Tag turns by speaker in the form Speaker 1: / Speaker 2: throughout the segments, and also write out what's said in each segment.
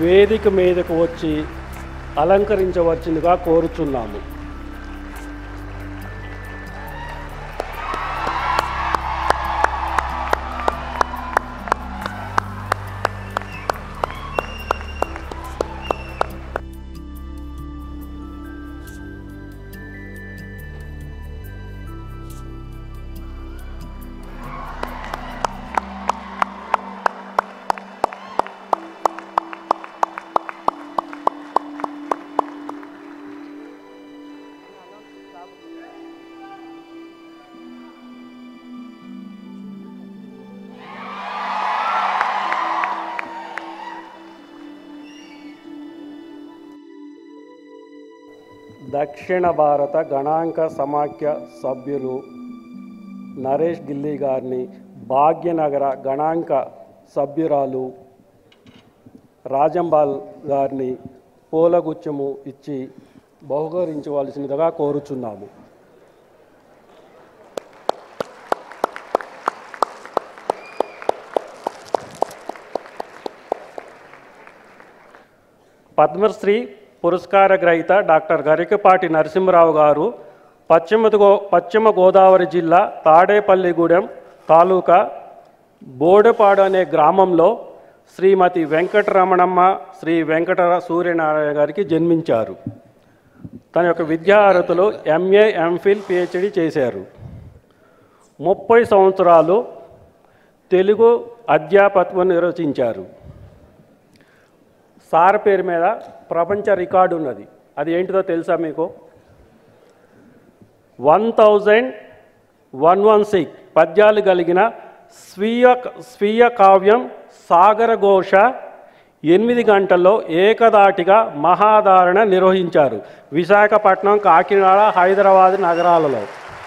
Speaker 1: వేదిక మీదకు వచ్చి అలంకరించవచ్చునుగా కోరుచున్నాము దక్షిణ భారత గణాంక సమాఖ్య సభ్యులు నరేష్ గిల్లీ గారిని భాగ్యనగర గణాంక సభ్యురాలు రాజంబాల్ గారిని పూలగుచ్చము ఇచ్చి బహుకరించవలసినదిగా కోరుచున్నాము పద్మశ్రీ పురస్కార గ్రహీత డాక్టర్ గరికపాటి నరసింహరావు గారు పశ్చిమ గో పశ్చిమ గోదావరి జిల్లా తాడేపల్లిగూడెం తాలూకా బోడపాడు అనే గ్రామంలో శ్రీమతి వెంకటరమణమ్మ శ్రీ వెంకట సూర్యనారాయణ గారికి జన్మించారు తన యొక్క విద్యా అర్హతలు ఎంఏ ఎంఫిల్ పిహెచ్డి చేశారు ముప్పై సంవత్సరాలు తెలుగు అధ్యాపత్వం నిర్వచించారు సార్ పేరు మీద ప్రపంచ రికార్డు ఉన్నది అది ఏంటిదో తెలుసా మీకు one thousand one one six పద్యాలు కలిగిన స్వీయ స్వీయ కావ్యం సాగర ఘోష ఎనిమిది గంటల్లో ఏకదాటిగా మహాధారణ నిర్వహించారు విశాఖపట్నం కాకినాడ హైదరాబాద్ నగరాలలో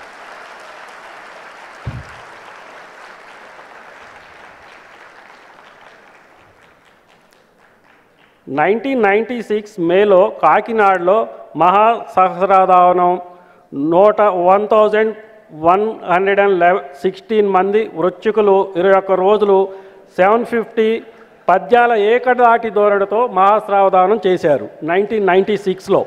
Speaker 1: నైన్టీన్ నైంటీ సిక్స్ మేలో కాకినాడలో మహా సహస్రాధావనం నూట one thousand one hundred and eleven sixteen మంది వృచ్చికులు ఇరవై ఒక్క రోజులు సెవెన్ ఫిఫ్టీ పద్యాల ఏకదాటి ధోరణితో మహాశ్రావధానం చేశారు నైన్టీన్ నైంటీ సిక్స్లో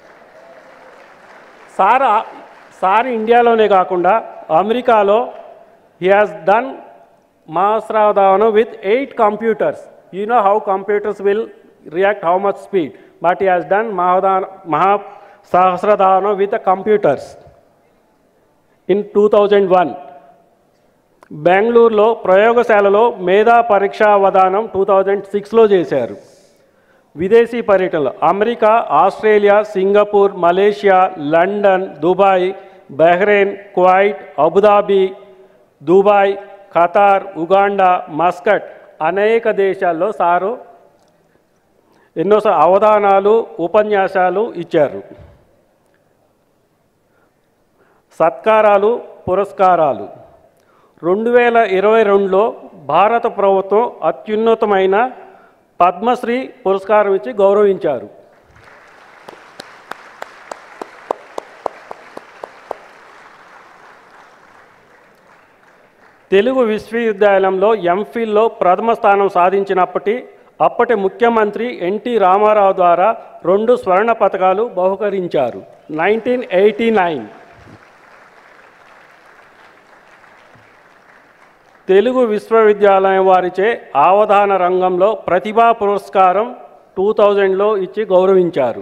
Speaker 1: సార్ సార్ ఇండియాలోనే కాకుండా అమెరికాలో హీ హాజ్ డన్ మహాశ్రావధానం with eight computers you know how computers will react how much speed but he has done మహాదాన మహా సహస్రధానం with computers in two thousand one బెంగళూరులో ప్రయోగశాలలో మేధా పరీక్షా అవధానం టూ థౌజండ్ సిక్స్లో చేశారు విదేశీ పర్యటనలు America Australia Singapore Malaysia London Dubai Bahrain Kuwait Abu Dhabi Dubai Qatar Uganda Muscat అనేక దేశాల్లో సారు ఎన్నో అవధానాలు ఉపన్యాసాలు ఇచ్చారు సత్కారాలు పురస్కారాలు రెండు వేల ఇరవై రెండులో భారత ప్రభుత్వం అత్యున్నతమైన పద్మశ్రీ పురస్కారం ఇచ్చి గౌరవించారు తెలుగు విశ్వవిద్యాలయంలో ఎంఫిల్లో ప్రథమ స్థానం సాధించినప్పటి అప్పటి ముఖ్యమంత్రి ఎన్టీ రామారావు ద్వారా రెండు స్వర్ణ పథకాలు బహుకరించారు నైన్టీన్ ఎయిటీ నైన్ తెలుగు విశ్వవిద్యాలయం వారిచే అవధాన రంగంలో ప్రతిభా పురస్కారం టూ థౌజండ్లో ఇచ్చి గౌరవించారు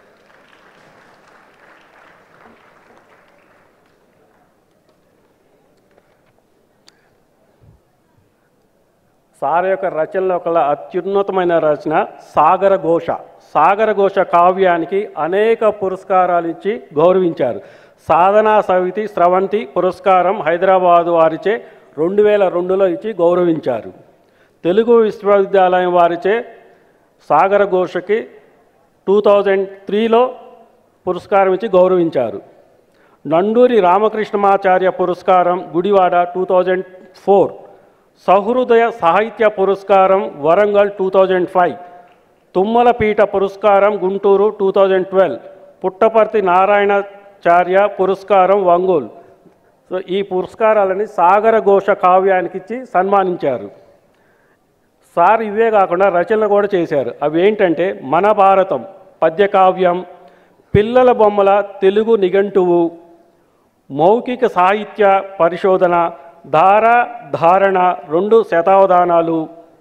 Speaker 1: సార్ యొక్క రచనలో ఒక అత్యున్నతమైన రచన సాగర ఘోష సాగర ఘోష కావ్యానికి అనేక పురస్కారాలు ఇచ్చి గౌరవించారు సాధనా సవితి స్రవంతి పురస్కారం హైదరాబాదు వారిచే రెండు వేల రెండులో ఇచ్చి గౌరవించారు తెలుగు విశ్వవిద్యాలయం వారిచే సాగర ఘోషకి టూ థౌజండ్ త్రీలో పురస్కారం ఇచ్చి గౌరవించారు నండూరి రామకృష్ణమాచార్య పురస్కారం గుడివాడ టూ థౌజండ్ ఫోర్ సహృదయ సాహిత్య పురస్కారం Warangal two thousand five Tummalapeetha పురస్కారం Guntur two thousand twelve Puttaparthi Narayanacharya పురస్కారం ఒంగోలు సో ఈ పురస్కారాలని సాగర ఘోష కావ్యానికి ఇచ్చి సన్మానించారు సార్ ఇవే కాకుండా రచనలు కూడా చేశారు అవి ఏంటంటే మన భారతం పద్యకావ్యం పిల్లల బొమ్మల తెలుగు నిఘంటువు మౌఖిక సాహిత్య పరిశోధన ధార ధారణ రెండు శతావధానాలు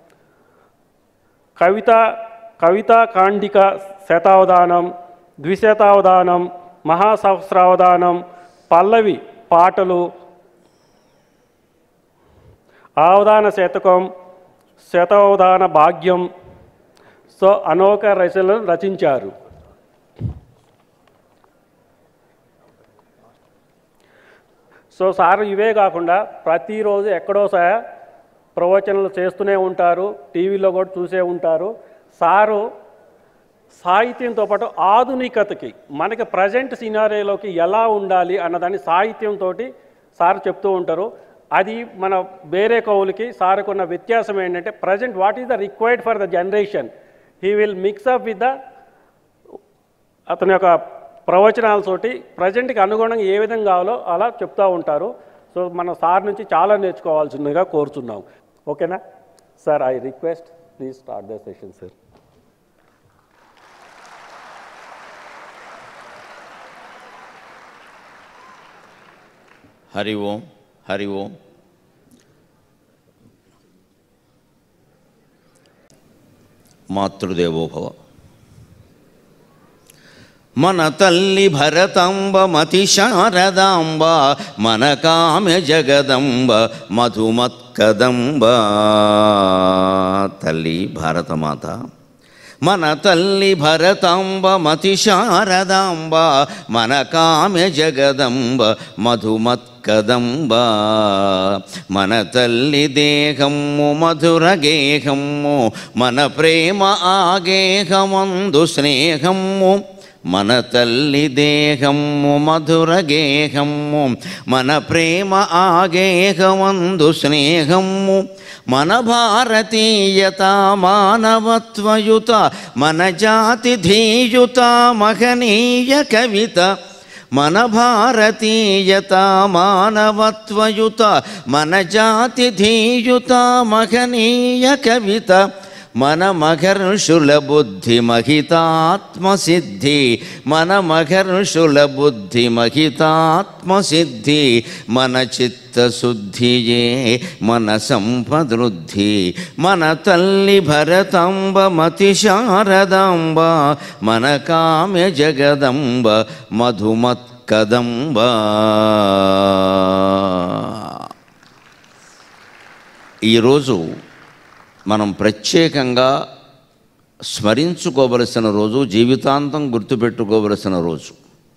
Speaker 1: కవిత కవితా కాండిక శతావధానం ద్విశతావధానం మహాసహస్రావధానం పల్లవి పాటలు ఆవధాన శతకం శతావధాన భాగ్యం సో అనేక రచనలు రచించారు సో సార్ ఇవే కాకుండా ప్రతిరోజు ఎక్కడో సా ప్రవచనలు చేస్తూనే ఉంటారు టీవీలో కూడా చూసే ఉంటారు సారు సాహిత్యంతో పాటు ఆధునికతకి మనకి ప్రజెంట్ సినారియోలోకి ఎలా ఉండాలి అన్నదాన్ని సాహిత్యంతో సార్ చెప్తూ ఉంటారు అది మన వేరే కవులకి సార్కున్న వ్యత్యాసం ఏంటంటే present what is the required for the generation he will mix up with the అతని యొక్క ప్రవచనాలతోటి ప్రజెంట్కి అనుగుణంగా ఏ విధంగా కావాలో అలా చెప్తూ ఉంటారు సో మన సార్ నుంచి చాలా నేర్చుకోవాల్సిందిగా కోరుచున్నాం ఓకేనా sir I request please start the session sir
Speaker 2: Hari Om Hari Om మాతృదేవోభవ మన తల్లి భరతాంబ మతి శారదాంబ మన కామ్య జగదంబ మధుమత్కదంబ తల్లి భారతమాత మన తల్లి భరతాంబ మతి శారదాంబ మన కామ్య జగదంబ మధుమత్కదంబ మన తల్లి దేహము మధుర గేహము మన ప్రేమ ఆగేహమందు స్నేహము మన తల్లి దేహము మధుర గేహము మన ప్రేమ ఆగేహమందు స్నేహము మన భారతీయత మానవత్వయుత మన జాతి ధీయుత మహనీయ కవిత మన భారతీయత మానవత్వయుత మన జాతి ధీయుత మహనీయ కవిత మన మహర్షుల బుద్ధి మహితాత్మసిద్ధి మన మహర్షుల బుద్ధి మహితాత్మసిద్ధి మన చిత్తశుద్ధియే మన సంపదృద్ధి మన తల్లి భరతాంబ మతి శారదాంబ మన కామ్య జగదంబ మధుమత్కదంబ ఈరోజు మనం ప్రత్యేకంగా స్మరించుకోవలసిన రోజు జీవితాంతం గుర్తుపెట్టుకోవలసిన రోజు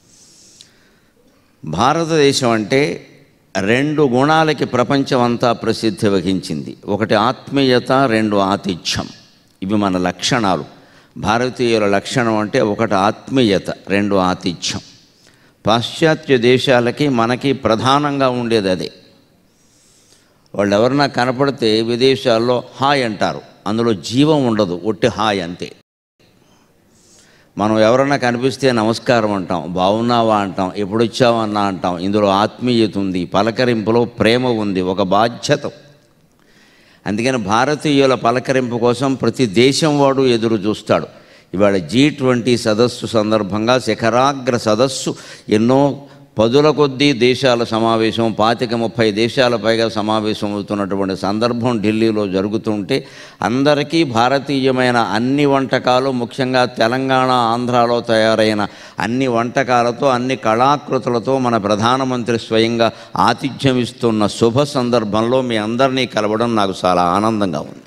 Speaker 2: భారతదేశం అంటే రెండు గుణాలకి ప్రపంచం అంతా ప్రసిద్ధి వహించింది ఒకటి ఆత్మీయత రెండు ఆతిథ్యం ఇవి మన లక్షణాలు భారతీయుల లక్షణం అంటే ఒకటి ఆత్మీయత రెండు ఆతిథ్యం పాశ్చాత్య దేశాలకి మనకి ప్రధానంగా ఉండేది అదే వాళ్ళు ఎవరన్నా కనపడితే విదేశాల్లో హాయ్ అంటారు అందులో జీవం ఉండదు ఒట్టి హాయ్ అంతే మనం ఎవరన్నా కనిపిస్తే నమస్కారం అంటాం బాగున్నావా అంటాం ఎప్పుడు వచ్చావన్నా అంటాం ఇందులో ఆత్మీయత ఉంది పలకరింపులో ప్రేమ ఉంది ఒక బాధ్యత అందుకని భారతీయుల పలకరింపు కోసం ప్రతి దేశం వాడు ఎదురు చూస్తాడు ఇవాళ జీ ట్వంటీ సదస్సు సందర్భంగా శిఖరాగ్ర సదస్సు ఎన్నో పదుల కొద్దీ దేశాల సమావేశం పాతిక ముప్పై దేశాల పైగా సమావేశం అవుతున్నటువంటి సందర్భం ఢిల్లీలో జరుగుతుంటే అందరికీ భారతీయమైన అన్ని వంటకాలు ముఖ్యంగా తెలంగాణ ఆంధ్రాలో తయారైన అన్ని వంటకాలతో అన్ని కళాకృతులతో మన ప్రధానమంత్రి స్వయంగా ఆతిథ్యం ఇస్తున్న శుభ సందర్భంలో మీ అందరినీ కలవడం నాకు చాలా ఆనందంగా ఉంది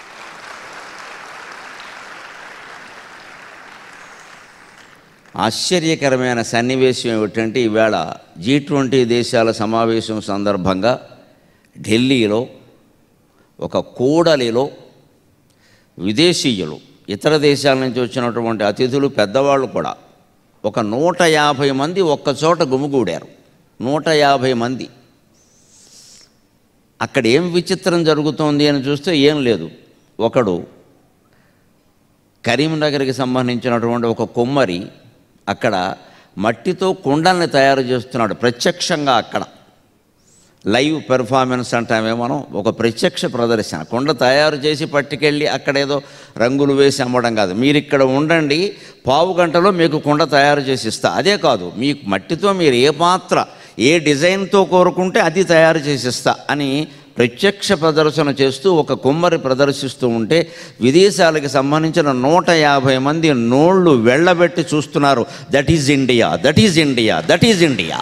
Speaker 2: ఆశ్చర్యకరమైన సన్నివేశం ఏమిటంటే ఈవేళ జీ ట్వంటీ దేశాల సమావేశం సందర్భంగా ఢిల్లీలో ఒక కూడలిలో విదేశీయులు ఇతర దేశాల నుంచి వచ్చినటువంటి అతిథులు పెద్దవాళ్ళు కూడా ఒక నూట యాభై మంది ఒక్కచోట గుమిగూడారు నూట యాభై మంది అక్కడ ఏం విచిత్రం జరుగుతోంది అని చూస్తే ఏం లేదు ఒకడు కరీంనగర్కి సంబంధించినటువంటి ఒక కొమ్మరి అక్కడ మట్టితో కుండల్ని తయారు చేస్తున్నాడు ప్రత్యక్షంగా అక్కడ లైవ్ పెర్ఫార్మెన్స్ అంటామే మనం ఒక ప్రత్యక్ష ప్రదర్శన కుండ తయారు చేసి పట్టుకెళ్ళి అక్కడేదో రంగులు వేసి అమ్మడం కాదు మీరు ఇక్కడ ఉండండి పావు గంటలో మీకు కుండ తయారు చేసి ఇస్తా అదే కాదు మీ మట్టితో మీరు ఏ పాత్ర ఏ డిజైన్తో కోరుకుంటే అది తయారు చేసి ఇస్తా అని ప్రత్యక్ష ప్రదర్శన చేస్తూ ఒక కుమ్మరి ప్రదర్శిస్తూ ఉంటే విదేశాలకు సంబంధించిన నూట యాభై మంది నోళ్ళు వెళ్ళబెట్టి చూస్తున్నారు that is India that is India that is India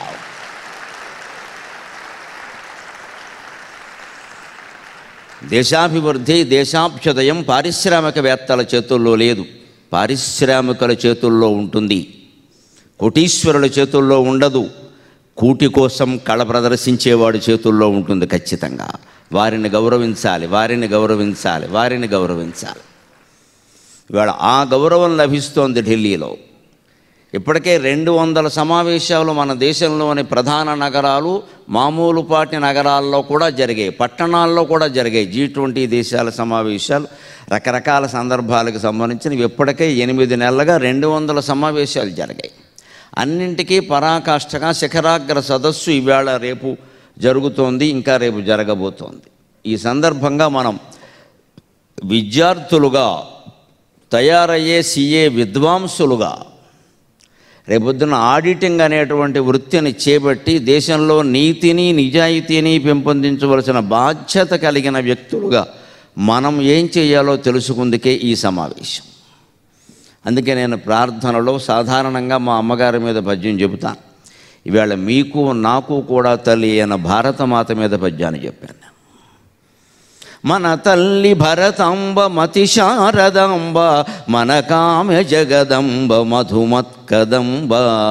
Speaker 2: దేశాభివృద్ధి దేశాభ్యుదయం పారిశ్రామికవేత్తల చేతుల్లో లేదు పారిశ్రామికుల చేతుల్లో ఉంటుంది కోటీశ్వరుల చేతుల్లో ఉండదు కూటి కోసం కళ ప్రదర్శించేవాడి చేతుల్లో ఉంటుంది ఖచ్చితంగా వారిని గౌరవించాలి వారిని గౌరవించాలి వారిని గౌరవించాలి ఇవాళ ఆ గౌరవం లభిస్తోంది ఢిల్లీలో ఇప్పటికే రెండు వందల సమావేశాలు మన దేశంలోని ప్రధాన నగరాలు మామూలు పాటి నగరాల్లో కూడా జరిగాయి పట్టణాల్లో కూడా జరిగాయి జీ ట్వంటీ దేశాల సమావేశాలు రకరకాల సందర్భాలకు సంబంధించినవి ఇప్పటికే ఎనిమిది నెలలుగా రెండు వందల సమావేశాలు జరిగాయి అన్నింటికీ పరాకాష్ఠగా శిఖరాగ్ర సదస్సు ఈవేళ రేపు జరుగుతోంది ఇంకా రేపు జరగబోతోంది ఈ సందర్భంగా మనం విద్యార్థులుగా తయారయ్యే సిఏ విద్వాంసులుగా రేపొద్దున ఆడిటింగ్ అనేటువంటి వృత్తిని చేపట్టి దేశంలో నీతిని నిజాయితీని పెంపొందించవలసిన బాధ్యత కలిగిన వ్యక్తులుగా మనం ఏం చేయాలో తెలుసుకుందుకే ఈ సమావేశం అందుకే నేను ప్రార్థనలో సాధారణంగా మా అమ్మగారి మీద పద్యం చెబుతాను ఇవాళ మీకు నాకు కూడా తల్లి అయిన భారతమాత మీద పద్యాన్ని చెప్పాను మన తల్లి భరతాంబ మతి శారదాంబ మన కామ్య జగదంబ మధుమత్కదంబ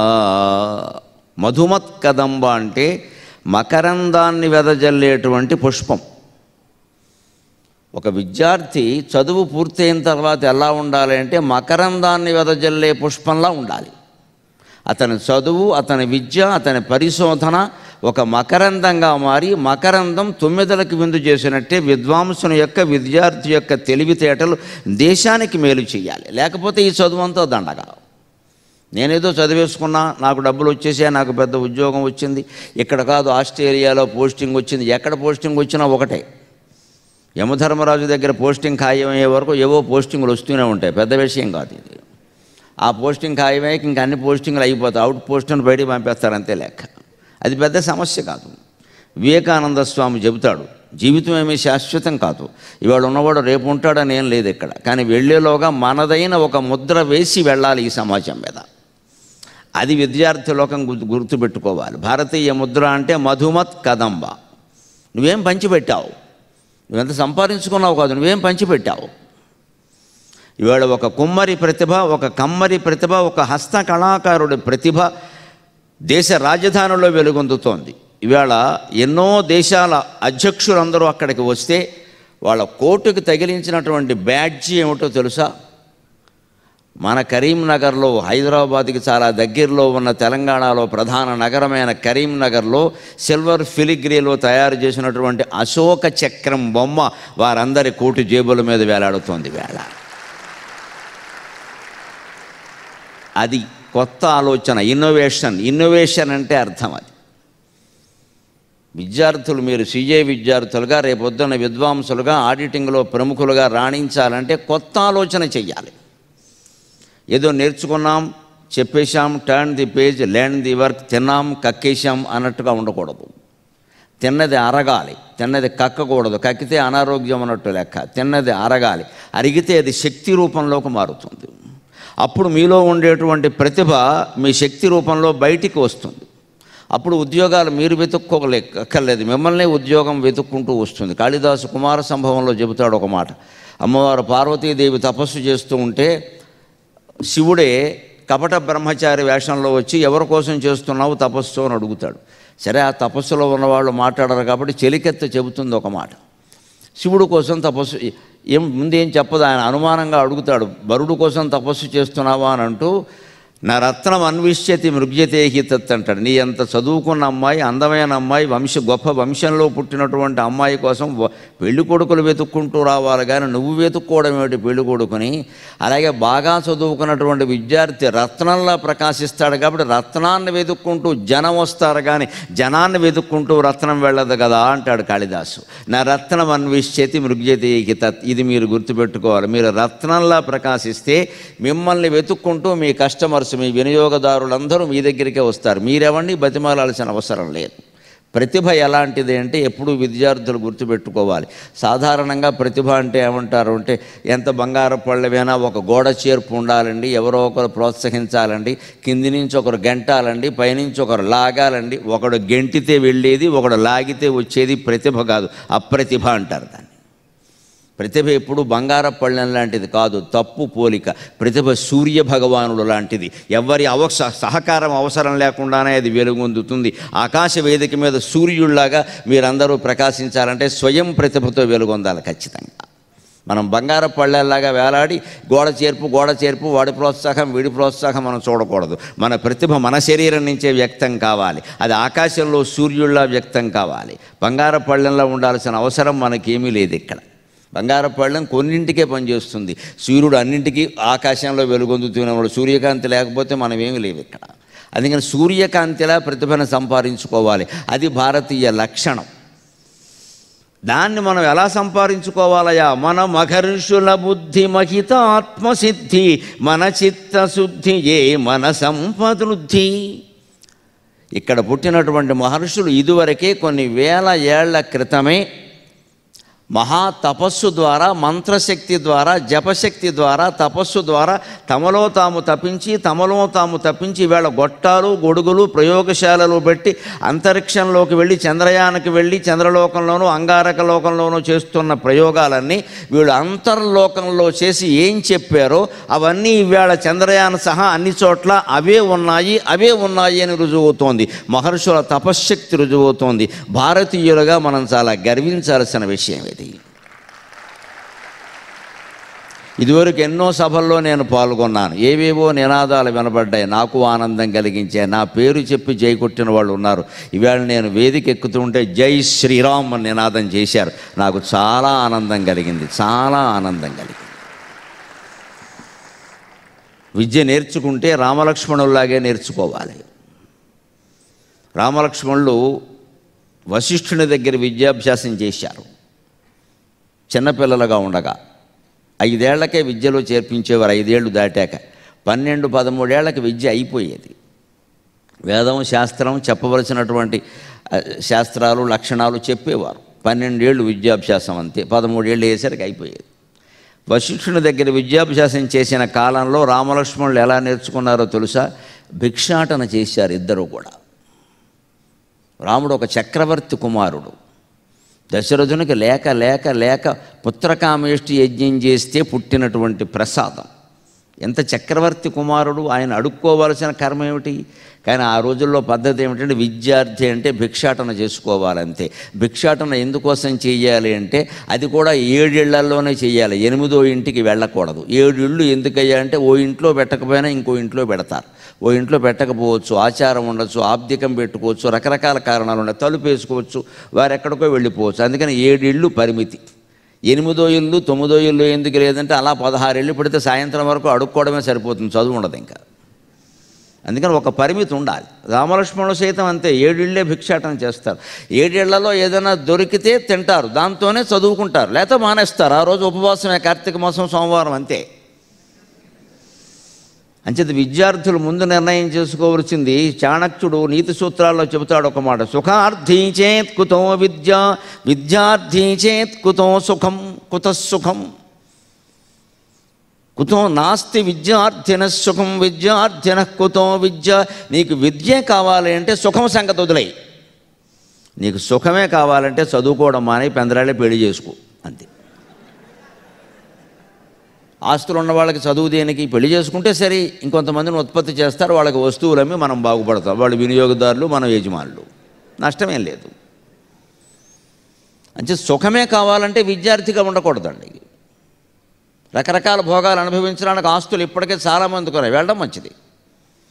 Speaker 2: మధుమత్కదంబ అంటే మకరందాన్ని వెదజల్లేటువంటి పుష్పం ఒక విద్యార్థి చదువు పూర్తయిన తర్వాత ఎలా ఉండాలి అంటే మకరందాన్ని వెదజల్లే పుష్పంలా ఉండాలి అతని చదువు అతని విద్య అతని పరిశోధన ఒక మకరందంగా మారి మకరందం తొమ్మిదలకు విందు చేసినట్టే విద్వాంసుని యొక్క విద్యార్థి యొక్క తెలివితేటలు దేశానికి మేలు చేయాలి లేకపోతే ఈ చదువు అంతా దండగా నేనేదో చదివేసుకున్నా నాకు డబ్బులు వచ్చేసా నాకు పెద్ద ఉద్యోగం వచ్చింది ఇక్కడ కాదు ఆస్ట్రేలియాలో పోస్టింగ్ వచ్చింది ఎక్కడ పోస్టింగ్ వచ్చినా ఒకటే యమధర్మరాజు దగ్గర పోస్టింగ్ ఖాయమయ్యే వరకు ఏవో పోస్టింగులు వస్తూనే ఉంటాయి పెద్ద విషయం కాదు ఇది ఆ పోస్టింగ్ ఖాయమయ్యాక ఇంక అన్ని పోస్టింగ్లు అయిపోతాయి అవుట్ పోస్టును బయటికి పంపేస్తారు అంతే లెక్క అది పెద్ద సమస్య కాదు వివేకానంద స్వామి చెబుతాడు జీవితం ఏమీ శాశ్వతం కాదు ఇవాళ ఉన్నవాడు రేపు ఉంటాడని ఏం లేదు ఇక్కడ కానీ వెళ్ళేలోగా మనదైన ఒక ముద్ర వేసి వెళ్ళాలి ఈ సమాజం మీద అది విద్యార్థి లోకం గుర్తు గుర్తుపెట్టుకోవాలి భారతీయ ముద్ర అంటే మధుమత్ కదంబ నువ్వేం పంచిపెట్టావు నువ్వెంత సంపాదించుకున్నావు కాదు నువ్వేం పంచిపెట్టావు ఇవాళ ఒక కుమ్మరి ప్రతిభ ఒక కమ్మరి ప్రతిభ ఒక హస్త కళాకారుడి ప్రతిభ దేశ రాజధానిలో వెలుగొందుతోంది ఇవాళ ఎన్నో దేశాల అధ్యక్షులందరూ అక్కడికి వస్తే వాళ్ళ కోటుకి తగిలించినటువంటి బ్యాడ్జీ ఏమిటో తెలుసా మన కరీంనగర్లో హైదరాబాద్కి చాలా దగ్గరలో ఉన్న తెలంగాణలో ప్రధాన నగరమైన కరీంనగర్లో సిల్వర్ ఫిలిగ్రీలో తయారు చేసినటువంటి అశోక చక్రం బొమ్మ వారందరి కోటి జేబుల మీద వేలాడుతోంది వేళ అది కొత్త ఆలోచన ఇన్నోవేషన్ ఇన్నోవేషన్ అంటే అర్థం అది విద్యార్థులు మీరు సిజే విద్యార్థులుగా రేపొద్దున విద్వాంసులుగా ఆడిటింగ్లో ప్రముఖులుగా రాణించాలంటే కొత్త ఆలోచన చెయ్యాలి ఏదో నేర్చుకున్నాం చెప్పేశాం turn the page land the work తిన్నాం కక్కేశాం అన్నట్టుగా ఉండకూడదు తిన్నది అరగాలి తిన్నది కక్కకూడదు కక్కితే అనారోగ్యం అన్నట్టు లెక్క తిన్నది అరగాలి అరిగితే అది శక్తి రూపంలోకి మారుతుంది అప్పుడు మీలో ఉండేటువంటి ప్రతిభ మీ శక్తి రూపంలో బయటికి వస్తుంది అప్పుడు ఉద్యోగాలు మీరు వెతుక్కోలేక్కర్లేదు మిమ్మల్ని ఉద్యోగం వెతుక్కుంటూ వస్తుంది కాళిదాసు కుమార సంభవంలో చెబుతాడు ఒక మాట అమ్మవారు పార్వతీదేవి తపస్సు చేస్తూ ఉంటే శివుడే కపట బ్రహ్మచారి వేషంలో వచ్చి ఎవరి కోసం చేస్తున్నావు తపస్సు అని అడుగుతాడు సరే ఆ తపస్సులో ఉన్నవాళ్ళు మాట్లాడరు కాబట్టి చెలికెత్త చెబుతుంది ఒక మాట శివుడు కోసం తపస్సు ఏం ముందేం చెప్పదు ఆయన అనుమానంగా అడుగుతాడు వరుడు కోసం తపస్సు చేస్తున్నావా అని అంటూ నా రత్నం అన్విష్యతి మృగ్యతే హి తత్ అంటాడు నీ అంత చదువుకున్న అమ్మాయి అందమైన అమ్మాయి వంశ గొప్ప వంశంలో పుట్టినటువంటి అమ్మాయి కోసం వ- పెళ్లి కొడుకులు వెతుక్కుంటూ రావాలి కానీ నువ్వు వెతుక్కోవడం ఏమిటి పెళ్లి కొడుకుని అలాగే బాగా చదువుకున్నటువంటి విద్యార్థి రత్నంలా ప్రకాశిస్తాడు కాబట్టి రత్నాన్ని వెతుక్కుంటూ జనం వస్తారు కానీ జనాన్ని వెతుక్కుంటూ రత్నం వెళ్ళదు కదా అంటాడు కాళిదాసు నా రత్నం అన్విష్యతి మృగ్యతే హి తత్ ఇది మీరు గుర్తుపెట్టుకోవాలి మీరు రత్నంలా ప్రకాశిస్తే మిమ్మల్ని వెతుక్కుంటూ మీ కస్టమర్స్ మీ వినియోగదారులందరూ మీ దగ్గరికే వస్తారు మీరెవరిని బతిమాలాల్సిన అవసరం లేదు ప్రతిభ ఎలాంటిది అంటే ఎప్పుడూ విద్యార్థులు గుర్తుపెట్టుకోవాలి సాధారణంగా ప్రతిభ అంటే ఏమంటారు అంటే ఎంత బంగారు పళ్ళమైనా ఒక గోడ చేర్పు ఉండాలండి ఎవరో ఒకరు ప్రోత్సహించాలండి కింది నుంచి ఒకరు గెంటాలండి పైనుంచి ఒకరు లాగాలండి ఒకడు గెంటితే వెళ్ళేది ఒకడు లాగితే వచ్చేది ప్రతిభ కాదు అప్రతిభ అంటారు దాన్ని ప్రతిభ ఎప్పుడు బంగార పళ్ళెం లాంటిది కాదు తప్పు పోలిక ప్రతిభ సూర్య భగవానుడు లాంటిది ఎవరి అవస సహకారం అవసరం లేకుండానే అది వెలుగొందుతుంది ఆకాశ వేదిక మీద సూర్యుడిలాగా మీరందరూ ప్రకాశించాలంటే స్వయం ప్రతిభతో వెలుగొందాలి ఖచ్చితంగా మనం బంగార పళ్ళెల్లాగా వేలాడి గోడ చేర్పు గోడ చేర్పు వాడి ప్రోత్సాహం వీడి ప్రోత్సాహం మనం చూడకూడదు మన ప్రతిభ మన శరీరం నుంచే వ్యక్తం కావాలి అది ఆకాశంలో సూర్యుడిలా వ్యక్తం కావాలి బంగార పళ్ళెంలో ఉండాల్సిన అవసరం మనకేమీ లేదు ఇక్కడ బంగారు పళ్ళెం కొన్నింటికే పనిచేస్తుంది సూర్యుడు అన్నింటికీ ఆకాశంలో వెలుగొందుతున్నవాడు సూర్యకాంతి లేకపోతే మనం ఏమీ లేవు ఇక్కడ అందుకని సూర్యకాంతిలా ప్రతిభను సంపాదించుకోవాలి అది భారతీయ లక్షణం దాన్ని మనం ఎలా సంపాదించుకోవాలయా మన మహర్షుల బుద్ధి మహిత ఆత్మసిద్ధి మన చిత్తశుద్ధి ఏ మన సంపదృద్ధి ఇక్కడ పుట్టినటువంటి మహర్షులు ఇదివరకే కొన్ని వేల ఏళ్ల క్రితమే మహా తపస్సు ద్వారా మంత్రశక్తి ద్వారా జపశక్తి ద్వారా తపస్సు ద్వారా తమలో తాము తప్పించి తమలో తాము తప్పించి వీళ్ళ గొట్టాలు గొడుగులు ప్రయోగశాలలు పెట్టి అంతరిక్షంలోకి వెళ్ళి చంద్రయానికి వెళ్ళి చంద్రలోకంలోనూ అంగారక లోకంలోనూ చేస్తున్న ప్రయోగాలన్నీ వీళ్ళు అంతర్లోకంలో చేసి ఏం చెప్పారో అవన్నీ ఇవాళ చంద్రయాన సహా అన్ని చోట్ల అవే ఉన్నాయి అవే ఉన్నాయి అని రుజువవుతోంది మహర్షుల తపశ్శక్తి రుజువవుతోంది భారతీయులుగా మనం చాలా గర్వించాల్సిన విషయం ఇది ఇదివరకు ఎన్నో సభల్లో నేను పాల్గొన్నాను ఏవేవో నినాదాలు వినబడ్డాయి నాకు ఆనందం కలిగించే నా పేరు చెప్పి జై కొట్టిన వాళ్ళు ఉన్నారు ఇవాళ నేను వేదిక ఎక్కుతుంటే జై శ్రీరామ్ అని నినాదం చేశారు నాకు చాలా ఆనందం కలిగింది చాలా ఆనందం కలిగింది విద్య నేర్చుకుంటే రామలక్ష్మణుల్లాగే నేర్చుకోవాలి రామలక్ష్మణులు వశిష్ఠుని దగ్గర విద్యాభ్యాసం చేశారు చిన్నపిల్లలుగా ఉండగా ఐదేళ్లకే విద్యలో చేర్పించేవారు ఐదేళ్లు దాటాక పన్నెండు పదమూడేళ్లకి విద్య అయిపోయేది వేదం శాస్త్రం చెప్పవలసినటువంటి ఆ, శాస్త్రాలు లక్షణాలు చెప్పేవారు పన్నెండేళ్ళు విద్యాభ్యాసం అంతే పదమూడేళ్ళు అయ్యేసరికి అయిపోయేది వశిష్ఠుని దగ్గర విద్యాభ్యాసం చేసిన కాలంలో రామలక్ష్మణులు ఎలా నేర్చుకున్నారో తెలుసా భిక్షాటన చేశారు ఇద్దరు కూడా రాముడు ఒక చక్రవర్తి కుమారుడు దశరథునికి లేక లేక లేక పుత్రకామేష్టి యజ్ఞం చేస్తే పుట్టినటువంటి ప్రసాదం ఎంత చక్రవర్తి కుమారుడు ఆయన అడుక్కోవాల్సిన కర్మ ఏమిటి కానీ ఆ రోజుల్లో పద్ధతి ఏమిటంటే విద్యార్థి అంటే భిక్షాటన చేసుకోవాలంతే భిక్షాటన ఎందుకోసం చేయాలి అంటే అది కూడా ఏడేళ్లలోనే చేయాలి ఎనిమిదో ఇంటికి వెళ్ళకూడదు ఏడు ఇళ్ళు ఎందుకయ్యా అంటే ఓ ఇంట్లో పెట్టకపోయినా ఇంకో ఇంట్లో పెడతారు ఓ ఇంట్లో పెట్టకపోవచ్చు ఆచారం ఉండొచ్చు ఆబ్దికం పెట్టుకోవచ్చు రకరకాల కారణాలు ఉన్నాయి తలుపు వేసుకోవచ్చు వారు ఎక్కడికో వెళ్ళిపోవచ్చు అందుకని ఏడు ఇళ్ళు పరిమితి ఎనిమిదో ఇల్లు తొమ్మిదో ఇల్లు ఎందుకు లేదంటే అలా పదహారు ఇళ్ళు పెడితే సాయంత్రం వరకు అడుక్కోవడమే సరిపోతుంది చదువు ఉండదు ఇంకా అందుకని ఒక పరిమితి ఉండాలి రామలక్ష్మణుడు సైతం అంతే ఏడిళ్ళే భిక్షాటన చేస్తారు ఏడేళ్లలో ఏదైనా దొరికితే తింటారు దాంతోనే చదువుకుంటారు లేకపోతే మానేస్తారు ఆ రోజు ఉపవాసమే కార్తీక మాసం సోమవారం అంతే అంచేత విద్యార్థులు ముందు నిర్ణయం చేసుకోవలసింది చాణక్యుడు నీతి సూత్రాల్లో చెబుతాడు ఒక మాట సుఖార్థీ చేత్ కుతో విద్య విద్యార్థీ చేత్ కుతో సుఖం కుత సుఖం కుతో నాస్తి విద్యార్థిన సుఖం విద్యార్థిన కుతో విద్య నీకు విద్య కావాలి అంటే సుఖం సంగతి వదిలేయి నీకు సుఖమే కావాలంటే చదువుకోవడం మాని పెందరాళ్ళే పెళ్లి చేసుకో అంతే ఆస్తులు ఉన్న వాళ్ళకి చదువు దేనికి పెళ్లి చేసుకుంటే సరే ఇంకొంతమందిని ఉత్పత్తి చేస్తారు వాళ్ళకి వస్తువులు అమ్మి మనం బాగుపడతాం వాళ్ళు వినియోగదారులు మనం యజమానులు నష్టమేం లేదు అంటే సుఖమే కావాలంటే విద్యార్థిగా ఉండకూడదండి రకరకాల భోగాలు అనుభవించడానికి ఆస్తులు ఇప్పటికే చాలామంది కొన్నాయి వెళ్ళడం మంచిది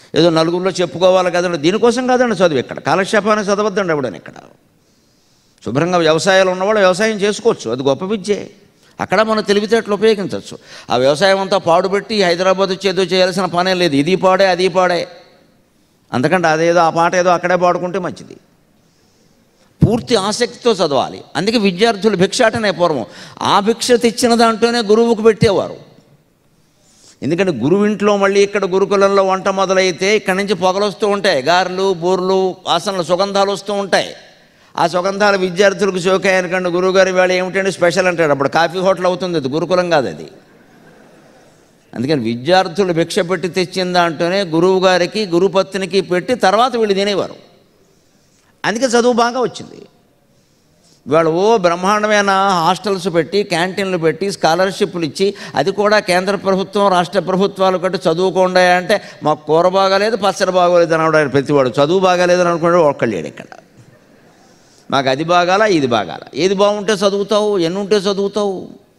Speaker 2: ఏదో నలుగురిలో చెప్పుకోవాలి కదండి దీనికోసం కాదండి చదువు ఇక్కడ కాలక్షేపాన్ని చదవద్దండి ఎవడని ఇక్కడ శుభ్రంగా వ్యవసాయాలు ఉన్నవాళ్ళు వ్యవసాయం చేసుకోవచ్చు అది గొప్ప విద్యే అక్కడ మన తెలివితేటలు ఉపయోగించవచ్చు ఆ వ్యవసాయం అంతా పాడుపెట్టి హైదరాబాద్ వచ్చి ఏదో చేయాల్సిన పనే లేదు ఇది పాడే అది పాడే అందుకంటే అదేదో ఆ పాట ఏదో అక్కడే పాడుకుంటే మంచిది పూర్తి ఆసక్తితో చదవాలి అందుకే విద్యార్థులు భిక్షాటనే పూర్వం ఆ భిక్ష తెచ్చిన దాంట్లోనే గురువుకు పెట్టేవారు ఎందుకంటే గురువు ఇంట్లో మళ్ళీ ఇక్కడ గురుకులంలో వంట మొదలైతే ఇక్కడి నుంచి పొగలు వస్తూ ఉంటాయి గారెలు బూర్లు వాసనలు సుగంధాలు వస్తూ ఉంటాయి ఆ సుగంధాలు విద్యార్థులకు సోకాయనకండి గురువుగారి వేళ ఏమిటంటే స్పెషల్ అంటాడు అప్పుడు కాఫీ హోటల్ అవుతుంది అది గురుకులం కాదు అది అందుకని విద్యార్థులు భిక్ష పెట్టి తెచ్చిన దాంట్లోనే గురువు గారికి గురుపత్నికి పెట్టి తర్వాత వీళ్ళు తినేవారు అందుకే చదువు బాగా వచ్చింది ఇవాళ ఓ బ్రహ్మాండమైన హాస్టల్స్ పెట్టి క్యాంటీన్లు పెట్టి స్కాలర్షిప్లు ఇచ్చి అది కూడా కేంద్ర ప్రభుత్వం రాష్ట్ర ప్రభుత్వాలు కట్టి చదువుకోండి అంటే మాకు కూర బాగాలేదు పచ్చడి బాగోలేదు అని అనడానికి ప్రతివాడు చదువు బాగాలేదు అని అనుకుంటే ఒక్కళ్ళేడు ఇక్కడ మాకు అది బాగాల ఇది బాగాల ఏది బాగుంటే చదువుతావు ఎన్ని ఉంటే చదువుతావు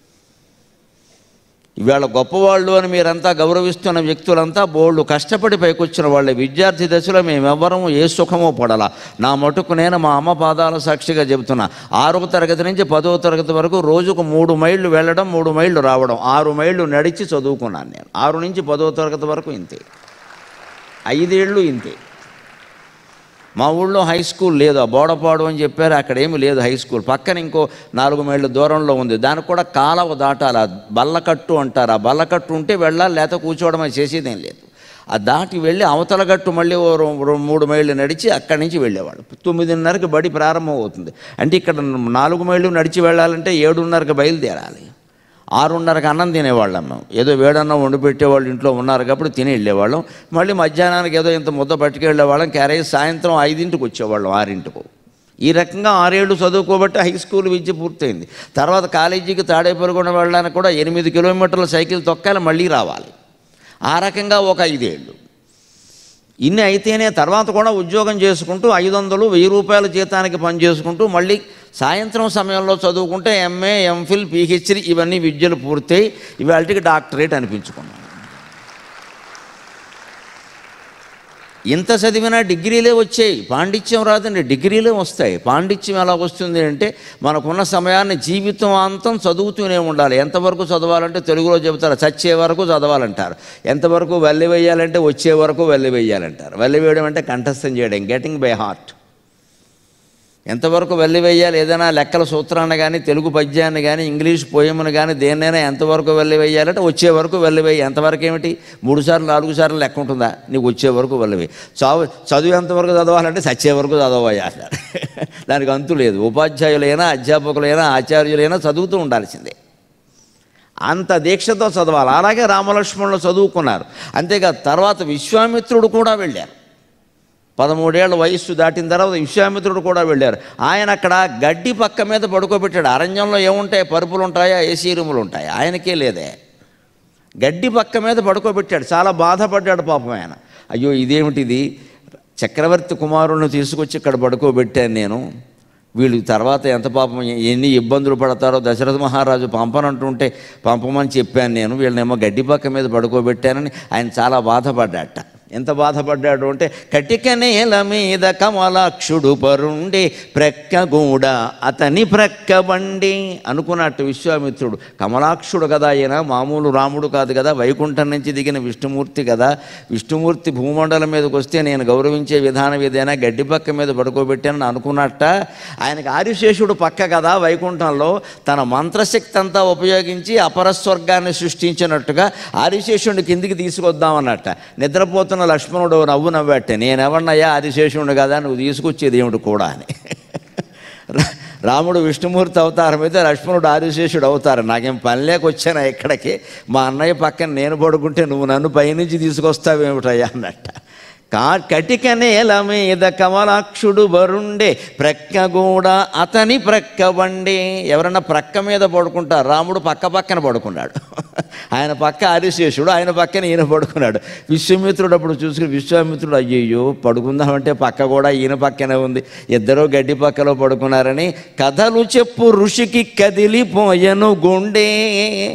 Speaker 2: ఇవాళ గొప్పవాళ్ళు అని మీరంతా గౌరవిస్తున్న వ్యక్తులంతా బోళ్ళు కష్టపడి పైకొచ్చిన వాళ్ళే విద్యార్థి దశలో మేమెవ్వరము ఏ సుఖమో పడాల నా మటుకు నేను మా అమ్మ పాదాల సాక్షిగా చెబుతున్నా ఆరవ తరగతి నుంచి పదవ తరగతి వరకు రోజుకు మూడు మైళ్ళు వెళ్ళడం మూడు మైళ్ళు రావడం ఆరు మైళ్ళు నడిచి చదువుకున్నాను నేను ఆరు నుంచి పదవ తరగతి వరకు ఇంతే ఐదేళ్ళు ఇంతే మా ఊళ్ళో హై స్కూల్ లేదు ఆ బోడపాడు అని చెప్పారు అక్కడ ఏమీ లేదు హై స్కూల్ పక్కన ఇంకో నాలుగు మైళ్ళ దూరంలో ఉంది దానికి కూడా కాలవ దాటాలి ఆ బల్లకట్టు అంటారు ఆ బల్లకట్టు ఉంటే వెళ్ళాలి లేకపోతే కూర్చోవడం అది చేసేదేం లేదు ఆ దాటి వెళ్ళి అవతల గట్టు మళ్ళీ ఓ రో- రో- మూడు మైళ్ళు నడిచి అక్కడి నుంచి వెళ్ళేవాళ్ళు తొమ్మిదిన్నరకి బడి ప్రారంభం అవుతుంది అంటే ఇక్కడ నాలుగు మైళ్ళు నడిచి వెళ్ళాలంటే ఏడున్నరకి బయలుదేరాలి ఆరున్నరకు అన్నం తినేవాళ్ళం మేము ఏదో వేడన్నం వండి పెట్టేవాళ్ళు ఇంట్లో ఉన్నారు కాబట్టి తిని వెళ్ళేవాళ్ళం మళ్ళీ మధ్యాహ్నానికి ఏదో ఇంత ముద్ద పట్టుకెళ్ళేవాళ్ళం క్యారేజ్ సాయంత్రం ఐదింటికి వచ్చేవాళ్ళం ఆరింటికి ఈ రకంగా ఆరేళ్ళు చదువుకోబట్టి హై స్కూల్ విద్య పూర్తయింది తర్వాత కాలేజీకి తాడేపల్లిగొండ వెళ్ళడానికి కూడా ఎనిమిది కిలోమీటర్ల సైకిల్ తొక్కాలి మళ్ళీ రావాలి ఆ రకంగా ఒక ఐదేళ్ళు ఇన్ని అయితేనే తర్వాత కూడా ఉద్యోగం చేసుకుంటూ ఐదు వందలు వెయ్యి రూపాయల జీతానికి పని చేసుకుంటూ మళ్ళీ సాయంత్రం సమయంలో చదువుకుంటే ఎంఏ ఎంఫిల్ పిహెచ్డి ఇవన్నీ విద్యలు పూర్తయి ఇవాళకి డాక్టరేట్ అనిపించుకున్నాను ఇంత చదివినా డిగ్రీలే వచ్చాయి పాండిత్యం రాదండి డిగ్రీలే వస్తాయి పాండిత్యం ఎలా వస్తుంది అంటే మనకున్న సమయాన్ని జీవితం అంతం చదువుతూనే ఉండాలి ఎంతవరకు చదవాలంటే తెలుగులో చెబుతారు చచ్చే వరకు చదవాలంటారు ఎంతవరకు వెల్లి వేయాలంటే వచ్చే వరకు వెల్లి వేయాలంటారు వెల్లి వేయడం అంటే కంఠస్థం చేయడం గెటింగ్ బై హార్ట్ ఎంతవరకు వెల్లివేయాలి ఏదైనా లెక్కల సూత్రాన్ని కానీ తెలుగు పద్యాన్ని కానీ ఇంగ్లీష్ పోయమును కానీ దేన్నైనా ఎంతవరకు వెల్లివేయాలంటే వచ్చే వరకు వెల్లివేయి ఎంతవరకు ఏమిటి మూడు సార్లు నాలుగు సార్లు లెక్క ఉంటుందా నీకు వచ్చే వరకు వెల్లివేయి చావు చదువు ఎంతవరకు చదవాలంటే చచ్చే వరకు చదవయ్యా అన్నారు దానికి అంతు లేదు ఉపాధ్యాయులైనా అధ్యాపకులైనా ఆచార్యులైనా చదువుతూ ఉండాల్సిందే అంత దీక్షతో చదవాలి అలాగే రామలక్ష్మణులు చదువుకున్నారు అంతేకాదు తర్వాత విశ్వామిత్రుడు కూడా వెళ్ళారు పదమూడేళ్ల వయస్సు దాటిన తర్వాత విశ్వామిత్రుడు కూడా వెళ్ళారు ఆయన అక్కడ గడ్డి పక్క మీద పడుకోబెట్టాడు అరణ్యంలో ఏముంటాయి పరుపులు ఉంటాయా ఏసీ రూములు ఉంటాయా ఆయనకే లేదే గడ్డి పక్క మీద పడుకోబెట్టాడు చాలా బాధపడ్డాడు పాపం ఆయన అయ్యో ఇదేమిటిది చక్రవర్తి కుమారుణ్ణి తీసుకొచ్చి ఇక్కడ పడుకోబెట్టాను నేను వీళ్ళు తర్వాత ఎంత పాపం ఎన్ని ఇబ్బందులు పడతారో దశరథ మహారాజు పంపనంటుంటే పంపమని చెప్పాను నేను వీళ్ళనేమో గడ్డి పక్క మీద పడుకోబెట్టానని ఆయన చాలా బాధపడ్డాట ఎంత బాధపడ్డాడు అంటే కటిక నేల మీద కమలాక్షుడు పరుండే ప్రక్కగూడ అతని ప్రక్కబండి అనుకున్నట్టు విశ్వామిత్రుడు కమలాక్షుడు కదా ఆయన మామూలు రాముడు కాదు కదా వైకుంఠం నుంచి దిగిన విష్ణుమూర్తి కదా విష్ణుమూర్తి భూమండలం మీదకి వస్తే నేను గౌరవించే విధానం ఏదైనా గడ్డి పక్క మీద పడుకోబెట్టానని అనుకున్నట్ట ఆయనకు ఆదిశేషుడు పక్క కదా వైకుంఠంలో తన మంత్రశక్తి అంతా ఉపయోగించి అపరస్వర్గాన్ని సృష్టించినట్టుగా ఆదిశేషుడిని కిందికి తీసుకొద్దామన్నట్ట నిద్రపోతున్న లక్ష్మణుడు నవ్వు నవ్వట్టే నేనెవన్నయ్యా ఆదిశేషుడు కదా నువ్వు తీసుకొచ్చేది ఏమిటి కూడా అని రా- రాముడు విష్ణుమూర్తి అవతారం అయితే లక్ష్మణుడు ఆదిశేషుడు అవతారం నాకేం పని లేక వచ్చాను ఇక్కడికి మా అన్నయ్య పక్కన నేను పడుకుంటే నువ్వు నన్ను పైనుంచి తీసుకొస్తావేమిటయ్యా అన్నట్ట కా కటిక నేల మీద కమలాక్షుడు వరుండే ప్రక్క కూడా అతని ప్రక్క బండి ఎవరన్నా ప్రక్క మీద పడుకుంటారు రాముడు పక్క పక్కన పడుకున్నాడు ఆయన పక్క ఆదిశేషుడు ఆయన పక్కన ఈయన పడుకున్నాడు విశ్వామిత్రుడు అప్పుడు చూసుకుని విశ్వామిత్రుడు అయ్యయ్యో పడుకుందామంటే పక్క కూడా ఈయన పక్కనే ఉంది ఇద్దరూ గడ్డి పక్కలో పడుకున్నారని కథలు చెప్పు ఋషికి కదిలిపోయను గుండె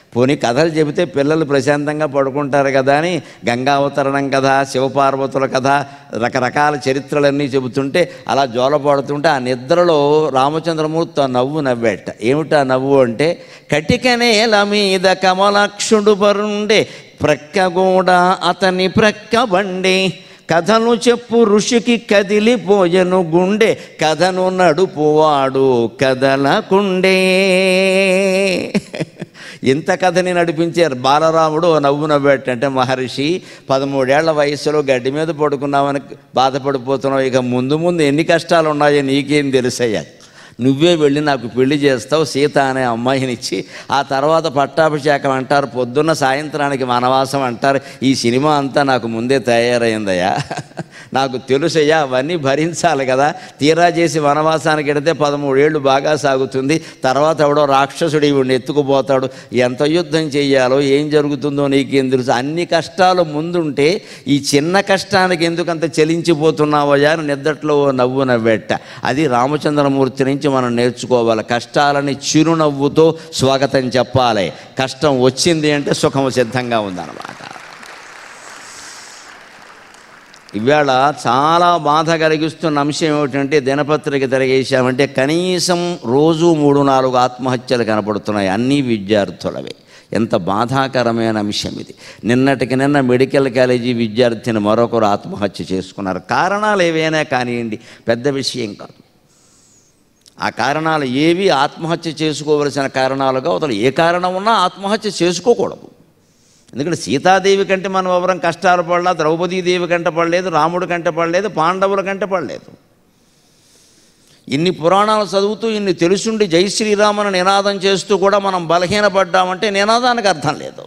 Speaker 2: పోనీ కథలు చెబితే పిల్లలు ప్రశాంతంగా పడుకుంటారు కదా అని గంగావతరణం కథ శివపార్వతుల కథ రకరకాల చరిత్రలన్నీ చెబుతుంటే అలా జోలపాడుతుంటే ఆ నిద్రలో రామచంద్రమూర్తి ఆ నవ్వు నవ్వేట ఏమిటా నవ్వు అంటే కటికనేల మీద కమలక్షుడు పరుండే ప్రక్క కూడా అతని ప్రక్క బండే కథను చెప్పు ఋషికి కదిలిపోయెను గుండె కథను నడుపువాడు కదలకుండే ఇంత కథని నడిపించారు బాలరాముడు ఓ నవ్వు నవ్వేటంటే మహర్షి పదమూడేళ్ల వయసులో గడ్డి మీద పడుకున్నామని బాధపడిపోతున్నావు ఇక ముందు ముందు ఎన్ని కష్టాలు ఉన్నాయో నీకేం తెలుసయ్యా నువ్వే వెళ్ళి నాకు పెళ్లి చేస్తావు సీత అనే అమ్మాయినిచ్చి ఆ తర్వాత పట్టాభిషేకం అంటారు పొద్దున్న సాయంత్రానికి వనవాసం అంటారు ఈ సినిమా అంతా నాకు ముందే తయారైందయ్యా నాకు తెలుసయ్యా అవన్నీ భరించాలి కదా తీరా చేసి వనవాసానికి వెడితే పదమూడేళ్ళు బాగా సాగుతుంది తర్వాత ఎవడో రాక్షసుడు ఇవిడిని ఎత్తుకుపోతాడు ఎంత యుద్ధం చెయ్యాలో ఏం జరుగుతుందో నీకేం తెలుసు అన్ని కష్టాలు ముందుంటే ఈ చిన్న కష్టానికి ఎందుకంత చెలించిపోతున్నావయ్యా అని నిద్దట్లో ఓ నవ్వు నవ్వెట్ట అది రామచంద్రమూర్తి నుంచి మనం నేర్చుకోవాలి కష్టాలని చిరునవ్వుతో స్వాగతం చెప్పాలి కష్టం వచ్చింది అంటే సుఖం సిద్ధంగా ఉందన్నమాట ఇవాళ చాలా బాధ కలిగిస్తున్న అంశం ఏమిటంటే దినపత్రిక తిరగేశామంటే కనీసం రోజు మూడు నాలుగు ఆత్మహత్యలు కనపడుతున్నాయి అన్ని విద్యార్థులవే ఎంత బాధాకరమైన అంశం ఇది నిన్నటికి నిన్న మెడికల్ కాలేజీ విద్యార్థిని మరొకరు ఆత్మహత్య చేసుకున్నారు కారణాలు ఏవైనా కానివ్వండి పెద్ద విషయం కాదు ఆ కారణాలు ఏవి ఆత్మహత్య చేసుకోవలసిన కారణాలుగా అసలు ఏ కారణం ఉన్నా ఆత్మహత్య చేసుకోకూడదు ఎందుకంటే సీతాదేవి కంటే మనం ఎవరం కష్టాలు పడలా ద్రౌపదీదేవి కంటే పడలేదు రాముడి కంటే పడలేదు పాండవుల కంటే పడలేదు ఇన్ని పురాణాలు చదువుతూ ఇన్ని తెలుసుండి జై శ్రీరామని నినాదం చేస్తూ కూడా మనం బలహీనపడ్డామంటే నినాదానికి అర్థం లేదు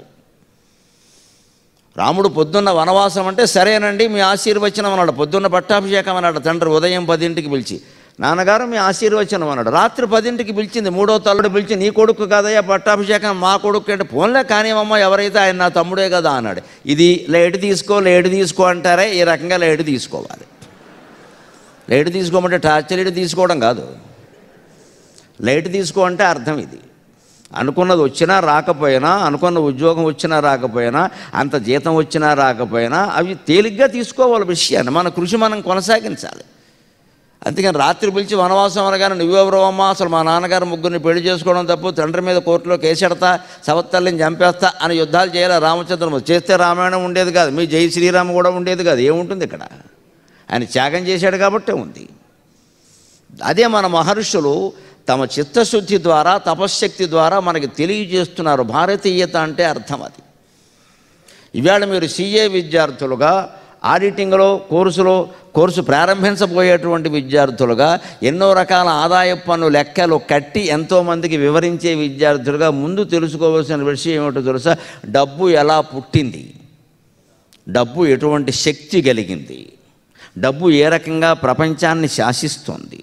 Speaker 2: రాముడు పొద్దున్న వనవాసం అంటే సరేనండి మీ ఆశీర్వచనం అన్నాడు పొద్దున్న పట్టాభిషేకం అన్నాడు తండ్రి ఉదయం పదింటికి పిలిచి నాన్నగారు మీ ఆశీర్వచనం అన్నాడు రాత్రి పదింటికి పిలిచింది మూడో తల్లుడు పిలిచి నీ కొడుకు కాదయ్యా పట్టాభిషేకం మా కొడుకు అంటే ఫోన్లే కానివమ్మ ఎవరైతే ఆయన నా తమ్ముడే కదా అన్నాడు ఇది లేటు తీసుకో లేటు తీసుకో అంటారే ఈ రకంగా లేటు తీసుకోవాలి లేటు తీసుకోమంటే టార్చర్ లేటు తీసుకోవడం కాదు లేటు తీసుకో అంటే అర్థం ఇది అనుకున్నది వచ్చినా రాకపోయినా అనుకున్న ఉద్యోగం వచ్చినా రాకపోయినా అంత జీతం వచ్చినా రాకపోయినా అవి తేలిగ్గా తీసుకోవాలి విషయాన్ని మన కృషి మనం కొనసాగించాలి అందుకని రాత్రి పిలిచి వనవాసం అనగానే నువ్వెవరో అమ్మా అసలు మా నాన్నగారు ముగ్గురిని పెళ్లి చేసుకోవడం తప్పు తండ్రి మీద కోర్టులో కేసెడతా సవత్తల్ని చంపేస్తా అని యుద్ధాలు చేయాలి రామచంద్రమూర్తి చేస్తే రామాయణం ఉండేది కాదు మీ జై శ్రీరామ కూడా ఉండేది కాదు ఏముంటుంది ఇక్కడ ఆయన త్యాగం చేశాడు కాబట్టే ఉంది అదే మన మహర్షులు తమ చిత్తశుద్ధి ద్వారా తపశ్శక్తి ద్వారా మనకి తెలియజేస్తున్నారు భారతీయత అంటే అర్థం అది ఇవాళ మీరు సిఏ విద్యార్థులుగా ఆడిటింగ్లో కోర్సులో కోర్సు ప్రారంభించబోయేటువంటి విద్యార్థులుగా ఎన్నో రకాల ఆదాయ పన్ను లెక్కలు కట్టి ఎంతోమందికి వివరించే విద్యార్థులుగా ముందు తెలుసుకోవాల్సిన విషయం ఏమిటో తెలుసా డబ్బు ఎలా పుట్టింది డబ్బు ఎటువంటి శక్తి కలిగింది డబ్బు ఏ రకంగా ప్రపంచాన్ని శాసిస్తోంది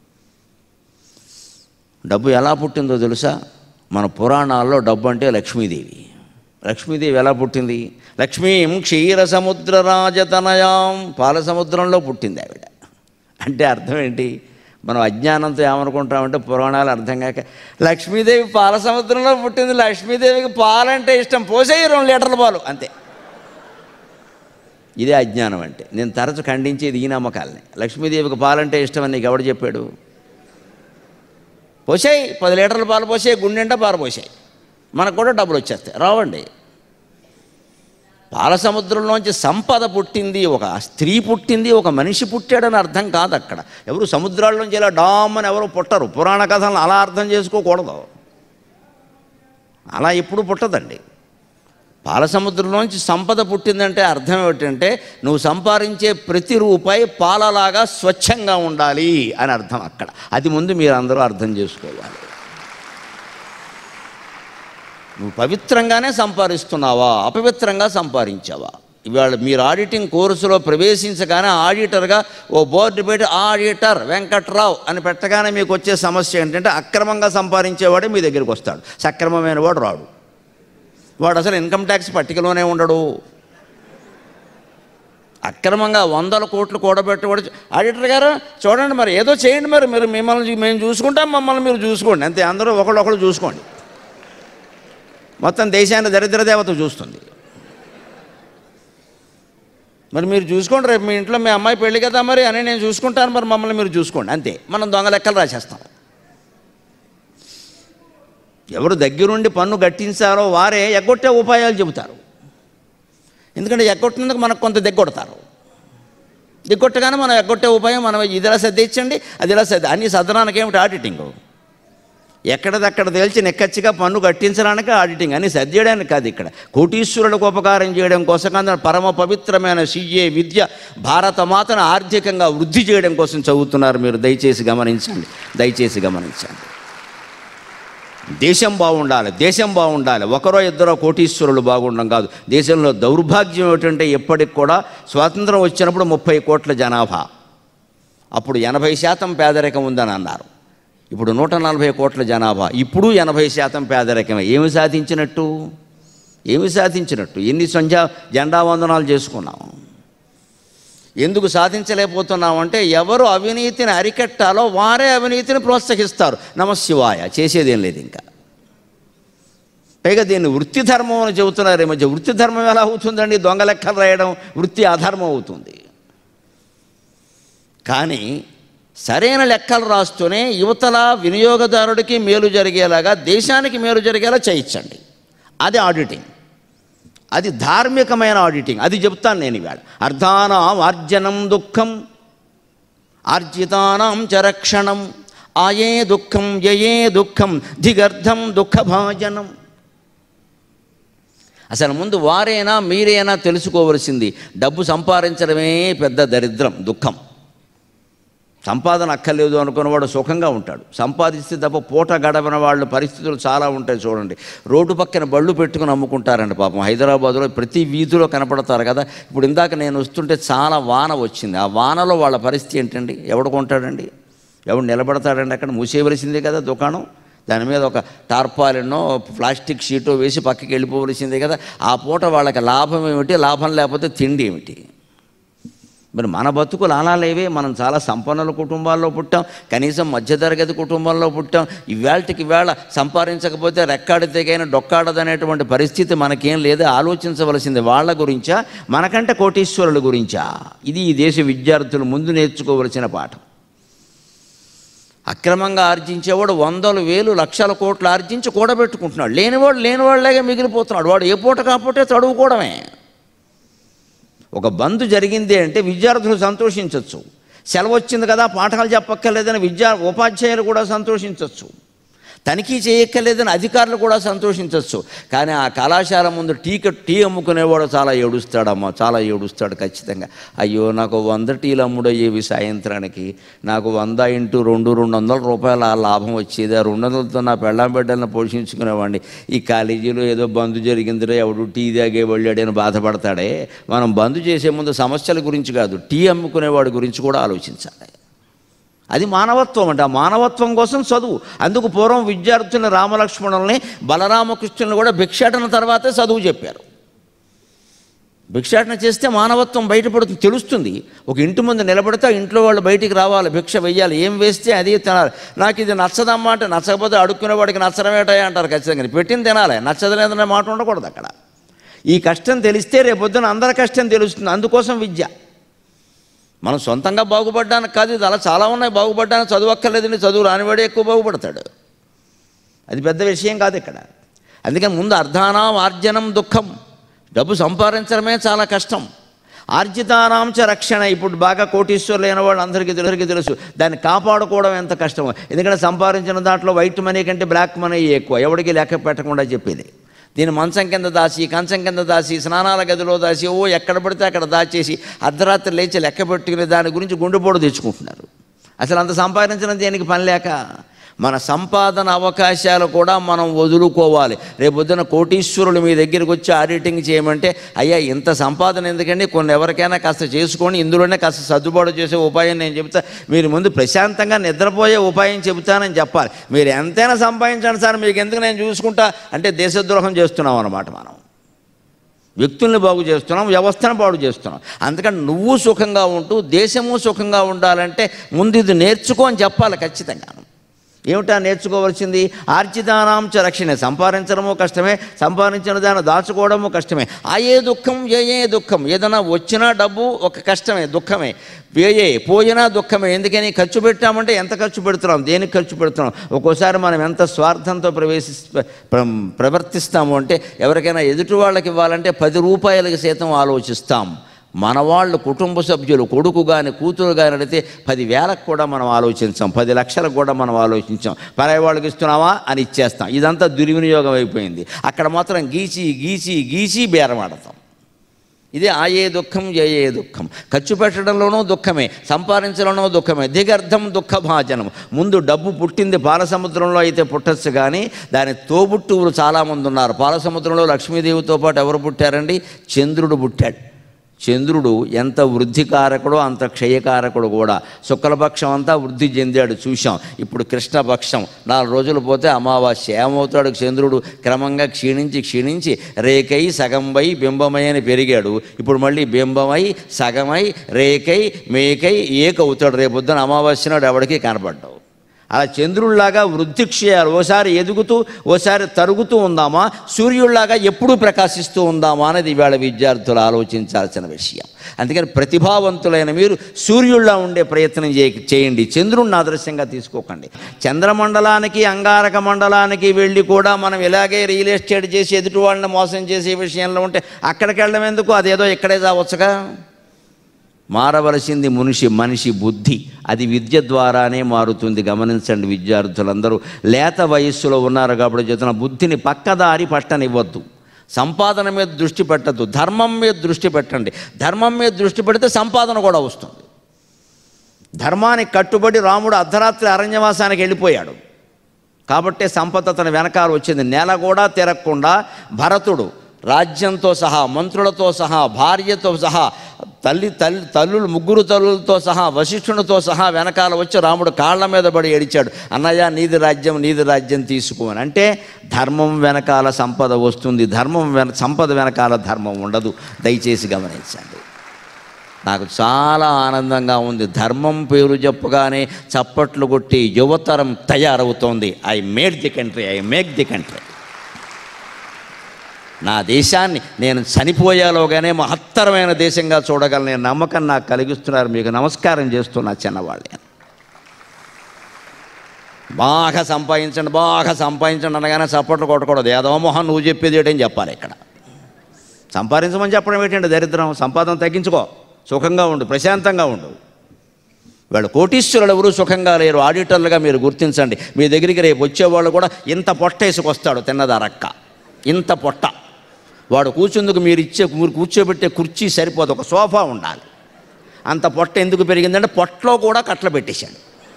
Speaker 2: డబ్బు ఎలా పుట్టిందో తెలుసా మన పురాణాల్లో డబ్బు అంటే లక్ష్మీదేవి లక్ష్మీదేవి ఎలా పుట్టింది లక్ష్మీం క్షీర సముద్ర రాజతనయాం పాల సముద్రంలో పుట్టింది ఆవిడ అంటే అర్థం ఏంటి మనం అజ్ఞానంతో ఏమనుకుంటామంటే పురాణాలు అర్థం కాక లక్ష్మీదేవి పాల సముద్రంలో పుట్టింది లక్ష్మీదేవికి పాలంటే ఇష్టం పోసేయి రెండు లీటర్ల పాలు అంతే ఇదే అజ్ఞానం అంటే నేను తరచు ఖండించేది ఈ నమ్మకాలని లక్ష్మీదేవికి పాలంటే ఇష్టం అని నీకు ఎవడు చెప్పాడు పోసాయి పది లీటర్ల పాలు పోసాయి గుండెంట పాలు పోసాయి మనకు కూడా డబ్బులు వచ్చేస్తాయి రావండి పాల సముద్రంలోంచి సంపద పుట్టింది ఒక స్త్రీ పుట్టింది ఒక మనిషి పుట్టాడని అర్థం కాదు అక్కడ ఎవరు సముద్రాల్లోంచి ఇలా డామ్ అని ఎవరు పుట్టరు పురాణ కథలను అలా అర్థం చేసుకోకూడదు అలా ఎప్పుడు పుట్టదండి పాల సముద్రంలోంచి సంపద పుట్టిందంటే అర్థం ఏమిటంటే నువ్వు సంపాదించే ప్రతి రూపాయి పాలలాగా స్వచ్ఛంగా ఉండాలి అని అర్థం అక్కడ అది ముందు మీరు అందరూ అర్థం చేసుకోవాలి నువ్వు పవిత్రంగానే సంపాదిస్తున్నావా అపవిత్రంగా సంపాదించావా ఇవాళ మీరు ఆడిటింగ్ కోర్సులో ప్రవేశించగానే ఆడిటర్గా ఓ బోర్డు పెట్టి ఆడిటర్ వెంకట్రావు అని పెట్టగానే మీకు వచ్చే సమస్య ఏంటంటే అక్రమంగా సంపాదించేవాడే మీ దగ్గరికి వస్తాడు సక్రమమైన వాడు రాడు వాడు అసలు ఇన్కమ్ ట్యాక్స్ పట్టికలోనే ఉండడు అక్రమంగా వందల కోట్లు కూడబెట్టేవాడు ఆడిటర్ గారు చూడండి మరి ఏదో చేయండి మరి మీరు మిమ్మల్ని మేము చూసుకుంటాం మమ్మల్ని మీరు చూసుకోండి అంతే అందరూ ఒకళ్ళు ఒకళ్ళు చూసుకోండి మొత్తం దేశాన్ని దరిద్ర దేవత చూస్తుంది మరి మీరు చూసుకోండి రేపు మీ ఇంట్లో మీ అమ్మాయి పెళ్లి కదా మరి అని నేను చూసుకుంటాను మరి మమ్మల్ని మీరు చూసుకోండి అంతే మనం దొంగ లెక్కలు రాసేస్తాం ఎవరు దగ్గరుండి పన్ను గట్టించారో వారే ఎగ్గొట్టే ఉపాయాలు చెబుతారు ఎందుకంటే ఎగ్గొట్టినందుకు మనకు కొంత దిగ్గొడతారు దిగ్గొట్టగానే మనం ఎగ్గొట్టే ఉపాయం మనం ఇది ఇలా సర్దించండి అది ఇలా సర్ది అన్ని సదనానికి ఏమిటి ఆడిటింగ్ ఎక్కడదక్కడ తేల్చి నెక్కచ్చిగా పన్ను కట్టించడానికి ఆడిటింగ్ అని సర్దేయడానికి కాదు ఇక్కడ కోటీశ్వరులకు ఉపకారం చేయడం కోసం కాదు పరమ పవిత్రమైన సీఏ విద్య భారత మాతను ఆర్థికంగా వృద్ధి చేయడం కోసం చదువుతున్నారు మీరు దయచేసి గమనించండి దయచేసి గమనించండి దేశం బాగుండాలి దేశం బాగుండాలి ఒకరో ఇద్దరో కోటీశ్వరులు బాగుండడం కాదు దేశంలో దౌర్భాగ్యం ఏమిటంటే ఎప్పటికి కూడా స్వాతంత్రం వచ్చినప్పుడు ముప్పై కోట్ల జనాభా అప్పుడు ఎనభై శాతం పేదరికం ఉందని అన్నారు ఇప్పుడు నూట నలభై కోట్ల జనాభా ఇప్పుడు ఎనభై శాతం పేదరికమే ఏమి సాధించినట్టు ఏమి సాధించినట్టు ఎన్ని సంధ్యా జెండా వందనాలు చేసుకున్నాం ఎందుకు సాధించలేకపోతున్నామంటే ఎవరు అవినీతిని అరికట్టాలో వారే అవినీతిని ప్రోత్సహిస్తారు నమశివాయ చేసేదేం లేదు ఇంకా పైగా దీన్ని వృత్తి ధర్మం అని చెబుతున్నారు ఈ మధ్య వృత్తి ధర్మం ఎలా అవుతుందండి దొంగ లెక్కలు రాయడం వృత్తి అధర్మం అవుతుంది కానీ సరైన లెక్కలు రాస్తూనే యువతల వినియోగదారుడికి మేలు జరిగేలాగా దేశానికి మేలు జరిగేలా చేయించండి అది ఆడిటింగ్ అది ధార్మికమైన ఆడిటింగ్ అది చెప్తాను నేను ఇవాళ అర్ధానాం ఆర్జనం దుఃఖం ఆర్జితానాం చ రక్షణం ఆయే దుఃఖం యయే దుఃఖం దిగర్థం దుఃఖభాజనం అసలు ముందు వారైనా మీరైనా తెలుసుకోవలసింది డబ్బు సంపాదించడమే పెద్ద దరిద్రం దుఃఖం సంపాదన అక్కర్లేదు అనుకున్నవాడు సుఖంగా ఉంటాడు సంపాదిస్తే తప్ప పూట గడవన వాళ్ళ పరిస్థితులు చాలా ఉంటాయి చూడండి రోడ్డు పక్కన బళ్ళు పెట్టుకుని అమ్ముకుంటారండి పాపం హైదరాబాద్లో ప్రతి వీధిలో కనపడతారు కదా ఇప్పుడు ఇందాక నేను వస్తుంటే చాలా వాన వచ్చింది ఆ వానలో వాళ్ళ పరిస్థితి ఏంటండి ఎవడు కొంటాడండి ఎవడు నిలబడతాడండి అక్కడ మూసేయవలసిందే కదా దుకాణం దాని మీద ఒక టార్పాలినో ప్లాస్టిక్ షీటో వేసి పక్కకి వెళ్ళిపోవలసిందే కదా ఆ పూట వాళ్ళకి లాభం ఏమిటి లాభం లేకపోతే తిండి ఏమిటి మరి మన బతుకులు అలా లేవే మనం చాలా సంపన్నుల కుటుంబాల్లో పుట్టాం కనీసం మధ్యతరగతి కుటుంబంలో పుట్టాం ఇవాళకి వేళ సంపాదించకపోతే రెక్కాడి తెగైన డొక్కాడదనేటువంటి పరిస్థితి మనకేం లేదు ఆలోచించవలసింది వాళ్ళ గురించా మనకంటే కోటీశ్వరుల గురించా ఇది ఈ దేశ విద్యార్థులు ముందు నేర్చుకోవలసిన పాఠం అక్రమంగా ఆర్జించేవాడు వందలు వేలు లక్షల కోట్లు ఆర్జించి కూడబెట్టుకుంటున్నాడు లేనివాడు లేనివాళ్ళలాగే మిగిలిపోతున్నాడు వాడు ఏ పూట కాకపోతే చదువుకోవడమే ఒక బంద్ జరిగింది అంటే విద్యార్థులు సంతోషించవచ్చు సెలవు వచ్చింది కదా పాఠాలు చెప్పక్కర్లేదని విద్యా ఉపాధ్యాయులు కూడా సంతోషించవచ్చు తనిఖీ చేయక్కర్లేదని అధికారులు కూడా సంతోషించవచ్చు కానీ ఆ కళాశాల ముందు టీ టీ అమ్ముకునేవాడు చాలా ఏడుస్తాడమ్మా చాలా ఏడుస్తాడు ఖచ్చితంగా అయ్యో నాకు వంద టీలు అమ్ముడయ్యేవి సాయంత్రానికి నాకు వంద ఇంటూ రెండు రెండు వందల రూపాయల ఆ లాభం వచ్చేది ఆ రెండు వందలతో నా పెళ్ళాం బిడ్డలను పోషించుకునేవాడిని ఈ కాలేజీలో ఏదో బంద్ జరిగిందిరా ఎవడు టీ తాగే వెళ్ళాడు అని బాధపడతాడే మనం బంద్ చేసే ముందు సమస్యల గురించి కాదు టీ అమ్ముకునేవాడి గురించి కూడా ఆలోచించాలి అది మానవత్వం అంటే ఆ మానవత్వం కోసం చదువు అందుకు పూర్వం విద్యార్థుల రామలక్ష్మణుల్ని బలరామకృష్ణుల్ని కూడా భిక్షాటన తర్వాతే చదువు చెప్పారు భిక్షాటన చేస్తే మానవత్వం బయటపడుతుంది తెలుస్తుంది ఒక ఇంటి ముందు నిలబడితే ఆ ఇంట్లో వాళ్ళు బయటికి రావాలి భిక్ష వెయ్యాలి ఏం వేస్తే అది తినాలి నాకు ఇది నచ్చదమ్మా అంటే నచ్చకపోతే అడుక్కునే వాడికి నచ్చడమేటాయి అంటారు ఖచ్చితంగా పెట్టింది తినాలి నచ్చదలేదనే మాట ఉండకూడదు అక్కడ ఈ కష్టం తెలిస్తే రేపొద్దున అందరి కష్టం తెలుస్తుంది అందుకోసం విద్య మనం సొంతంగా బాగుపడ్డానికి కాదు ఇది అలా చాలా ఉన్నాయి బాగుపడ్డానికి చదువు అక్కర్లేదని చదువు రానివాడే ఎక్కువ బాగుపడతాడు అది పెద్ద విషయం కాదు ఇక్కడ అందుకని ముందు అర్ధానాం ఆర్జనం దుఃఖం డబ్బు సంపాదించడమే చాలా కష్టం ఆర్జితానాంచ రక్షణ ఇప్పుడు బాగా కోటీశ్వరులు అయిన వాళ్ళు అందరికీ అందరికీ తెలుసు దాన్ని కాపాడుకోవడం ఎంత కష్టమో ఎందుకంటే సంపాదించిన దాంట్లో వైట్ మనీ కంటే బ్లాక్ మనీ ఎక్కువ ఎవడికి లెక్క పెట్టకుండా చెప్పేది దీని మంచం కింద దాచి కంచం కింద దాచి స్నానాల గదిలో దాచి ఓ ఎక్కడ పడితే అక్కడ దాచేసి అర్ధరాత్రి లేచి లెక్క పెట్టుకుని దాని గురించి గుండెపోటు తెచ్చుకుంటున్నారు అసలు అంత సంపాదించడం దేనికి పని లేక మన సంపాదన అవకాశాలు కూడా మనం వదులుకోవాలి రేపొద్దున కోటీశ్వరులు మీ దగ్గరికి వచ్చి ఆడిటింగ్ చేయమంటే అయ్యా ఇంత సంపాదన ఎందుకండి కొన్ని ఎవరికైనా కాస్త చేసుకొని ఇందులోనే కాస్త సర్దుబాటు చేసే ఉపాయం నేను చెప్తా మీరు ముందు ప్రశాంతంగా నిద్రపోయే ఉపాయం చెబుతానని చెప్పాలి మీరు ఎంతైనా సంపాదించండి సార్ మీకు ఎందుకు నేను చూసుకుంటా అంటే దేశద్రోహం చేస్తున్నాం అన్నమాట మనం వ్యక్తుల్ని బాగు చేస్తున్నాం వ్యవస్థను బాగు చేస్తున్నాం అందుకని నువ్వు సుఖంగా ఉంటూ దేశము సుఖంగా ఉండాలంటే ముందు ఇది నేర్చుకో అని చెప్పాలి ఖచ్చితంగా ఏమిటా నేర్చుకోవాల్సింది ఆర్జితానాంచ రక్షణ సంపాదించడము కష్టమే సంపాదించిన దాన్ని దాచుకోవడము కష్టమే ఆయే దుఃఖం ఏ దుఃఖం ఏదైనా వచ్చినా డబ్బు ఒక కష్టమే దుఃఖమే వేయే పోయినా దుఃఖమే ఎందుకని ఖర్చు పెట్టామంటే ఎంత ఖర్చు పెడుతున్నాం దేనికి ఖర్చు పెడుతున్నాం ఒక్కోసారి మనం ఎంత స్వార్థంతో ప్రవేశి ప్ర- ప్రవర్తిస్తాము అంటే ఎవరికైనా ఎదుటి వాళ్ళకి ఇవ్వాలంటే పది రూపాయలకి సైతం ఆలోచిస్తాం మన వాళ్ళు కుటుంబ సభ్యులు కొడుకు కానీ కూతురు కానీ అడిగితే పదివేలకు కూడా మనం ఆలోచించాం పది లక్షలకు కూడా మనం ఆలోచించాం పరాయి వాళ్ళకి ఇస్తున్నావా అని ఇచ్చేస్తాం ఇదంతా దుర్వినియోగం అయిపోయింది అక్కడ మాత్రం గీచి గీచి గీచి బేరమాడతాం ఇదే ఆయే దుఃఖం ఏ దుఃఖం ఖర్చు పెట్టడంలోనూ దుఃఖమే సంపాదించడంలో దుఃఖమే దిగర్థం దుఃఖభాజనం ముందు డబ్బు పుట్టింది పాలసముద్రంలో అయితే పుట్టచ్చు కానీ దాని తోబుట్టువులు చాలామంది ఉన్నారు పాలసముద్రంలో లక్ష్మీదేవితో పాటు ఎవరు పుట్టారండి చంద్రుడు పుట్టాడు చంద్రుడు ఎంత వృద్ధికారకుడో అంత క్షయకారకుడు కూడా శుక్లపక్షం అంతా వృద్ధి చెందాడు చూశాం ఇప్పుడు కృష్ణపక్షం నాలుగు రోజులు పోతే అమావాస్య ఏమవుతాడు చంద్రుడు క్రమంగా క్షీణించి క్షీణించి రేకై సగంబై బింబమై అని పెరిగాడు ఇప్పుడు మళ్ళీ బింబమై సగమై రేకై మేకై ఏకవుతాడు రేపొద్దున అమావాస్య నాడు ఎవడికి కనపడ్డావు అలా చంద్రుల్లాగా వృద్ధి క్షయాలు ఓసారి ఎదుగుతూ ఓసారి తరుగుతూ ఉందామా సూర్యుల్లాగా ఎప్పుడూ ప్రకాశిస్తూ ఉందామా అనేది ఇవాళ విద్యార్థులు ఆలోచించాల్సిన విషయం అందుకని ప్రతిభావంతులైన మీరు సూర్యుల్లా ఉండే ప్రయత్నం చేయ చేయండి చంద్రుడిని ఆదర్శంగా తీసుకోకండి చంద్రమండలానికి అంగారక మండలానికి వెళ్ళి కూడా మనం ఇలాగే రియల్ ఎస్టేట్ చేసి ఎదుటి వాళ్ళని మోసం చేసే విషయంలో ఉంటే అక్కడికి వెళ్ళడం ఎందుకు అదేదో ఇక్కడే చావచ్చుగా మారవలసింది మనిషి మనిషి బుద్ధి అది విద్య ద్వారానే మారుతుంది గమనించండి విద్యార్థులందరూ లేత వయస్సులో ఉన్నారు కాబట్టి చెప్తున్న బుద్ధిని పక్కదారి పట్టనివ్వద్దు సంపాదన మీద దృష్టి పెట్టద్దు ధర్మం మీద దృష్టి పెట్టండి ధర్మం మీద దృష్టి పెడితే సంపాదన కూడా వస్తుంది ధర్మానికి కట్టుబడి రాముడు అర్ధరాత్రి అరణ్యవాసానికి వెళ్ళిపోయాడు కాబట్టే సంపద అతని వెనకాల వచ్చింది నెల కూడా తిరగకుండా భరతుడు రాజ్యంతో సహా మంత్రులతో సహా భార్యతో సహా తల్లి తల్లి తల్లులు ముగ్గురు తల్లులతో సహా వశిష్ఠునితో సహా వెనకాల వచ్చి రాముడు కాళ్ళ మీద పడి ఏడిచాడు అన్నయ్య నీది రాజ్యం నీది రాజ్యం తీసుకోమని అంటే ధర్మం వెనకాల సంపద వస్తుంది ధర్మం వెన సంపద వెనకాల ధర్మం ఉండదు దయచేసి గమనించండి నాకు చాలా ఆనందంగా ఉంది ధర్మం పేరు చెప్పగానే చప్పట్లు కొట్టి యువతరం తయారవుతోంది I made the country I make the country నా దేశాన్ని నేను చనిపోయేలోగానే మహత్తరమైన దేశంగా చూడగలనే నమ్మకం నాకు కలిగిస్తున్నారు మీకు నమస్కారం చేస్తున్నా చిన్నవాళ్ళే బాగా సంపాదించండి బాగా సంపాదించండి అనగానే చప్పట్లు కొట్టకూడదు ఏదో మొహం నువ్వు చెప్పేది ఏంటని చెప్పాలి ఇక్కడ సంపాదించమని చెప్పడం ఏంటంటే దరిద్రం సంపాదన తగ్గించుకో సుఖంగా ఉండు ప్రశాంతంగా ఉండు వాళ్ళు కోటీశ్వరులు ఎవరు సుఖంగా లేరు ఆడిటర్లుగా మీరు గుర్తించండి మీ దగ్గరికి రేపు వచ్చేవాళ్ళు కూడా ఇంత పొట్ట వేసుకొస్తాడు తిన్నదారక్క ఇంత పొట్ట వాడు కూర్చుందుకు మీరు ఇచ్చే మీరు కూర్చోబెట్టే కుర్చీ సరిపోదు ఒక సోఫా ఉండాలి అంత పొట్ట ఎందుకు పెరిగిందంటే పొట్టలో కూడా కట్టలు పెట్టేశాడు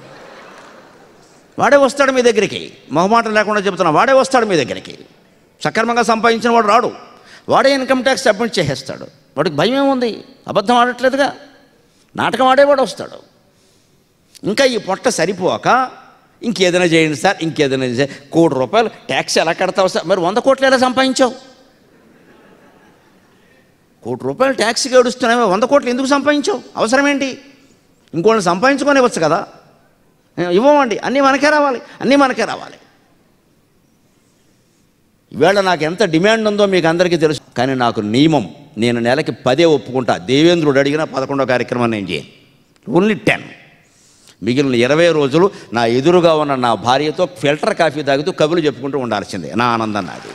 Speaker 2: వాడే వస్తాడు మీ దగ్గరికి మొహమాటం లేకుండా చెబుతున్నా వాడే వస్తాడు మీ దగ్గరికి సక్రమంగా సంపాదించిన వాడు రాడు వాడే ఇన్కమ్ ట్యాక్స్ సబ్మిట్ చేసేస్తాడు వాడికి భయం ఏముంది అబద్ధం ఆడట్లేదుగా నాటకం ఆడేవాడు వస్తాడు ఇంకా ఈ పొట్ట సరిపోక ఇంకేదైనా చేయండి సార్ ఇంకేదైనా చేయండి కోటి రూపాయలు ట్యాక్స్ ఎలా కడతావు సార్ మరి వంద కోట్లు ఎలా సంపాదించావు కోటి రూపాయలు ట్యాక్స్ గడుస్తున్నామే వంద కోట్లు ఎందుకు సంపాదించావు అవసరం ఏంటి ఇంకోళ్ళని సంపాదించుకొని ఇవ్వచ్చు కదా ఇవ్వమండి అన్నీ మనకే రావాలి అన్నీ మనకే రావాలి ఈవేళ నాకు ఎంత డిమాండ్ ఉందో మీకు అందరికీ తెలుసు కానీ నాకు నియమం నేను నెలకి పదే ఒప్పుకుంటా దేవేంద్రుడు అడిగిన పదకొండో కార్యక్రమం నేను చేయను ఓన్లీ టెన్ మిగిలిన ఇరవై రోజులు నా ఎదురుగా ఉన్న నా భార్యతో ఫిల్టర్ కాఫీ తాగుతూ కబులు చెప్పుకుంటూ ఉండాల్సిందే నా ఆనందం నాది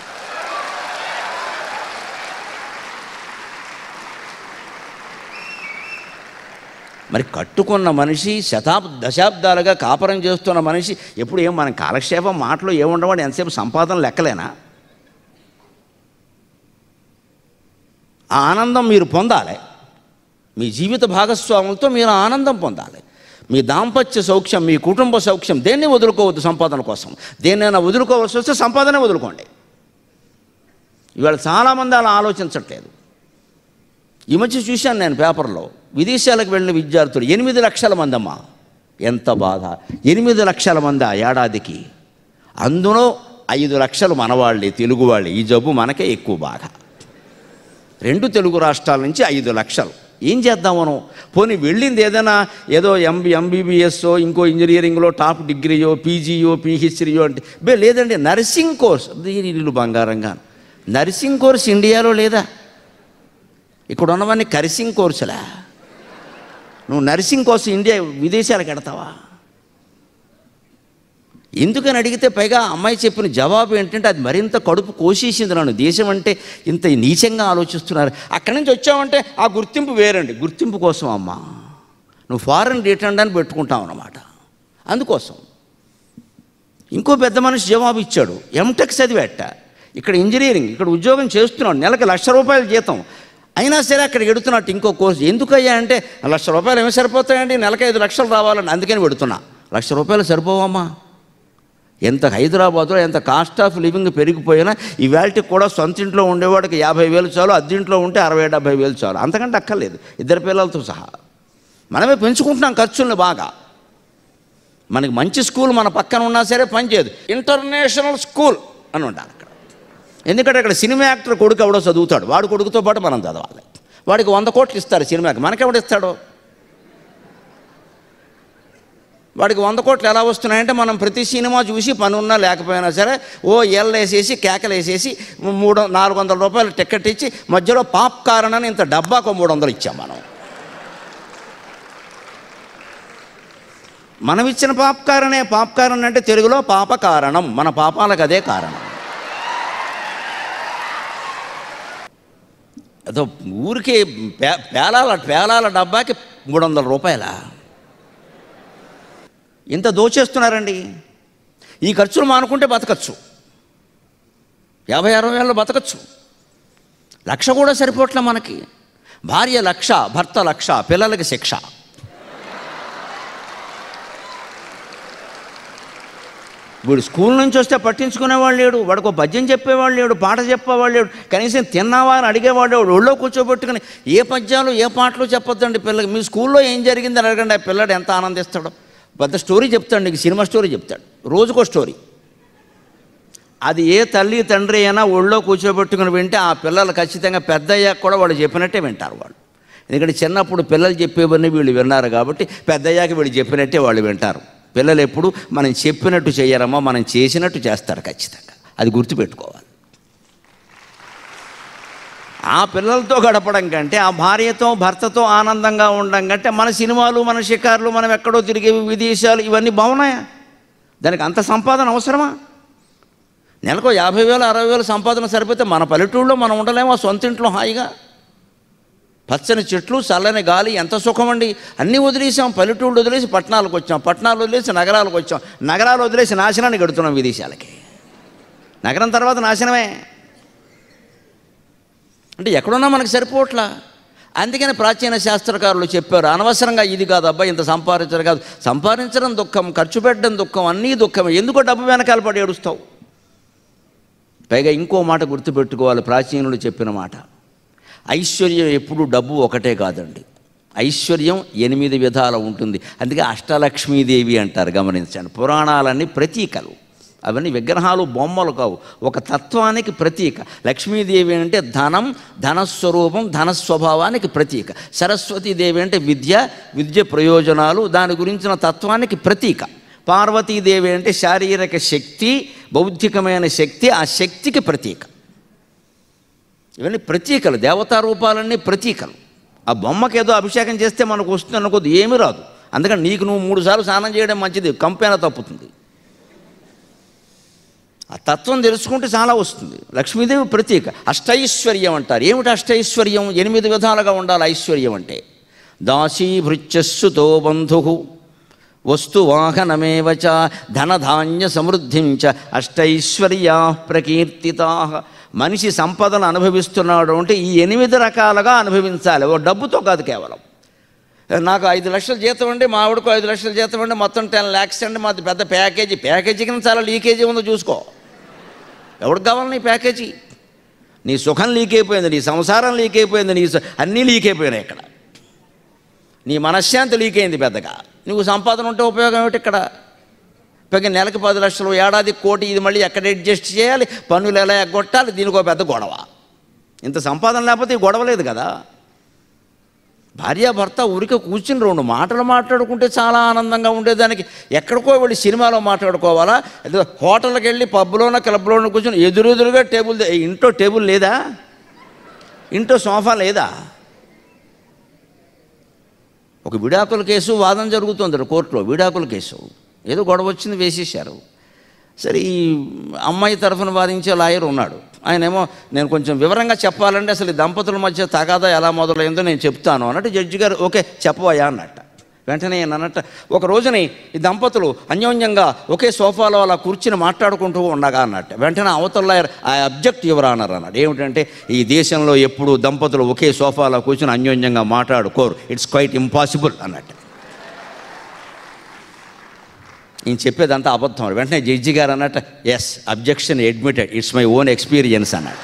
Speaker 2: మరి కట్టుకున్న మనిషి శతాబ్ దశాబ్దాలుగా కాపురం చేస్తున్న మనిషి ఎప్పుడు ఏం మన కాలక్షేపం మాటలు ఏముండవాడు ఎంతసేపు సంపాదన లెక్కలేనా ఆ ఆనందం మీరు పొందాలి మీ జీవిత భాగస్వాములతో మీరు ఆనందం పొందాలి మీ దాంపత్య సౌఖ్యం మీ కుటుంబ సౌఖ్యం దేన్ని వదులుకోవద్దు సంపాదన కోసం దేన్నైనా వదులుకోవాల్సి వస్తే సంపాదనే వదులుకోండి ఇవాళ చాలామంది అలా ఆలోచించట్లేదు ఈ మధ్య చూశాను నేను పేపర్లో విదేశాలకు వెళ్ళిన విద్యార్థులు ఎనిమిది లక్షల మంది అమ్మా ఎంత బాధ ఎనిమిది లక్షల మంది ఆ ఏడాదికి అందులో ఐదు లక్షలు మనవాళ్ళే తెలుగు వాళ్ళే ఈ జబ్బు మనకే ఎక్కువ బాధ రెండు తెలుగు రాష్ట్రాల నుంచి ఐదు లక్షలు ఏం చేద్దాం మనం పోనీ వెళ్ళింది ఏదైనా ఏదో ఎంబీ ఎంబీబీఎస్ఓ ఇంకో ఇంజనీరింగ్లో టాప్ డిగ్రీయో పీజీయో పీహెచ్డీయో అంటే బే లేదండి నర్సింగ్ కోర్స్ దీనిలు బంగారంగా నర్సింగ్ కోర్స్ ఇండియాలో లేదా ఇక్కడ ఉన్నవన్నీ కర్సింగ్ కోర్సులా నువ్వు నర్సింగ్ కోసం ఇండియా విదేశాలకు ఎడతావా ఎందుకని అడిగితే పైగా అమ్మాయి చెప్పిన జవాబు ఏంటంటే అది మరింత కడుపు కోసేసింది నన్ను దేశం అంటే ఇంత నీచంగా ఆలోచిస్తున్నారు అక్కడి నుంచి వచ్చావంటే ఆ గుర్తింపు వేరండి గుర్తింపు కోసం అమ్మా నువ్వు ఫారెన్ రిటర్న్ అని పెట్టుకుంటావు అన్నమాట అందుకోసం ఇంకో పెద్ద మనిషి జవాబు ఇచ్చాడు ఎంటెక్ చదివేట ఇక్కడ ఇంజనీరింగ్ ఇక్కడ ఉద్యోగం చేస్తున్నాడు నెలకు లక్ష రూపాయల జీతం అయినా సరే అక్కడ ఎడుతున్నట్టు ఇంకో కోర్సు ఎందుకయ్యా అంటే లక్ష రూపాయలు ఏమి సరిపోతాయండి నెలకు ఐదు లక్షలు రావాలని అందుకని పెడుతున్నా లక్ష రూపాయలు సరిపోవమ్మా ఎంత హైదరాబాద్లో ఎంత కాస్ట్ ఆఫ్ లివింగ్ పెరిగిపోయినా ఇవాళకి కూడా సొంత ఇంట్లో ఉండేవాడికి యాభై వేలు చాలు అద్దెంట్లో ఉంటే అరవై డెబ్బై వేలు చాలు అంతకంటే అక్కర్లేదు ఇద్దరు పిల్లలతో సహా మనమే పెంచుకుంటున్నాం ఖర్చుల్ని బాగా మనకి మంచి స్కూల్ మన పక్కన ఉన్నా సరే పనిచేయదు ఇంటర్నేషనల్ స్కూల్ అని ఉండాలి అక్కడ ఎందుకంటే అక్కడ సినిమా యాక్టర్ కొడుకు ఎవడో చదువుతాడు వాడు కొడుకుతో పాటు మనం చదవాలి వాడికి వంద కోట్లు ఇస్తారు సినిమాకి మనకెవడు ఇస్తాడో వాడికి వంద కోట్లు ఎలా వస్తున్నాయంటే మనం ప్రతి సినిమా చూసి పని ఉన్నా లేకపోయినా సరే ఓ ఎల్ వేసేసి కేకలు వేసేసి మూడు నాలుగు వందల రూపాయలు టికెట్ ఇచ్చి మధ్యలో పాప్కార్న్ అని ఇంత డబ్బాకు మూడు వందలు ఇచ్చాం మనం మనం ఇచ్చిన పాపకారణే పాపకారణం అంటే తెలుగులో పాప కారణం మన పాపాలకు అదే కారణం అదో ఊరికే పే పేలాల పేలాల డబ్బాకి మూడు వందల రూపాయల ఇంత దోచేస్తున్నారండి ఈ ఖర్చులు మానుకుంటే బతకచ్చు యాభై అరవై వేలలో బతకచ్చు లక్ష కూడా సరిపోట్లే మనకి భార్య లక్ష భర్త లక్ష పిల్లలకి శిక్ష వీడు స్కూల్ నుంచి వస్తే పట్టించుకునేవాడు లేడు వాడికి ఒక పద్యం చెప్పేవాడు లేడు పాట చెప్పేవాడు లేడు కనీసం తిన్నావా అని అడిగేవాడు లేడు ఒళ్ళో కూర్చోబెట్టుకుని ఏ పద్యాలు ఏ పాటలు చెప్పొద్దండి పిల్లకి మీ స్కూల్లో ఏం జరిగిందని అడగండి ఆ పిల్లడు ఎంత ఆనందిస్తాడో పెద్ద స్టోరీ చెప్తాడు నీకు సినిమా స్టోరీ చెప్తాడు రోజుకో స్టోరీ అది ఏ తల్లి తండ్రి అయినా ఒళ్ళో కూర్చోబెట్టుకుని వింటే ఆ పిల్లలు ఖచ్చితంగా పెద్ద అయ్యాక కూడా వాళ్ళు చెప్పినట్టే వింటారు వాళ్ళు ఎందుకంటే చిన్నప్పుడు పిల్లలు చెప్పేవన్నీ వీళ్ళు విన్నారు కాబట్టి పెద్ద అయ్యాక వీళ్ళు చెప్పినట్టే వాళ్ళు వింటారు పిల్లలు ఎప్పుడు మనం చెప్పినట్టు చేయరమ్మా మనం చేసినట్టు చేస్తారు ఖచ్చితంగా అది గుర్తుపెట్టుకోవాలి ఆ పిల్లలతో గడపడం కంటే ఆ భార్యతో భర్తతో ఆనందంగా ఉండడం కంటే మన సినిమాలు మన షికార్లు మనం ఎక్కడో తిరిగే విదేశాలు ఇవన్నీ బాగున్నాయా దానికి అంత సంపాదన అవసరమా నెలకు యాభై వేలు అరవై వేలు సంపాదన సరిపోతే మన పల్లెటూళ్ళలో మనం ఉండలేమో సొంత ఇంట్లో హాయిగా పచ్చని చెట్లు చల్లని గాలి ఎంత సుఖం అండి అన్నీ వదిలేసాం పల్లెటూళ్ళు వదిలేసి పట్టణాలకు వచ్చాం పట్టణాలు వదిలేసి నగరాలకు వచ్చాం నగరాలు వదిలేసి నాశనాన్ని గడుతున్నాం విదేశాలకి నగరం తర్వాత నాశనమే అంటే ఎక్కడున్నా మనకు సరిపోవట్లా అందుకని ప్రాచీన శాస్త్రకారులు చెప్పారు అనవసరంగా ఇది కాదు అబ్బాయి ఇంత సంపాదించడం కాదు సంపాదించడం దుఃఖం ఖర్చు పెట్టడం దుఃఖం అన్నీ దుఃఖమే ఎందుకో డబ్బు వెనకాల పడి ఏడుస్తావు పైగా ఇంకో మాట గుర్తుపెట్టుకోవాలి ప్రాచీనులు చెప్పిన మాట ఐశ్వర్యం ఎప్పుడు డబ్బు ఒకటే కాదండి ఐశ్వర్యం ఎనిమిది విధాల ఉంటుంది అందుకే అష్టలక్ష్మీదేవి అంటారు గమనించండి పురాణాలన్నీ ప్రతీకలు అవన్నీ విగ్రహాలు బొమ్మలు కావు ఒక తత్వానికి ప్రతీక లక్ష్మీదేవి అంటే ధనం ధనస్వరూపం ధనస్వభావానికి ప్రతీక సరస్వతీదేవి అంటే విద్య విద్య ప్రయోజనాలు దాని గురించిన తత్వానికి ప్రతీక పార్వతీదేవి అంటే శారీరక శక్తి బౌద్ధికమైన శక్తి ఆ శక్తికి ప్రతీక ఇవన్నీ ప్రతీకలు దేవతా రూపాలన్నీ ప్రతీకలు ఆ బొమ్మకి ఏదో అభిషేకం చేస్తే మనకు వస్తుంది అనుకోద్దు ఏమీ రాదు అందుకని నీకు నువ్వు మూడు సార్లు స్నానం చేయడం మంచిది కంపైనా తప్పుతుంది ఆ తత్వం తెలుసుకుంటే చాలా వస్తుంది లక్ష్మీదేవి ప్రతీక అష్టైశ్వర్యం అంటారు ఏమిటి అష్టైశ్వర్యం ఎనిమిది విధాలుగా ఉండాలి ఐశ్వర్యం అంటే దాసీభృత్యస్సుతో బంధు వస్తువాహనమేవచ ధనధాన్య సమృద్ధిం చ అష్టైశ్వర్యా ప్రకీర్తితా మనిషి సంపదను అనుభవిస్తున్నాడు అంటే ఈ ఎనిమిది రకాలుగా అనుభవించాలి ఓ డబ్బుతో కాదు కేవలం నాకు ఐదు లక్షల జీతం అండి మా ఆవిడకు ఐదు లక్షల జీతం అండి మొత్తం టెన్ ల్యాక్స్ అండి మాది పెద్ద ప్యాకేజీ ప్యాకేజీ కింద చాలా లీకేజీ ఉందో చూసుకో ఎవరికి కావాలి నీ ప్యాకేజీ నీ సుఖం లీక్ అయిపోయింది నీ సంసారం లీక్ అయిపోయింది నీ స- అన్నీ లీక్ అయిపోయినాయి ఇక్కడ నీ మనశ్శాంతి లీక్ అయింది పెద్దగా నువ్వు సంపాదన ఉంటే ఉపయోగం ఏమిటి ఇక్కడ పైగా నెలకి పది లక్షలు ఏడాది కోటి ఇది మళ్ళీ ఎక్కడ అడ్జస్ట్ చేయాలి పన్నులు ఎలా ఎగ్గొట్టాలి దీనికి ఒక పెద్ద గొడవ ఇంత సంపాదన లేకపోతే ఈ గొడవ లేదు కదా భార్యాభర్త ఊరికే కూర్చుని రెండు మాటలు మాట్లాడుకుంటే చాలా ఆనందంగా ఉండేదానికి ఎక్కడికో వెళ్ళి సినిమాలో మాట్లాడుకోవాలా ఏదో హోటల్కి వెళ్ళి పబ్లోన క్లబ్లోన కూర్చొని ఎదురెదురుగా టేబుల్ దే- ఇంట్లో టేబుల్ లేదా ఇంట్లో సోఫా లేదా ఒక విడాకుల కేసు వాదన జరుగుతుంది కోర్టులో విడాకుల కేసు ఏదో గొడవ వచ్చింది వేసేశారు సరే ఈ అమ్మాయి తరఫున వాదించే లాయర్ ఉన్నాడు ఆయనేమో నేను కొంచెం వివరంగా చెప్పాలంటే అసలు ఈ దంపతుల మధ్య తగాదా ఎలా మొదలైందో నేను చెప్తాను అన్నట్టు జడ్జి గారు ఓకే చెప్పవయ్యా అన్నట్ట వెంటనే నేను అన్నట్ట ఒక రోజుని ఈ దంపతులు అన్యోన్యంగా ఒకే సోఫాలో అలా కూర్చుని మాట్లాడుకుంటూ ఉండగా అన్నట్టు వెంటనే అవతల లాయర్ ఆ అబ్జెక్ట్ ఎవరా అన్నారు అన్నాడు ఏమిటంటే ఈ దేశంలో ఎప్పుడు దంపతులు ఒకే సోఫాలో కూర్చుని అన్యోన్యంగా మాట్లాడుకోరు ఇట్స్ క్వైట్ ఇంపాసిబుల్ అన్నట్టు ఈయన చెప్పేదంతా అబద్ధం వెంటనే జడ్జి గారు అన్నట్టు yes objection admitted it's my own experience అన్నట్టు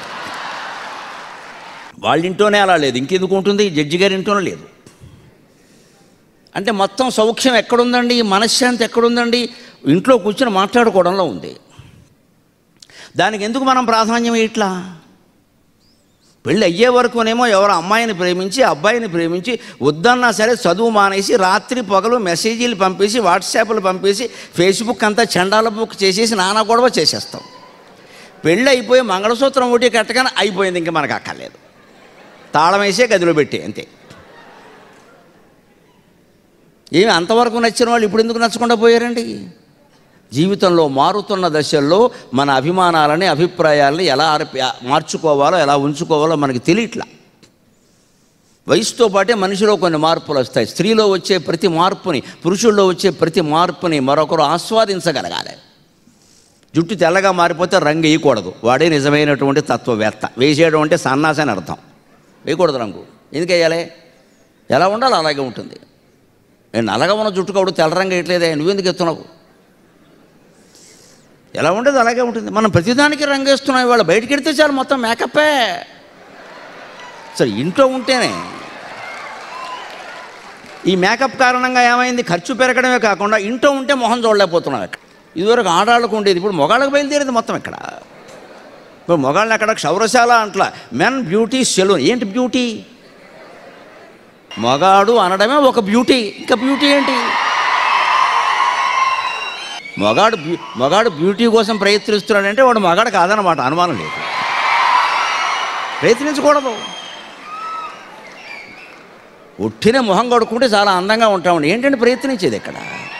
Speaker 2: వాళ్ళ ఇంట్లోనే అలా లేదు ఇంకెందుకు ఉంటుంది జడ్జి గారి ఇంట్లోనే లేదు అంటే మొత్తం సౌఖ్యం ఎక్కడుందండి మనశ్శాంతి ఎక్కడుందండి ఇంట్లో కూర్చొని మాట్లాడుకోవడంలో ఉంది దానికి ఎందుకు మనం ప్రాధాన్యం ఇట్లా పెళ్ళి అయ్యే వరకునేమో ఎవరు అమ్మాయిని ప్రేమించి అబ్బాయిని ప్రేమించి వద్దన్నా సరే చదువు మానేసి రాత్రి పగలు మెసేజీలు పంపేసి వాట్సాప్లు పంపేసి ఫేస్బుక్ అంతా చండాల బుక్ చేసేసి నానా గొడవ చేసేస్తాం పెళ్ళి అయిపోయి మంగళసూత్రం ఒకటి కట్టగానే అయిపోయింది ఇంకా మనకు అక్కర్లేదు తాళం వేసే గదిలో పెట్టి అంతే ఏమి అంతవరకు నచ్చిన వాళ్ళు ఇప్పుడు ఎందుకు నచ్చకుండా పోయారండి జీవితంలో మారుతున్న దశల్లో మన అభిమానాలని అభిప్రాయాలని ఎలా అర్ప- మార్చుకోవాలో ఎలా ఉంచుకోవాలో మనకి తెలియట్లా వయసుతో పాటే మనిషిలో కొన్ని మార్పులు వస్తాయి స్త్రీలో వచ్చే ప్రతి మార్పుని పురుషుల్లో వచ్చే ప్రతి మార్పుని మరొకరు ఆస్వాదించగలగాలి జుట్టు తెల్లగా మారిపోతే రంగు వేయకూడదు వాడే నిజమైనటువంటి తత్వవేత్త వేసేయడం అంటే సన్నాసి అని అర్థం వేయకూడదు రంగు ఎందుకు వేయాలి ఎలా ఉండాలి అలాగే ఉంటుంది నేను నల్లగా ఉన్న జుట్టు కవుడు తెల్ల రంగు వేయట్లేదే నువ్వెందుకు ఎత్తున్నావు ఎలా ఉండేది అలాగే ఉంటుంది మనం ప్రతిదానికి రంగు వేస్తున్నాం ఇవాళ బయటికి వెడితే చాలు మొత్తం మేకప్పే సరే ఇంట్లో ఉంటేనే ఈ మేకప్ కారణంగా ఏమైంది ఖర్చు పెరగడమే కాకుండా ఇంట్లో ఉంటే మొహం చూడలేకపోతున్నాం ఇక్కడ ఇదివరకు ఆడాళ్ళకు ఉండేది ఇప్పుడు మొగాళ్ళకు బయలుదేరేది మొత్తం ఇక్కడ ఇప్పుడు మొగాళ్ళని అక్కడ క్షౌరశాల అంట్లా మెన్ బ్యూటీ సెలూన్ ఏంటి బ్యూటీ మగాడు అనడమే ఒక బ్యూటీ ఇంకా బ్యూటీ ఏంటి మగాడు బ్యూ మగాడు బ్యూటీ కోసం ప్రయత్నిస్తున్నాడంటే వాడు మగాడు కాదనమాట అనుమానం లేదు ప్రయత్నించకూడదు ఒట్టిన మొహం కడుక్కుంటే చాలా అందంగా ఉంటామండి ఏంటంటే ప్రయత్నించేది ఇక్కడ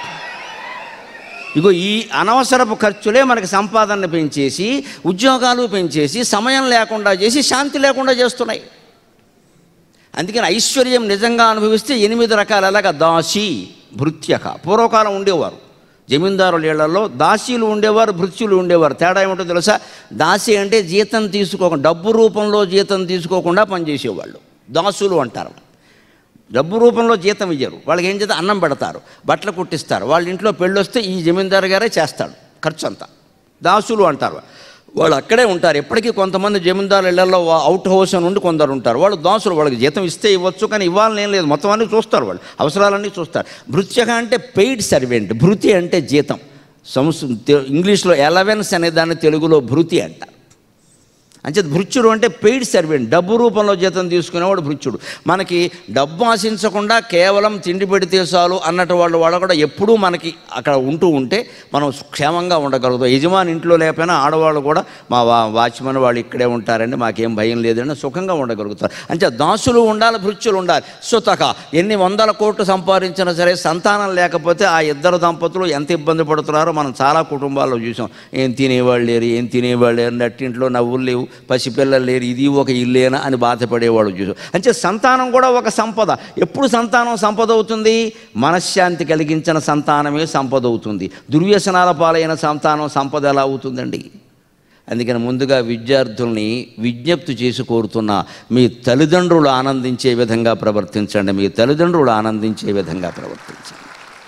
Speaker 2: ఇగో ఈ అనవసరపు ఖర్చులే మనకి సంపాదన పెంచేసి ఉద్యోగాలు పెంచేసి సమయం లేకుండా చేసి శాంతి లేకుండా చేస్తున్నాయి అందుకని ఐశ్వర్యం నిజంగా అనుభవిస్తే ఎనిమిది రకాల ఎలాగ దాసి భృత్యక పూర్వకాలం ఉండేవారు జమీందారుల ఇళ్లలో దాసీలు ఉండేవారు భృత్యులు ఉండేవారు తేడా ఏమిటో తెలుసా దాసి అంటే జీతం తీసుకోకుండా డబ్బు రూపంలో జీతం తీసుకోకుండా పనిచేసేవాళ్ళు దాసులు అంటారు డబ్బు రూపంలో జీతం ఇయ్యరు వాళ్ళకి ఏం చేస్తే అన్నం పెడతారు బట్టలు కుట్టిస్తారు వాళ్ళ ఇంట్లో పెళ్ళి వస్తే ఈ జమీందారు గారే చేస్తాడు ఖర్చు అంతా దాసులు అంటారు వాళ్ళు అక్కడే ఉంటారు ఎప్పటికీ కొంతమంది జమీందారు ఇళ్లలో అవుట్ హౌస్ అని ఉండి కొందరు ఉంటారు వాళ్ళు దాసులు వాళ్ళకి జీతం ఇస్తే ఇవ్వచ్చు కానీ ఇవ్వాలని ఏం లేదు మొత్తం అన్నీ చూస్తారు వాళ్ళు అవసరాలన్నీ చూస్తారు భృత్యక అంటే పెయిడ్ సర్వెంట్ భృతి అంటే జీతం సంస్ తె- ఇంగ్లీష్లో ఎలవెన్స్ అనే దాన్ని తెలుగులో భృతి అంటారు అంచేత భృత్యుడు అంటే పెయిడ్ సర్వెంట్ డబ్బు రూపంలో జీతం తీసుకునేవాడు భృత్యుడు మనకి డబ్బు ఆశించకుండా కేవలం తిండి పెడితే చాలు అన్నట్టు వాళ్ళు వాళ్ళు కూడా ఎప్పుడూ మనకి అక్కడ ఉంటూ ఉంటే మనం క్షేమంగా ఉండగలుగుతాం యజమాని ఇంట్లో లేకపోయినా ఆడవాళ్ళు కూడా మా వా వాచ్మెన్ వాళ్ళు ఇక్కడే ఉంటారండి మాకేం భయం లేదండి సుఖంగా ఉండగలుగుతారు అంటే దాసులు ఉండాలి భృత్యులు ఉండాలి సుతక ఎన్ని వందల కోట్లు సంపాదించినా సరే సంతానం లేకపోతే ఆ ఇద్దరు దంపతులు ఎంత ఇబ్బంది పడుతున్నారో మనం చాలా కుటుంబాల్లో చూసాం ఏం తినేవాళ్ళు లేరు ఏం తినేవాళ్ళు లేరు నట్టింట్లో నవ్వులు లేవు పసిపిల్లలు లేరు ఇది ఒక ఇల్లేనా అని బాధపడేవాళ్ళు చూసాం అంటే సంతానం కూడా ఒక సంపద ఎప్పుడు సంతానం సంపద అవుతుంది మనశ్శాంతి కలిగించిన సంతానమే సంపద అవుతుంది దుర్వ్యసనాల పాలైన సంతానం సంపద ఎలా అవుతుందండి అందుకని ముందుగా విద్యార్థుల్ని విజ్ఞప్తి చేసి కోరుతున్నా మీ తల్లిదండ్రులు ఆనందించే విధంగా ప్రవర్తించండి మీ తల్లిదండ్రులు ఆనందించే విధంగా ప్రవర్తించండి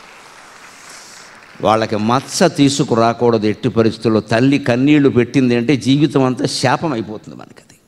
Speaker 2: వాళ్ళకి మత్స తీసుకురాకూడదు ఎట్టి పరిస్థితుల్లో తల్లి కన్నీళ్లు పెట్టింది అంటే జీవితం అంతా శాపం అయిపోతుంది మనకి అది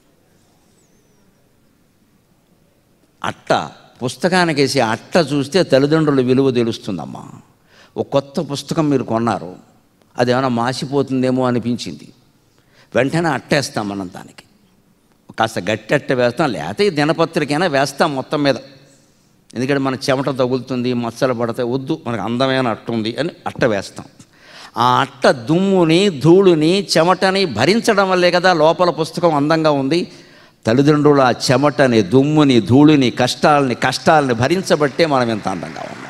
Speaker 2: అట్ట పుస్తకానికి వేసి అట్ట చూస్తే తల్లిదండ్రుల విలువ తెలుస్తుందమ్మా ఒక కొత్త పుస్తకం మీరు కొన్నారు అది ఏమైనా మాసిపోతుందేమో అనిపించింది వెంటనే అట్టేస్తాం మనం దానికి కాస్త గట్టి అట్ట వేస్తాం లేకపోతే ఈ దినపత్రికైనా వేస్తాం మొత్తం మీద ఎందుకంటే మన చెమట తగులుతుంది మచ్చలు పడతాయి వద్దు మనకు అందమైన అట్ట ఉంది అని అట్ట వేస్తాం ఆ అట్ట దుమ్ముని ధూళిని చెమటని భరించడం వల్లే కదా లోపల పుస్తకం అందంగా ఉంది తల్లిదండ్రులు ఆ చెమటని దుమ్ముని ధూళిని కష్టాలని కష్టాలని భరించబట్టే మనం ఎంత అందంగా ఉన్నాం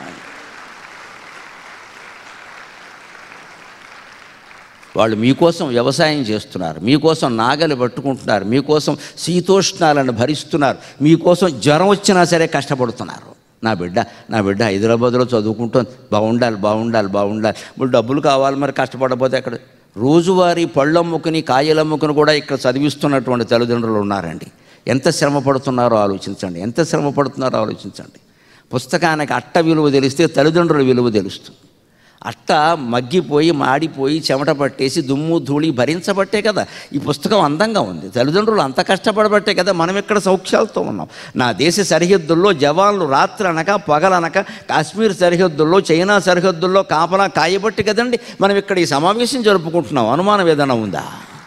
Speaker 2: వాళ్ళు మీకోసం వ్యవసాయం చేస్తున్నారు మీకోసం నాగలి పట్టుకుంటున్నారు మీకోసం శీతోష్ణాలను భరిస్తున్నారు మీకోసం జ్వరం వచ్చినా సరే కష్టపడుతున్నారు నా బిడ్డ నా బిడ్డ హైదరాబాద్లో చదువుకుంటుంది బాగుండాలి బాగుండాలి బాగుండాలి ఇప్పుడు డబ్బులు కావాలి మరి కష్టపడకపోతే అక్కడ రోజువారీ పళ్ళమ్ముకుని కాయలమ్ముకుని కూడా ఇక్కడ చదివిస్తున్నటువంటి తల్లిదండ్రులు ఉన్నారండి ఎంత శ్రమ పడుతున్నారో ఆలోచించండి ఎంత శ్రమ పడుతున్నారో ఆలోచించండి పుస్తకానికి అట్ట విలువ తెలిస్తే తల్లిదండ్రుల విలువ తెలుస్తుంది అట్ట మగ్గిపోయి మాడిపోయి చెమట పట్టేసి దుమ్ము ధూళి భరించబట్టే కదా ఈ పుస్తకం అందంగా ఉంది తల్లిదండ్రులు అంత కష్టపడబట్టే కదా మనం ఇక్కడ సౌఖ్యాలతో ఉన్నాం నా దేశ సరిహద్దుల్లో జవాన్లు రాత్రి అనక పగలనక కాశ్మీర్ సరిహద్దుల్లో చైనా సరిహద్దుల్లో కాపలా కాయబట్టి కదండి మనం ఇక్కడ ఈ సమావేశం జరుపుకుంటున్నాం అనుమానం ఏదైనా ఉందా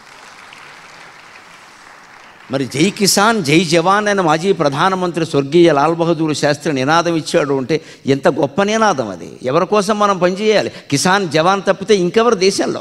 Speaker 2: మరి జై కిసాన్ జై జవాన్ అని మాజీ ప్రధానమంత్రి స్వర్గీయ లాల్ బహదూర్ శాస్త్రి నినాదం ఇచ్చాడు అంటే ఎంత గొప్ప నినాదం అది ఎవరి కోసం మనం పనిచేయాలి కిసాన్ జవాన్ తప్పితే ఇంకెవరు దేశంలో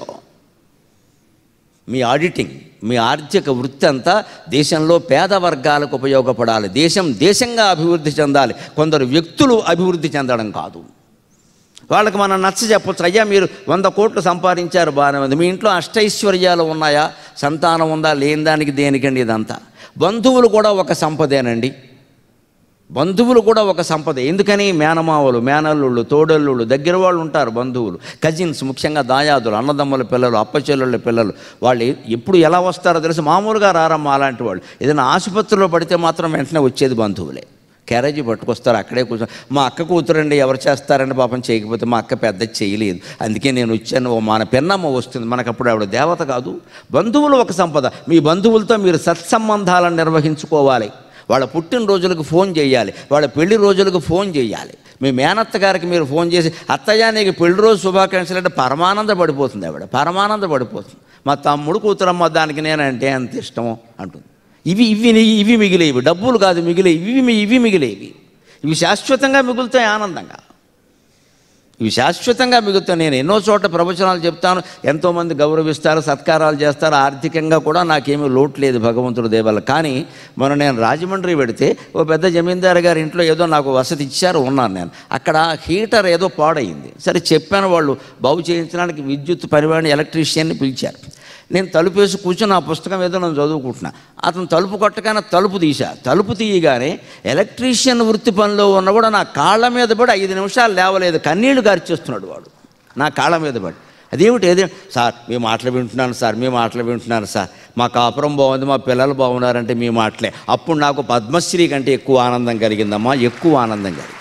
Speaker 2: మీ ఆడిటింగ్ మీ ఆర్థిక వృత్తి అంతా దేశంలో పేద వర్గాలకు ఉపయోగపడాలి దేశం దేశంగా అభివృద్ధి చెందాలి కొందరు వ్యక్తులు అభివృద్ధి చెందడం కాదు వాళ్ళకి మనం నచ్చ చెప్పొచ్చు అయ్యా మీరు వంద కోట్లు సంపాదించారు బాగానే ఉంది మీ ఇంట్లో అష్టైశ్వర్యాలు ఉన్నాయా సంతానం ఉందా లేని దానికి దేనికండి ఇదంతా బంధువులు కూడా ఒక సంపదేనండి బంధువులు కూడా ఒక సంపద ఎందుకని మేనమావలు మేనల్లుళ్ళు తోడల్లుళ్ళు దగ్గర వాళ్ళు ఉంటారు బంధువులు కజిన్స్ ముఖ్యంగా దాయాదులు అన్నదమ్ముల పిల్లలు అప్పచెల్లుళ్ళ పిల్లలు వాళ్ళు ఎప్పుడు ఎలా వస్తారో తెలుసు మామూలుగా రారమ్మా అలాంటి వాళ్ళు ఏదైనా ఆసుపత్రిలో పడితే మాత్రం వెంటనే వచ్చేది బంధువులే క్యారేజీ పట్టుకొస్తారు అక్కడే కూర్చొని మా అక్క కూతురండి ఎవరు చేస్తారని పాపం చేయకపోతే మా అక్క పెద్ద చేయలేదు అందుకే నేను వచ్చాను ఓ మన పెన్నమ్మ వస్తుంది మనకు అప్పుడు ఆవిడ దేవత కాదు బంధువులు ఒక సంపద మీ బంధువులతో మీరు సత్సంబంధాలను నిర్వహించుకోవాలి వాళ్ళ పుట్టినరోజులకు ఫోన్ చేయాలి వాళ్ళ పెళ్లి రోజులకు ఫోన్ చేయాలి మీ మేనత్త గారికి మీరు ఫోన్ చేసి అత్తయ్య నీకు పెళ్లి రోజు శుభాకాంక్షలు అంటే పరమానంద పడిపోతుంది ఆవిడ పరమానంద పడిపోతుంది మా తమ్ముడు కూతురమ్మ దానికి నేనంటే అంత ఇష్టము అంటుంది ఇవి ఇవి ఇవి మిగిలేవి డబ్బులు కాదు మిగిలేవి ఇవి మీ- ఇవి మిగిలేవి ఇవి శాశ్వతంగా మిగులుతాయి ఆనందంగా ఇవి శాశ్వతంగా మిగులుతాయి నేను ఎన్నో చోట్ల ప్రవచనాలు చెప్తాను ఎంతోమంది గౌరవిస్తారు సత్కారాలు చేస్తారు ఆర్థికంగా కూడా నాకేమీ లోటు లేదు భగవంతుడి దేవల్ల కానీ మొన్న నేను రాజమండ్రి పెడితే ఓ పెద్ద జమీందారు గారి ఇంట్లో ఏదో నాకు వసతి ఇచ్చారు ఉన్నాను నేను అక్కడ హీటర్ ఏదో పాడైంది సరే చెప్పాను వాళ్ళు బాగు చేయించడానికి విద్యుత్ పరివాణి ఎలక్ట్రీషియన్ని పిలిచారు నేను తలుపు వేసి కూర్చొని ఆ పుస్తకం ఏదో నేను చదువుకుంటున్నా అతను తలుపు కొట్టగానే తలుపు తీశా తలుపు తీయగానే ఎలక్ట్రీషియన్ వృత్తి పనిలో ఉన్న కూడా నా కాళ్ళ మీద పడి ఐదు నిమిషాలు లేవలేదు కన్నీళ్లు గారిచేస్తున్నాడు వాడు నా కాళ్ళ మీద పడి అదేమిటి ఏదే సార్ మీ మాటలు వింటున్నాను సార్ మీ మాటలు వింటున్నాను సార్ మా కాపురం బాగుంది మా పిల్లలు బాగున్నారంటే మీ మాటలే అప్పుడు నాకు పద్మశ్రీ కంటే ఎక్కువ ఆనందం కలిగిందమ్మా ఎక్కువ ఆనందం కలిగింది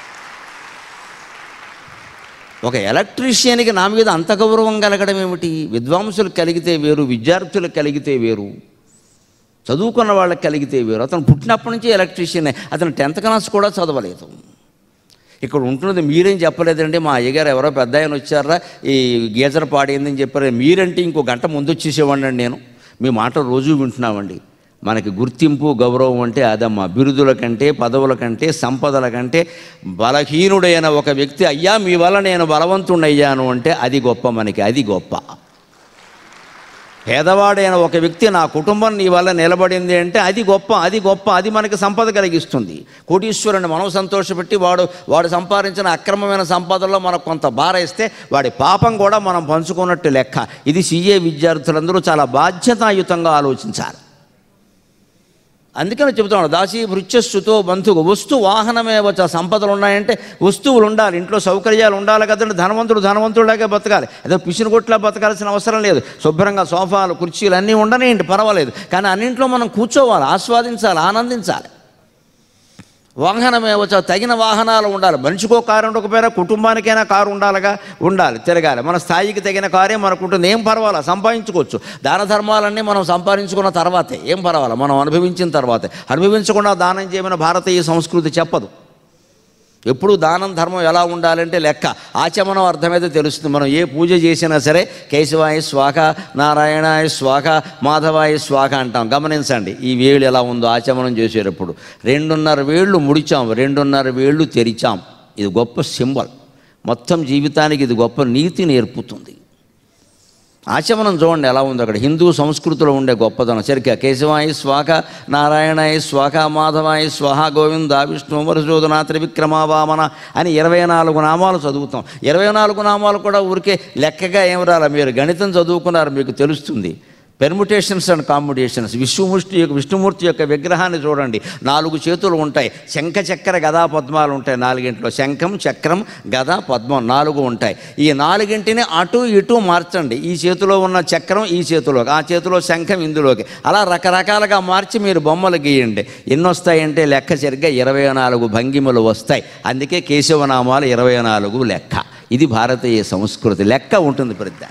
Speaker 2: ఒక ఎలక్ట్రీషియన్కి నా మీద అంత గౌరవం కలగడం ఏమిటి విద్వాంసులకు కలిగితే వేరు విద్యార్థులకు కలిగితే వేరు చదువుకున్న వాళ్ళకి కలిగితే వేరు అతను పుట్టినప్పటి నుంచి ఎలక్ట్రీషియనే అతను టెన్త్ క్లాస్ కూడా చదవలేదు ఇక్కడ ఉంటున్నది మీరేం చెప్పలేదండి మా అయ్యగారు ఎవరో పెద్ద ఆయన వచ్చారా ఈ గీజర్ పాడైందని చెప్పారు మీరంటే ఇంకో గంట ముందు వచ్చేసేవాడిని నేను మీ మాట రోజు వింటున్నామండి మనకి గుర్తింపు గౌరవం అంటే అదమ్మా బిరుదుల కంటే పదవుల కంటే సంపదల కంటే బలహీనుడైన ఒక వ్యక్తి అయ్యా మీ వల్ల నేను బలవంతుడయ్యాను అంటే అది గొప్ప మనకి అది గొప్ప పేదవాడైన ఒక వ్యక్తి నా కుటుంబం నీ వల్ల నిలబడింది అంటే అది గొప్ప అది గొప్ప అది మనకి సంపద కలిగిస్తుంది కోటీశ్వరుని మనం సంతోషపెట్టి వాడు వాడు సంపాదించిన అక్రమమైన సంపదలో మనకు కొంత బారేస్తే వాడి పాపం కూడా మనం పంచుకున్నట్టు లెక్క ఇది సీఏ విద్యార్థులందరూ చాలా బాధ్యతాయుతంగా ఆలోచించాలి అందుకని చెబుతున్నాడు దాసి భృత్యస్సుతో బంధువు వస్తు వాహనమే వచ్చా సంపదలు ఉన్నాయంటే వస్తువులు ఉండాలి ఇంట్లో సౌకర్యాలు ఉండాలి కదండి ధనవంతుడు ధనవంతుడిలాగే బతకాలి ఏదో పిసినుగొట్లా బతకాల్సిన అవసరం లేదు శుభ్రంగా సోఫాలు కుర్చీలు అన్నీ ఉండనేయండి పర్వాలేదు కానీ అన్నింట్లో మనం కూర్చోవాలి ఆస్వాదించాలి ఆనందించాలి వాహనమే వచ్చా తగిన వాహనాలు ఉండాలి మనిషికో కారు ఉండకపోయినా కుటుంబానికైనా కారు ఉండాలిగా ఉండాలి తిరగాలి మన స్థాయికి తగిన కారే మనకు ఉంటుంది ఏం పర్వాలా సంపాదించుకోవచ్చు దాన ధర్మాలన్నీ మనం సంపాదించుకున్న తర్వాతే ఏం పర్వాలా మనం అనుభవించిన తర్వాతే అనుభవించకుండా దానం చేయమని భారతీయ సంస్కృతి చెప్పదు ఎప్పుడు దానం ధర్మం ఎలా ఉండాలంటే లెక్క ఆచమనం అర్థమైతే తెలుస్తుంది మనం ఏ పూజ చేసినా సరే కేశవాయ స్వాక నారాయణాయ స్వాక మాధవాయ స్వాక అంటాం గమనించండి ఈ వేళ్ళు ఎలా ఉందో ఆచమనం చేసేటప్పుడు రెండున్నర వేళ్ళు ముడిచాం రెండున్నర వేళ్ళు తెరిచాం ఇది గొప్ప సింబల్ మొత్తం జీవితానికి ఇది గొప్ప నీతి నేర్పుతుంది ఆచమనం చూడండి ఎలా ఉందో అక్కడ హిందూ సంస్కృతిలో ఉండే గొప్పదనం సరిగ్గా కేశవాయ స్వాక నారాయణాయ స్వాక మాధవాయ స్వాహ గోవింద విష్ణు వరశోధన త్రివిక్రమ వామన అని ఇరవై నాలుగు నామాలు చదువుతాం ఇరవై నాలుగు నామాలు కూడా ఊరికే లెక్కగా ఏం రాలా మీరు గణితం చదువుకున్నారు మీకు తెలుస్తుంది పెర్ముటేషన్స్ అండ్ కాంబినేషన్స్ విష్ణుమూర్తి యొక్క విష్ణుమూర్తి యొక్క విగ్రహాన్ని చూడండి నాలుగు చేతులు ఉంటాయి శంఖ చక్ర గదా పద్మాలు ఉంటాయి నాలుగింటిలో శంఖం చక్రం గద పద్మం నాలుగు ఉంటాయి ఈ నాలుగింటిని అటు ఇటు మార్చండి ఈ చేతిలో ఉన్న చక్రం ఈ చేతిలోకి ఆ చేతిలో శంఖం ఇందులోకి అలా రకరకాలుగా మార్చి మీరు బొమ్మలు గీయండి ఎన్ని వస్తాయంటే లెక్క సరిగ్గా ఇరవై నాలుగు భంగిమలు వస్తాయి అందుకే కేశవనామాలు ఇరవై నాలుగు లెక్క ఇది భారతీయ సంస్కృతి లెక్క ఉంటుంది ప్రతి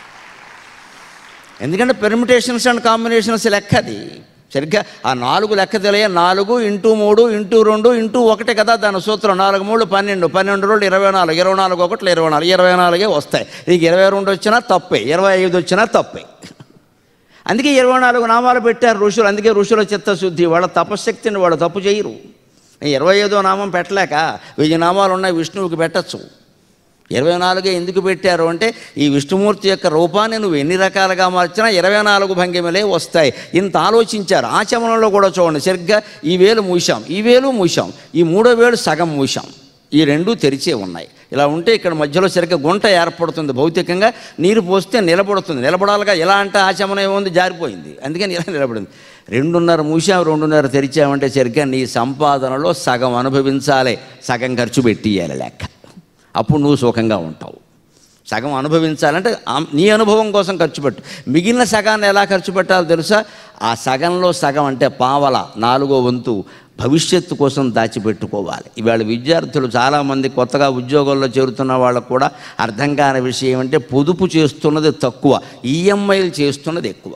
Speaker 2: ఎందుకంటే పెర్మిటేషన్స్ అండ్ కాంబినేషన్స్ లెక్క అది సరిగ్గా ఆ నాలుగు లెక్క తెలియ నాలుగు ఇంటూ మూడు ఇంటూ రెండు ఇంటూ ఒకటి కదా దాని సూత్రం నాలుగు మూడు పన్నెండు పన్నెండు రెండు ఇరవై నాలుగు ఇరవై నాలుగు ఒకటి ఇరవై నాలుగు ఇరవై నాలుగే వస్తాయి నీకు ఇరవై రెండు వచ్చినా తప్పే ఇరవై ఐదు వచ్చినా తప్పే అందుకే ఇరవై నాలుగు నామాలు పెట్టారు ఋషులు అందుకే ఋషుల చిత్తశుద్ధి వాళ్ళ తపశక్తిని వాళ్ళు తప్పు చేయరు ఇరవై ఐదో నామం పెట్టలేక వెయ్యి నామాలు ఉన్నాయి విష్ణువుకి పెట్టచ్చు ఇరవై నాలుగే ఎందుకు పెట్టారు అంటే ఈ విష్ణుమూర్తి యొక్క రూపాన్ని నువ్వు ఎన్ని రకాలుగా మార్చినా ఇరవై నాలుగు భంగిమలే వస్తాయి ఇంత ఆలోచించారు ఆచమనంలో కూడా చూడండి సరిగ్గా ఈ వేలు మూసాం ఈ వేలు మూసాం ఈ మూడో వేలు సగం మూసాం ఈ రెండు తెరిచే ఉన్నాయి ఇలా ఉంటే ఇక్కడ మధ్యలో సరిగ్గా గుంట ఏర్పడుతుంది భౌతికంగా నీరు పోస్తే నిలబడుతుంది నిలబడాలిగా ఎలా అంటే ఆచమనం ఏముంది జారిపోయింది అందుకని ఇలా నిలబడింది రెండున్నర మూసాం రెండున్నర తెరిచామంటే సరిగ్గా నీ సంపాదనలో సగం అనుభవించాలి సగం ఖర్చు పెట్టియాలి లెక్క అప్పుడు నువ్వు సుఖంగా ఉంటావు సగం అనుభవించాలంటే ఆ- నీ అనుభవం కోసం ఖర్చు పెట్టు మిగిలిన సగాన్ని ఎలా ఖర్చు పెట్టాలో తెలుసా ఆ సగంలో సగం అంటే పావల నాలుగో వంతు భవిష్యత్తు కోసం దాచిపెట్టుకోవాలి ఇవాళ విద్యార్థులు చాలామంది కొత్తగా ఉద్యోగాల్లో చేరుతున్న వాళ్ళకు కూడా అర్థం కాని విషయం అంటే పొదుపు చేస్తున్నది తక్కువ ఈఎంఐలు చేస్తున్నది ఎక్కువ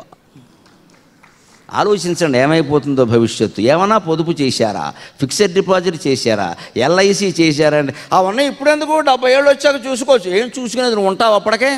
Speaker 2: ఆలోచించండి ఏమైపోతుందో భవిష్యత్తు ఏమన్నా పొదుపు చేశారా ఫిక్స్డ్ డిపాజిట్ చేశారా ఎల్ఐసి చేశారా అంటే అవన్నీ ఇప్పుడెందుకు డెబ్బై ఏళ్ళు వచ్చాక చూసుకోవచ్చు ఏం చూసుకునేది నువ్వు ఉంటావు అప్పటికే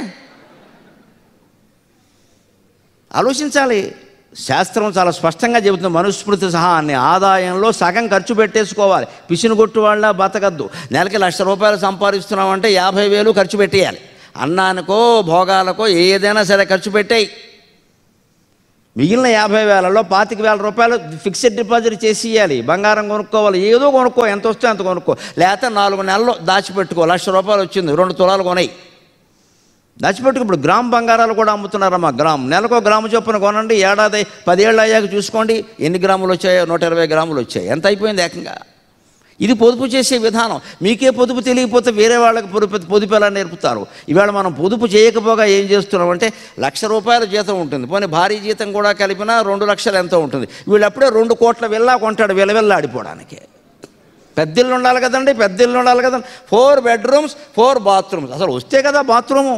Speaker 2: ఆలోచించాలి శాస్త్రం చాలా స్పష్టంగా చెబుతుంది మనుస్మృతి సహా అన్ని ఆదాయంలో సగం ఖర్చు పెట్టేసుకోవాలి పిసినుగొట్టు వాళ్ళ బతకద్దు నెలకి లక్ష రూపాయలు సంపాదిస్తున్నామంటే యాభై వేలు ఖర్చు పెట్టేయాలి అన్నానికో భోగాలకో ఏదైనా సరే ఖర్చు పెట్టేయి మిగిలిన యాభై వేలలో పాతిక వేల రూపాయలు ఫిక్స్డ్ డిపాజిట్ చేసి ఇవ్వాలి బంగారం కొనుక్కోవాలి ఏదో కొనుక్కో ఎంత వస్తే అంత కొనుక్కో లేకపోతే నాలుగు నెలలు దాచిపెట్టుకో లక్ష రూపాయలు వచ్చింది రెండు తులాలు కొనాయి దాచిపెట్టుకు ఇప్పుడు గ్రామ్ బంగారాలు కూడా అమ్ముతున్నారమ్మా గ్రామ్ నెలకో గ్రాము చొప్పున కొనండి ఏడాది పదేళ్ళు అయ్యాక చూసుకోండి ఎన్ని గ్రాములు వచ్చాయో నూట ఇరవై గ్రాములు వచ్చాయి ఎంత అయిపోయింది ఏకంగా ఇది పొదుపు చేసే విధానం మీకే పొదుపు తెలియకపోతే వేరే వాళ్ళకి పొదుపు పొదుపు ఎలా నేర్పుతారు ఇవాళ మనం పొదుపు చేయకపోగా ఏం చేస్తున్నాం అంటే లక్ష రూపాయల జీతం ఉంటుంది పోనీ భారీ జీతం కూడా కలిపినా రెండు లక్షలు ఎంతో ఉంటుంది వీళ్ళు అప్పుడే రెండు కోట్ల వెళ్ళా కొంటాడు విలవిల్లాడిపోవడానికి పెద్దిల్లు ఉండాలి కదండి పెద్దిల్లు ఉండాలి కదండి ఫోర్ బెడ్రూమ్స్ ఫోర్ బాత్రూమ్స్ అసలు వస్తే కదా బాత్రూము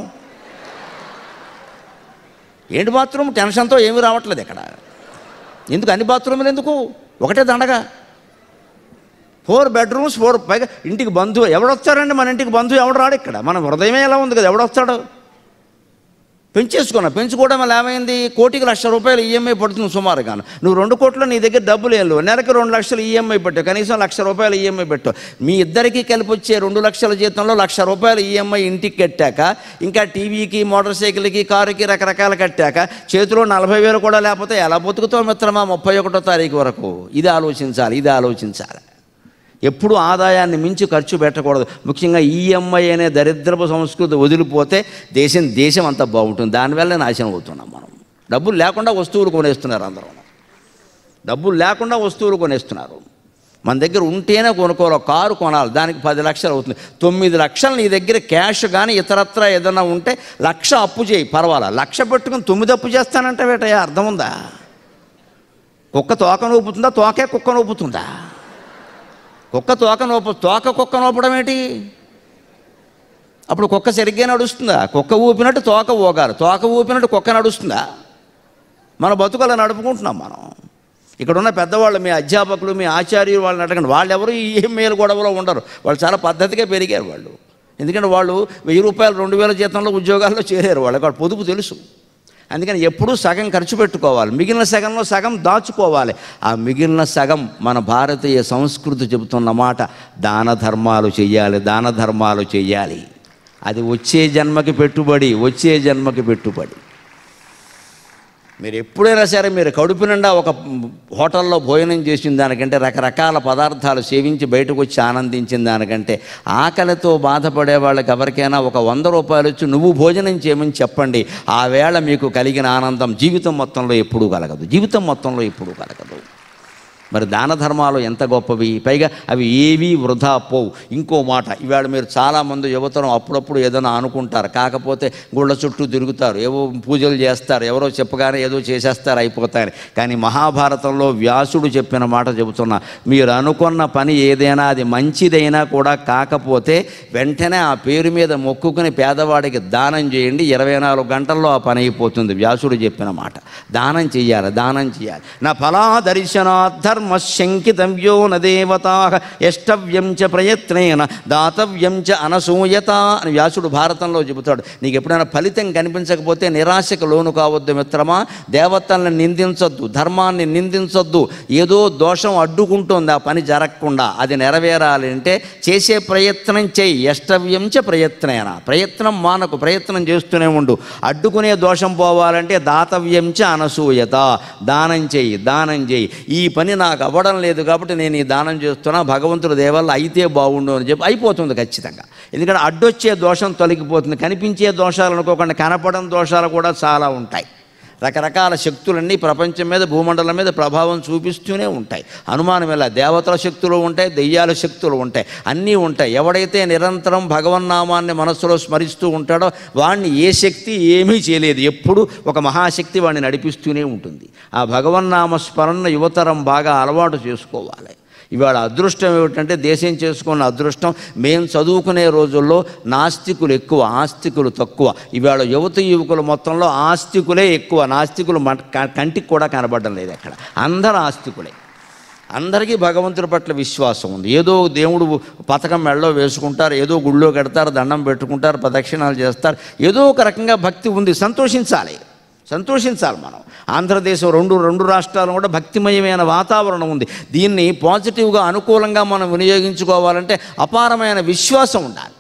Speaker 2: ఏంటి బాత్రూమ్ టెన్షన్తో ఏమీ రావట్లేదు ఇక్కడ ఎందుకు అన్ని బాత్రూములు ఎందుకు ఒకటే దండగా ఫోర్ బెడ్రూమ్స్ ఫోర్ పైగా ఇంటికి బంధువు ఎవడొస్తారండి మన ఇంటికి బంధువు ఎవడు రాడు ఇక్కడ మన హృదయమే ఎలా ఉంది కదా ఎవడొస్తాడు పెంచేసుకున్నా పెంచుకోవడం వల్ల ఏమైంది కోటికి లక్ష రూపాయలు ఈఎంఐ పడుతుంది సుమారుగా నువ్వు రెండు కోట్లు నీ దగ్గర డబ్బులు ఏం లేవు నెలకు రెండు లక్షలు ఈఎంఐ పెట్టు కనీసం లక్ష రూపాయలు ఈఎంఐ పెట్టు మీ ఇద్దరికి కలిపి వచ్చే రెండు లక్షల జీతంలో లక్ష రూపాయలు ఈఎంఐ ఇంటికి కట్టాక ఇంకా టీవీకి మోటార్ సైకిల్కి కారుకి రకరకాలు కట్టాక చేతిలో నలభై వేలు కూడా లేకపోతే ఎలా బతుకుతావు మిత్రమా ముప్పై ఒకటో తారీఖు వరకు ఇది ఆలోచించాలి ఇది ఆలోచించాలి ఎప్పుడు ఆదాయాన్ని మించి ఖర్చు పెట్టకూడదు ముఖ్యంగా ఈఎంఐ అనే దరిద్రపు సంస్కృతి వదిలిపోతే దేశం దేశం అంతా బాగుంటుంది దానివల్ల నాశనం అవుతున్నాం మనం డబ్బులు లేకుండా వస్తువులు కొనేస్తున్నారు అందరూ డబ్బులు లేకుండా వస్తువులు కొనేస్తున్నారు మన దగ్గర ఉంటేనే కొనుక్కోవాలి ఒక కారు కొనాలి దానికి పది లక్షలు అవుతుంది తొమ్మిది లక్షలు నీ దగ్గర క్యాష్ కానీ ఇతరత్ర ఏదైనా ఉంటే లక్ష అప్పు చేయి పర్వాలా లక్ష పెట్టుకుని తొమ్మిది అప్పు చేస్తానంటే వేటయ్యా అర్థం ఉందా కుక్క తోక నూపుతుందా తోకే కుక్క నూపుతుందా కుక్క తోక నోపు తోక కుక్క నోపడం ఏంటి అప్పుడు కుక్క సరిగ్గా నడుస్తుందా కుక్క ఊపినట్టు తోక ఊగాలి తోక ఊపినట్టు కుక్క నడుస్తుందా మన బతుకలా నడుపుకుంటున్నాం మనం ఇక్కడ ఉన్న పెద్దవాళ్ళు మీ అధ్యాపకులు మీ ఆచార్యులు వాళ్ళని అడగండి వాళ్ళు ఎవరు ఏ మేలు గొడవలో ఉండరు వాళ్ళు చాలా పద్ధతిగా పెరిగారు వాళ్ళు ఎందుకంటే వాళ్ళు వెయ్యి రూపాయలు రెండు వేల జీతంలో ఉద్యోగాల్లో చేరారు వాళ్ళకి వాళ్ళ పొదుపు తెలుసు అందుకని ఎప్పుడూ సగం ఖర్చు పెట్టుకోవాలి మిగిలిన సగంలో సగం దాచుకోవాలి ఆ మిగిలిన సగం మన భారతీయ సంస్కృతి చెబుతున్న మాట దాన ధర్మాలు చెయ్యాలి దాన ధర్మాలు చెయ్యాలి అది వచ్చే జన్మకి పెట్టుబడి వచ్చే జన్మకి పెట్టుబడి మీరు ఎప్పుడైనా సరే మీరు కడుపు నిండా ఒక హోటల్లో భోజనం చేసిన దానికంటే రకరకాల పదార్థాలు సేవించి బయటకు వచ్చి ఆనందించిన దానికంటే ఆకలితో బాధపడే వాళ్ళకి ఎవరికైనా ఒక వంద రూపాయలు ఇచ్చి నువ్వు భోజనం చేయమని చెప్పండి ఆ వేళ మీకు కలిగిన ఆనందం జీవితం మొత్తంలో ఎప్పుడూ కలగదు జీవితం మొత్తంలో ఎప్పుడూ కలగదు మరి దాన ధర్మాలు ఎంత గొప్పవి పైగా అవి ఏవీ వృధా పోవు ఇంకో మాట ఇవాళ మీరు చాలామంది యువతరం అప్పుడప్పుడు ఏదైనా అనుకుంటారు కాకపోతే గుళ్ళ చుట్టూ తిరుగుతారు ఏవో పూజలు చేస్తారు ఎవరో చెప్పగానే ఏదో చేసేస్తారు అయిపోతారు కానీ మహాభారతంలో వ్యాసుడు చెప్పిన మాట చెబుతున్నా మీరు అనుకున్న పని ఏదైనా అది మంచిదైనా కూడా కాకపోతే వెంటనే ఆ పేరు మీద మొక్కుకుని పేదవాడికి దానం చేయండి ఇరవై నాలుగు గంటల్లో ఆ పని అయిపోతుంది వ్యాసుడు చెప్పిన మాట దానం చెయ్యాలి దానం చేయాలి నా ఫలా దర్శనాద్ధర్మ శంకితవ్యో న దేవతా ఎష్టవ్యం చ ప్రయత్నేన దాతవ్యం చ అనసూయత అని వ్యాసుడు భారతంలో చెబుతాడు నీకు ఎప్పుడైనా ఫలితం కనిపించకపోతే నిరాశకు లోను కావద్దు మిత్రమా దేవతల్ని నిందించొద్దు ధర్మాన్ని నిందించొద్దు ఏదో దోషం అడ్డుకుంటుంది ఆ పని జరగకుండా అది నెరవేరాలి అంటే చేసే ప్రయత్నం చేయి ఎష్టవ్యం చ ప్రయత్నేన ప్రయత్నం మానకు ప్రయత్నం చేస్తూనే ఉండు అడ్డుకునే దోషం పోవాలంటే దాతవ్యం చ అనసూయత దానం చేయి దానం చేయి ఈ పని నాకు అవ్వడం లేదు కాబట్టి నేను ఈ దానం చేస్తున్నా భగవంతుడు దేవల్ల అయితే బాగుండు అని చెప్పి అయిపోతుంది ఖచ్చితంగా ఎందుకంటే అడ్డొచ్చే దోషం తొలగిపోతుంది కనిపించే దోషాలు అనుకోకుండా కనపడని దోషాలు కూడా చాలా ఉంటాయి రకరకాల శక్తులన్నీ ప్రపంచం మీద భూమండలం మీద ప్రభావం చూపిస్తూనే ఉంటాయి అనుమానం ఎలా దేవతల శక్తులు ఉంటాయి దెయ్యాల శక్తులు ఉంటాయి అన్నీ ఉంటాయి ఎవడైతే నిరంతరం భగవన్నామాన్ని మనస్సులో స్మరిస్తూ ఉంటాడో వాడిని ఏ శక్తి ఏమీ చేయలేదు ఎప్పుడు ఒక మహాశక్తి వాడిని నడిపిస్తూనే ఉంటుంది ఆ భగవన్నామ స్మరణ యువతరం బాగా అలవాటు చేసుకోవాలి ఇవాళ అదృష్టం ఏమిటంటే దేశం చేసుకున్న అదృష్టం మేము చదువుకునే రోజుల్లో నాస్తికులు ఎక్కువ ఆస్తికులు తక్కువ ఇవాళ యువత యువకుల మొత్తంలో ఆస్తికులే ఎక్కువ నాస్తికులు మన క- కంటికి కూడా కనబడడం లేదు అక్కడ అందరు ఆస్తికులే అందరికీ భగవంతుడి పట్ల విశ్వాసం ఉంది ఏదో దేవుడు పథకం మెళ్ళలో వేసుకుంటారు ఏదో గుళ్ళో కడతారు దండం పెట్టుకుంటారు ప్రదక్షిణాలు చేస్తారు ఏదో ఒక రకంగా భక్తి ఉంది సంతోషించాలి సంతోషించాలి మనం ఆంధ్రదేశం రెండు రెండు రాష్ట్రాలు కూడా భక్తిమయమైన వాతావరణం ఉంది దీన్ని పాజిటివ్గా అనుకూలంగా మనం వినియోగించుకోవాలంటే అపారమైన విశ్వాసం ఉండాలి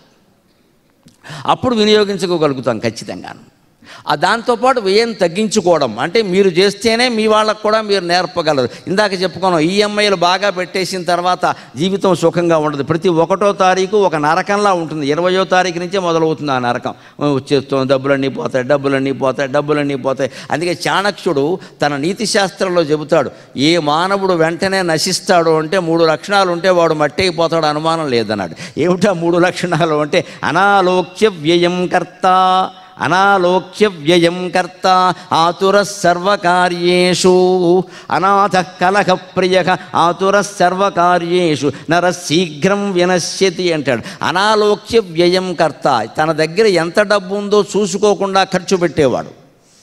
Speaker 2: అప్పుడు వినియోగించుకోగలుగుతాం ఖచ్చితంగాను ఆ దాంతోపాటు వ్యయం తగ్గించుకోవడం అంటే మీరు చేస్తేనే మీ వాళ్ళకు కూడా మీరు నేర్పగలరు ఇందాక చెప్పుకున్నాం ఈఎంఐలు బాగా పెట్టేసిన తర్వాత జీవితం సుఖంగా ఉండదు ప్రతి ఒకటో తారీఖు ఒక నరకంలా ఉంటుంది ఇరవయో తారీఖు నుంచే మొదలవుతుంది ఆ నరకం వచ్చేస్తాం డబ్బులన్నీ పోతాయి డబ్బులన్నీ పోతాయి డబ్బులన్నీ పోతాయి అందుకే చాణక్యుడు తన నీతి శాస్త్రంలో చెబుతాడు ఏ మానవుడు వెంటనే నశిస్తాడు అంటే మూడు లక్షణాలు ఉంటే వాడు మట్టి అయిపోతాడు అనుమానం లేదన్నాడు ఏమిటా మూడు లక్షణాలు అంటే అనాలోక్య వ్యయం కర్త అనాలోక్య వ్యయం కర్త ఆతుర సర్వకార్యేషు అనాథ కలహ ప్రియ ఆతుర సర్వకార్యేషు నర శీఘ్రం వినశ్యతి అంటాడు అనాలోక్య వ్యయం కర్త తన దగ్గర ఎంత డబ్బు ఉందో చూసుకోకుండా ఖర్చు పెట్టేవాడు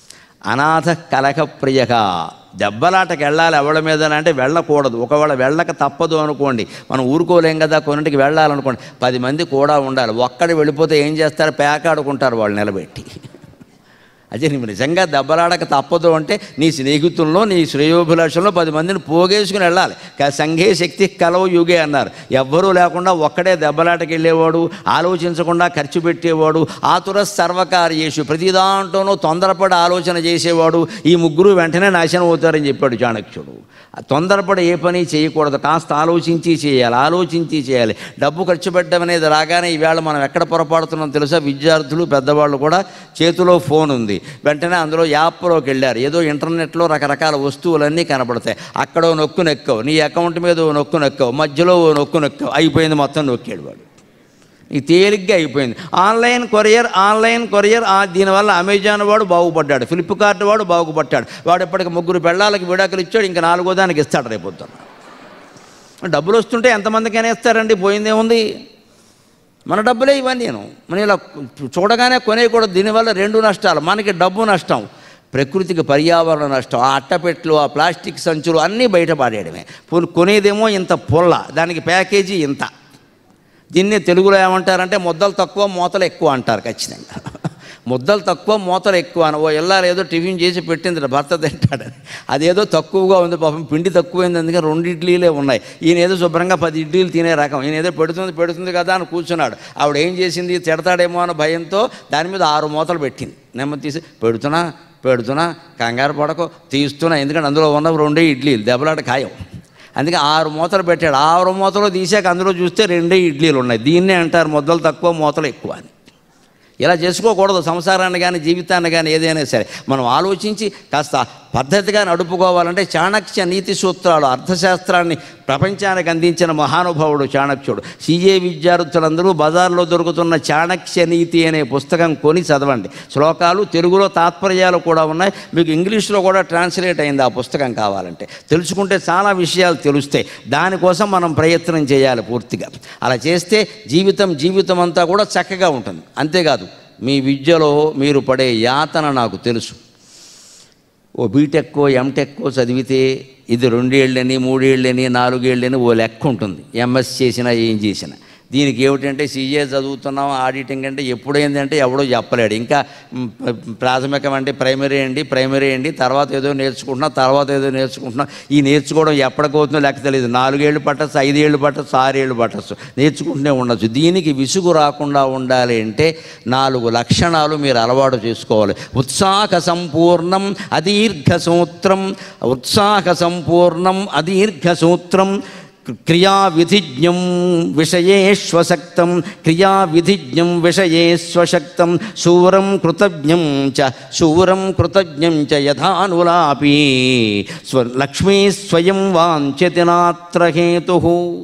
Speaker 2: అనాథ కలహ ప్రియగా దెబ్బలాటకి వెళ్ళాలి ఎవరి మీద అంటే వెళ్ళకూడదు ఒకవేళ వెళ్ళక తప్పదు అనుకోండి మనం ఊరుకోలేం కదా కొన్నింటికి వెళ్ళాలనుకోండి పది మంది కూడా ఉండాలి ఒక్కడి వెళ్ళిపోతే ఏం చేస్తారు పేకాడుకుంటారు వాళ్ళు నిలబెట్టి అదే నువ్వు నిజంగా దెబ్బలాడక తప్పదు అంటే నీ స్నేహితుల్లో నీ శ్రేయోభిలాషంలో పది మందిని పోగేసుకుని వెళ్ళాలి క- సంఘే శక్తి కలవు యుగే అన్నారు ఎవ్వరూ లేకుండా ఒక్కడే దెబ్బలాటకి వెళ్ళేవాడు ఆలోచించకుండా ఖర్చు పెట్టేవాడు ఆతుర సర్వకార్యేషు ప్రతి దాంట్లోనూ తొందరపడి ఆలోచన చేసేవాడు ఈ ముగ్గురు వెంటనే నాశనం అవుతారని చెప్పాడు చాణక్యుడు ఆ తొందరపడి ఏ పని చేయకూడదు కాస్త ఆలోచించి చేయాలి ఆలోచించి చేయాలి డబ్బు ఖర్చు పెట్టడం అనేది రాగానే ఈవేళ మనం ఎక్కడ పొరపాడుతున్నాం తెలుసా విద్యార్థులు పెద్దవాళ్ళు కూడా చేతిలో ఫోన్ ఉంది వెంటనే అందులో యాప్లోకి వెళ్ళారు ఏదో ఇంటర్నెట్లో రకరకాల వస్తువులన్నీ కనబడతాయి అక్కడ ఓ నొక్కు నొక్కావు నీ అకౌంట్ మీద ఓ నొక్కు నొక్కావు మధ్యలో ఓ నొక్కు నొక్కావు అయిపోయింది మొత్తం నొక్కాడు వాడు ఈ తేలిగ్గా అయిపోయింది ఆన్లైన్ కొరియర్ ఆన్లైన్ కొరియర్ ఆ దీనివల్ల అమెజాన్ వాడు బాగుపడ్డాడు ఫ్లిప్కార్ట్ వాడు బాగుపడ్డాడు వాడు ఇప్పటికి ముగ్గురు పెళ్ళాలకి విడాకులు ఇచ్చాడు ఇంకా నాలుగో దానికి ఇస్తాడు రేపొద్దున డబ్బులు వస్తుంటే ఎంతమందికైనా ఇస్తారండి పోయిందేముంది మన డబ్బులే ఇవన్నీ నేను మనం ఇలా చూడగానే కొనేయకూడదు దీనివల్ల రెండు నష్టాలు మనకి డబ్బు నష్టం ప్రకృతికి పర్యావరణ నష్టం ఆ అట్టపెట్లు ఆ ప్లాస్టిక్ సంచులు అన్నీ బయట పాడేయడమే పోనీ కొనేదేమో ఇంత పొల్ల దానికి ప్యాకేజీ ఇంత దీన్నే తెలుగులో ఏమంటారంటే ముద్దలు తక్కువ మూతలు ఎక్కువ అంటారు ఖచ్చితంగా ముద్దలు తక్కువ మూతలు ఎక్కువ అని ఓ ఇల్లాలు ఏదో టిఫిన్ చేసి పెట్టింది భర్త తింటాడని అదేదో తక్కువగా ఉంది పాపం పిండి తక్కువైంది అందుకని రెండు ఇడ్లీలే ఉన్నాయి ఈయన ఏదో శుభ్రంగా పది ఇడ్లీలు తినే రకం ఈయన ఏదో పెడుతుంది పెడుతుంది కదా అని కూర్చున్నాడు ఆవిడ ఏం చేసింది తిడతాడేమో అన్న భయంతో దాని మీద ఆరు మూతలు పెట్టింది నెమ్మది తీసి పెడుతున్నా పెడుతున్నా కంగారు పడకు తీస్తున్నా ఎందుకంటే అందులో ఉన్న రెండే ఇడ్లీలు దెబ్బలాట ఖాయం అందుకే ఆరు మూతలు పెట్టాడు ఆరు మూతలు తీసాక అందులో చూస్తే రెండే ఇడ్లీలు ఉన్నాయి దీన్నే అంటారు ముద్దలు తక్కువ మూతలు ఎక్కువ అని ఇలా చేసుకోకూడదు సంసారాన్ని కానీ జీవితాన్ని కానీ ఏదైనా సరే మనం ఆలోచించి కాస్త పద్ధతిగా నడుపుకోవాలంటే చాణక్య నీతి సూత్రాలు అర్థశాస్త్రాన్ని ప్రపంచానికి అందించిన మహానుభావుడు చాణక్యుడు సీఏ విద్యార్థులందరూ బజార్లో దొరుకుతున్న చాణక్య నీతి అనే పుస్తకం కొని చదవండి శ్లోకాలు తెలుగులో తాత్పర్యాలు కూడా ఉన్నాయి మీకు ఇంగ్లీష్లో కూడా ట్రాన్స్లేట్ అయింది ఆ పుస్తకం కావాలంటే తెలుసుకుంటే చాలా విషయాలు తెలుస్తాయి దానికోసం మనం ప్రయత్నం చేయాలి పూర్తిగా అలా చేస్తే జీవితం జీవితం అంతా కూడా చక్కగా ఉంటుంది అంతేకాదు మీ విద్యలో మీరు పడే యాతన నాకు తెలుసు ఓ బీటెక్కో ఎంటెక్కో చదివితే ఇది రెండేళ్ళని మూడేళ్ళని నాలుగేళ్ళని ఓ లెక్క ఉంటుంది ఎంఎస్ చేసినా ఏం చేసినా దీనికి ఏమిటంటే సీఏ చదువుతున్నాం ఆడిటింగ్ అంటే ఎప్పుడైందంటే ఎవడో చెప్పలేడు ఇంకా మ్, ప్ర- ప్రాథమికం అంటే ప్రైమరీ అండి ప్రైమరీ అండి తర్వాత ఏదో నేర్చుకుంటున్నా తర్వాత ఏదో నేర్చుకుంటున్నా ఈ నేర్చుకోవడం ఎప్పటికవుతుందో లెక్క తెలియదు నాలుగేళ్ళు పట్టచ్చు ఐదేళ్ళు పట్టచ్చు ఆరేళ్ళు పట్టచ్చు నేర్చుకుంటూనే ఉండొచ్చు దీనికి విసుగు రాకుండా ఉండాలి అంటే నాలుగు లక్షణాలు మీరు అలవాటు చేసుకోవాలి ఉత్సాహ సంపూర్ణం అదీర్ఘ సూత్రం ఉత్సాహ సంపూర్ణం అదీర్ఘ సూత్రం క్రియా విధిజ్ఞం విషయేష్వసక్తం క్రియా విధిజ్ఞం విషయేష్వశక్తం శూరం కృతజ్ఞం చ శూరం కృతజ్ఞం చ యథానులాపి స్వ లక్ష్మీ స్వయం వాంఛతి నాత్ర హేతు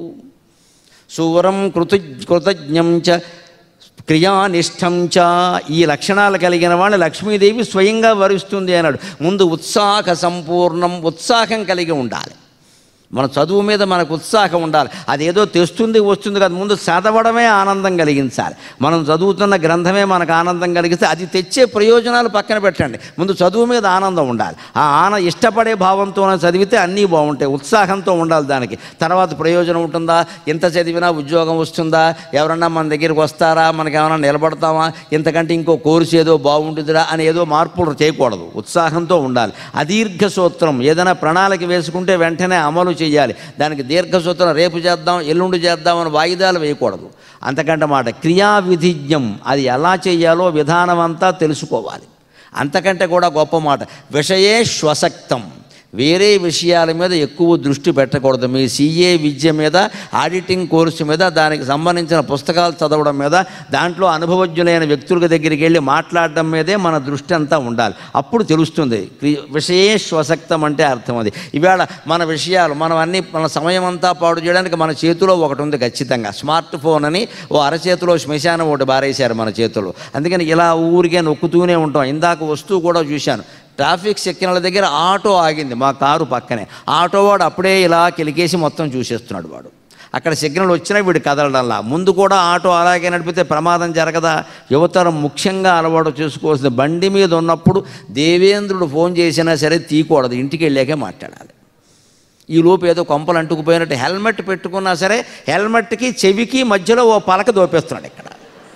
Speaker 2: శూరం కృతు కృతజ్ఞం చ క్రియానిష్టం చ ఈ లక్షణాలు కలిగిన వాడిని లక్ష్మీదేవి స్వయంగా వరిస్తుంది అన్నాడు ముందు ఉత్సాహ సంపూర్ణం ఉత్సాహం కలిగి ఉండాలి మన చదువు మీద మనకు ఉత్సాహం ఉండాలి అదేదో తెస్తుంది వస్తుంది కదా ముందు చదవడమే ఆనందం కలిగించాలి మనం చదువుతున్న గ్రంథమే మనకు ఆనందం కలిగిస్తే అది తెచ్చే ప్రయోజనాలు పక్కన పెట్టండి ముందు చదువు మీద ఆనందం ఉండాలి ఆ ఆన ఇష్టపడే భావంతోనే చదివితే అన్నీ బాగుంటాయి ఉత్సాహంతో ఉండాలి దానికి తర్వాత ప్రయోజనం ఉంటుందా ఎంత చదివినా ఉద్యోగం వస్తుందా ఎవరన్నా మన దగ్గరికి వస్తారా మనకి ఏమైనా నిలబడతామా ఇంతకంటే ఇంకో కోర్సు ఏదో బాగుంటుందిరా అని ఏదో మార్పులు చేయకూడదు ఉత్సాహంతో ఉండాలి అదీర్ఘ సూత్రం ఏదైనా ప్రణాళిక వేసుకుంటే వెంటనే అమలు చేయాలి దానికి దీర్ఘ సూత్రం రేపు చేద్దాం ఎల్లుండి చేద్దాం అని వాయిదాలు వేయకూడదు అంతకంటే మాట క్రియా విధిజ్ఞం అది ఎలా చేయాలో విధానం అంతా తెలుసుకోవాలి అంతకంటే కూడా గొప్ప మాట విషయే శ్వసక్తం వేరే విషయాల మీద ఎక్కువ దృష్టి పెట్టకూడదు మీ సీఏ విద్య మీద ఆడిటింగ్ కోర్సు మీద దానికి సంబంధించిన పుస్తకాలు చదవడం మీద దాంట్లో అనుభవజ్ఞులైన వ్యక్తుల దగ్గరికి వెళ్ళి మాట్లాడడం మీదే మన దృష్టి అంతా ఉండాలి అప్పుడు తెలుస్తుంది క్రి- విషయేశ్వసక్తం అంటే అర్థం అది ఈవేళ మన విషయాలు మనం అన్ని మన సమయం అంతా పాడు చేయడానికి మన చేతిలో ఒకటి ఉంది ఖచ్చితంగా స్మార్ట్ ఫోన్ అని ఓ అరచేతిలో శ్మశానం ఒకటి బారేశారు మన చేతిలో అందుకని ఇలా ఊరికే నొక్కుతూనే ఉంటాం ఇందాక వస్తువు కూడా చూశాను ట్రాఫిక్ సిగ్నల్ దగ్గర ఆటో ఆగింది మా కారు పక్కనే ఆటో వాడు అప్పుడే ఇలా కిలికేసి మొత్తం చూసేస్తున్నాడు వాడు అక్కడ సిగ్నల్ వచ్చినా వీడు కదలడంలా ముందు కూడా ఆటో అలాగే నడిపితే ప్రమాదం జరగదా యువతరం ముఖ్యంగా అలవాటు చేసుకోవాల్సిన బండి మీద ఉన్నప్పుడు దేవేంద్రుడు ఫోన్ చేసినా సరే తీయకూడదు ఇంటికి వెళ్ళాకే మాట్లాడాలి ఈ లోపు ఏదో కొంపలు అంటుకుపోయినట్టు హెల్మెట్ పెట్టుకున్నా సరే హెల్మెట్కి చెవికి మధ్యలో ఓ పలక దోపేస్తున్నాడు ఇక్కడ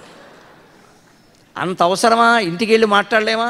Speaker 2: అంత అవసరమా ఇంటికి వెళ్ళి మాట్లాడలేమా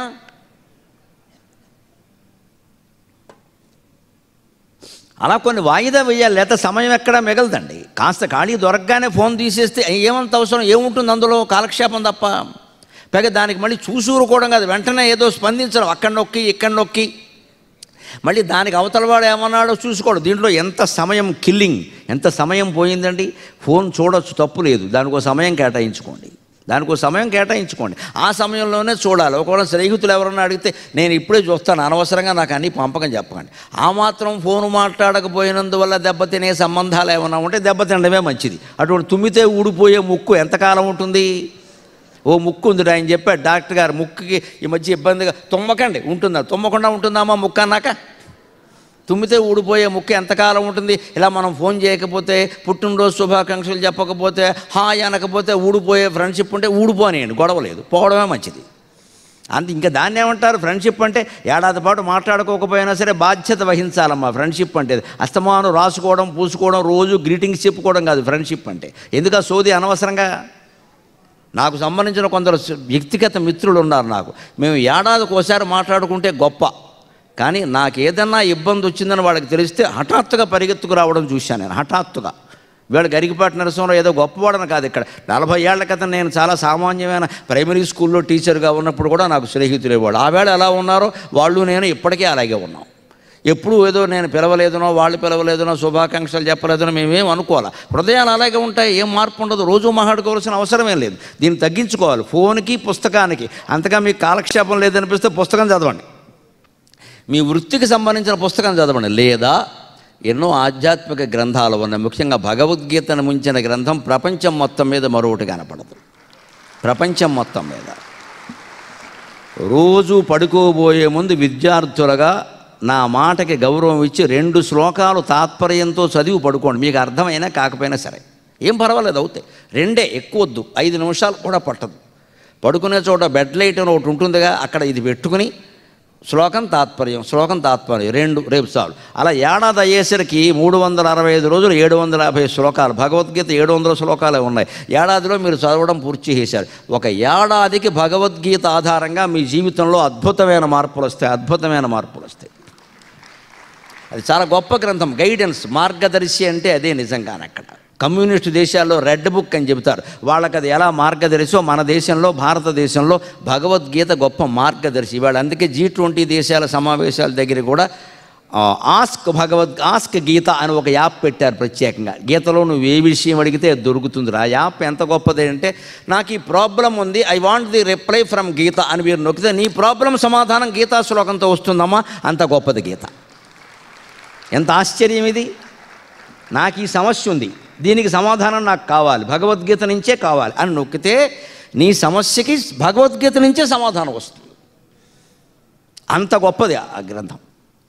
Speaker 2: అలా కొన్ని వాయిదా వేయాలి లేదా సమయం ఎక్కడా మిగలదండి కాస్త ఖాళీ దొరకగానే ఫోన్ తీసేస్తే ఏమంత అవసరం ఏముంటుంది అందులో కాలక్షేపం తప్ప పైగా దానికి మళ్ళీ చూసూరుకోవడం కాదు వెంటనే ఏదో స్పందించడం అక్కడ నొక్కి ఇక్కడ నొక్కి మళ్ళీ దానికి అవతల వాడు ఏమన్నాడో చూసుకోడు దీంట్లో ఎంత సమయం కిల్లింగ్ ఎంత సమయం పోయిందండి ఫోన్ చూడొచ్చు తప్పు లేదు దానికో సమయం కేటాయించుకోండి దానికో సమయం కేటాయించుకోండి ఆ సమయంలోనే చూడాలి ఒకవేళ స్నేహితులు ఎవరన్నా అడిగితే నేను ఇప్పుడే చూస్తాను అనవసరంగా నాకు అన్ని పంపకం చెప్పకండి ఆ మాత్రం ఫోన్ మాట్లాడకపోయినందువల్ల దెబ్బతినే సంబంధాలు ఏమైనా ఉంటే దెబ్బతినడమే మంచిది అటువంటి తుమ్మితే ఊడిపోయే ముక్కు ఎంతకాలం ఉంటుంది ఓ ముక్కు ఉంది ఆయన చెప్పాడు డాక్టర్ గారు ముక్కుకి ఈ మధ్య ఇబ్బందిగా తుమ్మకండి ఉంటుందా తుమ్మకుండా ఉంటుందామా ముక్కు అన్నాక తుమ్మితే ఊడిపోయే ముక్కు ఎంతకాలం ఉంటుంది ఇలా మనం ఫోన్ చేయకపోతే పుట్టినరోజు శుభాకాంక్షలు చెప్పకపోతే హాయ్ అనకపోతే ఊడిపోయే ఫ్రెండ్షిప్ ఉంటే ఊడిపోనేయండి గొడవ లేదు పోవడమే మంచిది అంత ఇంకా దాన్ని ఏమంటారు ఫ్రెండ్షిప్ అంటే ఏడాది పాటు మాట్లాడుకోకపోయినా సరే బాధ్యత వహించాలమ్మా ఫ్రెండ్షిప్ అంటే అస్తమానం రాసుకోవడం పూసుకోవడం రోజు గ్రీటింగ్స్ చెప్పుకోవడం కాదు ఫ్రెండ్షిప్ అంటే ఎందుకు ఆ సోది అనవసరంగా నాకు సంబంధించిన కొందరు స- వ్యక్తిగత మిత్రులు ఉన్నారు నాకు మేము ఏడాదికి ఒకసారి మాట్లాడుకుంటే గొప్ప కానీ నాకు ఏదన్నా ఇబ్బంది వచ్చిందని వాళ్ళకి తెలిస్తే హఠాత్తుగా పరిగెత్తుకు రావడం చూశాను నేను హఠాత్తుగా వీళ్ళ గరికపాటి నరసింహరావు ఏదో గొప్పవాడని కాదు ఇక్కడ నలభై ఏళ్ల క్రితం నేను చాలా సామాన్యమైన ప్రైమరీ స్కూల్లో టీచర్గా ఉన్నప్పుడు కూడా నాకు స్నేహితులే వాళ్ళు ఆ వేళ ఎలా ఉన్నారో వాళ్ళు నేను ఇప్పటికీ అలాగే ఉన్నాం ఎప్పుడు ఏదో నేను పిలవలేదనో వాళ్ళు పిలవలేదనో శుభాకాంక్షలు చెప్పలేదనో మేమేం అనుకోవాలి హృదయాలు అలాగే ఉంటాయి ఏం మార్పు ఉండదు రోజు మాట్లాడుకోవాల్సిన అవసరమే లేదు దీన్ని తగ్గించుకోవాలి ఫోన్కి పుస్తకానికి అంతగా మీకు కాలక్షేపం లేదనిపిస్తే పుస్తకం చదవండి మీ వృత్తికి సంబంధించిన పుస్తకం చదవండి లేదా ఎన్నో ఆధ్యాత్మిక గ్రంథాలు ఉన్నాయి ముఖ్యంగా భగవద్గీతను ముంచిన గ్రంథం ప్రపంచం మొత్తం మీద మరొకటి కనపడదు ప్రపంచం మొత్తం మీద రోజు పడుకోబోయే ముందు విద్యార్థులుగా నా మాటకి గౌరవం ఇచ్చి రెండు శ్లోకాలు తాత్పర్యంతో చదివి పడుకోండి మీకు అర్థమైనా కాకపోయినా సరే ఏం పర్వాలేదు అవుతాయి రెండే ఎక్కువద్దు ఐదు నిమిషాలు కూడా పట్టదు పడుకునే చోట బెడ్ లైట్ అని ఒకటి ఉంటుందిగా అక్కడ ఇది పెట్టుకుని శ్లోకం తాత్పర్యం శ్లోకం తాత్పర్యం రెండు రేపు చాలు అలా ఏడాది అయ్యేసరికి మూడు వందల అరవై ఐదు రోజులు ఏడు వందల యాభై శ్లోకాలు భగవద్గీత ఏడు వందల శ్లోకాలే ఉన్నాయి ఏడాదిలో మీరు చదవడం పూర్తి చేశారు ఒక ఏడాదికి భగవద్గీత ఆధారంగా మీ జీవితంలో అద్భుతమైన మార్పులు వస్తాయి అద్భుతమైన మార్పులు వస్తాయి అది చాలా గొప్ప గ్రంథం గైడెన్స్ మార్గదర్శి అంటే అదే నిజంగానే అక్కడ కమ్యూనిస్ట్ దేశాల్లో రెడ్ బుక్ అని చెబుతారు వాళ్ళకి అది ఎలా మార్గదర్శో మన దేశంలో భారతదేశంలో భగవద్గీత గొప్ప మార్గదర్శి ఇవాళ అందుకే జీ ట్వంటీ దేశాల సమావేశాల దగ్గర కూడా ఆ, ఆస్క్ భగవద్ ఆస్క్ గీత అని ఒక యాప్ పెట్టారు ప్రత్యేకంగా గీతలో నువ్వు ఏ విషయం అడిగితే అది దొరుకుతుంది ఆ యాప్ ఎంత గొప్పది అంటే నాకు ఈ ప్రాబ్లం ఉంది I want the reply from Geetha అని మీరు నొక్కితే నీ ప్రాబ్లం సమాధానం గీతా శ్లోకంతో వస్తుందమ్మా అంత గొప్పది గీత ఎంత ఆశ్చర్యం ఇది నాకు ఈ సమస్య ఉంది దీనికి సమాధానం నాకు కావాలి భగవద్గీత నుంచే కావాలి అని నొక్కితే నీ సమస్యకి భగవద్గీత నుంచే సమాధానం వస్తుంది అంత గొప్పది ఆ గ్రంథం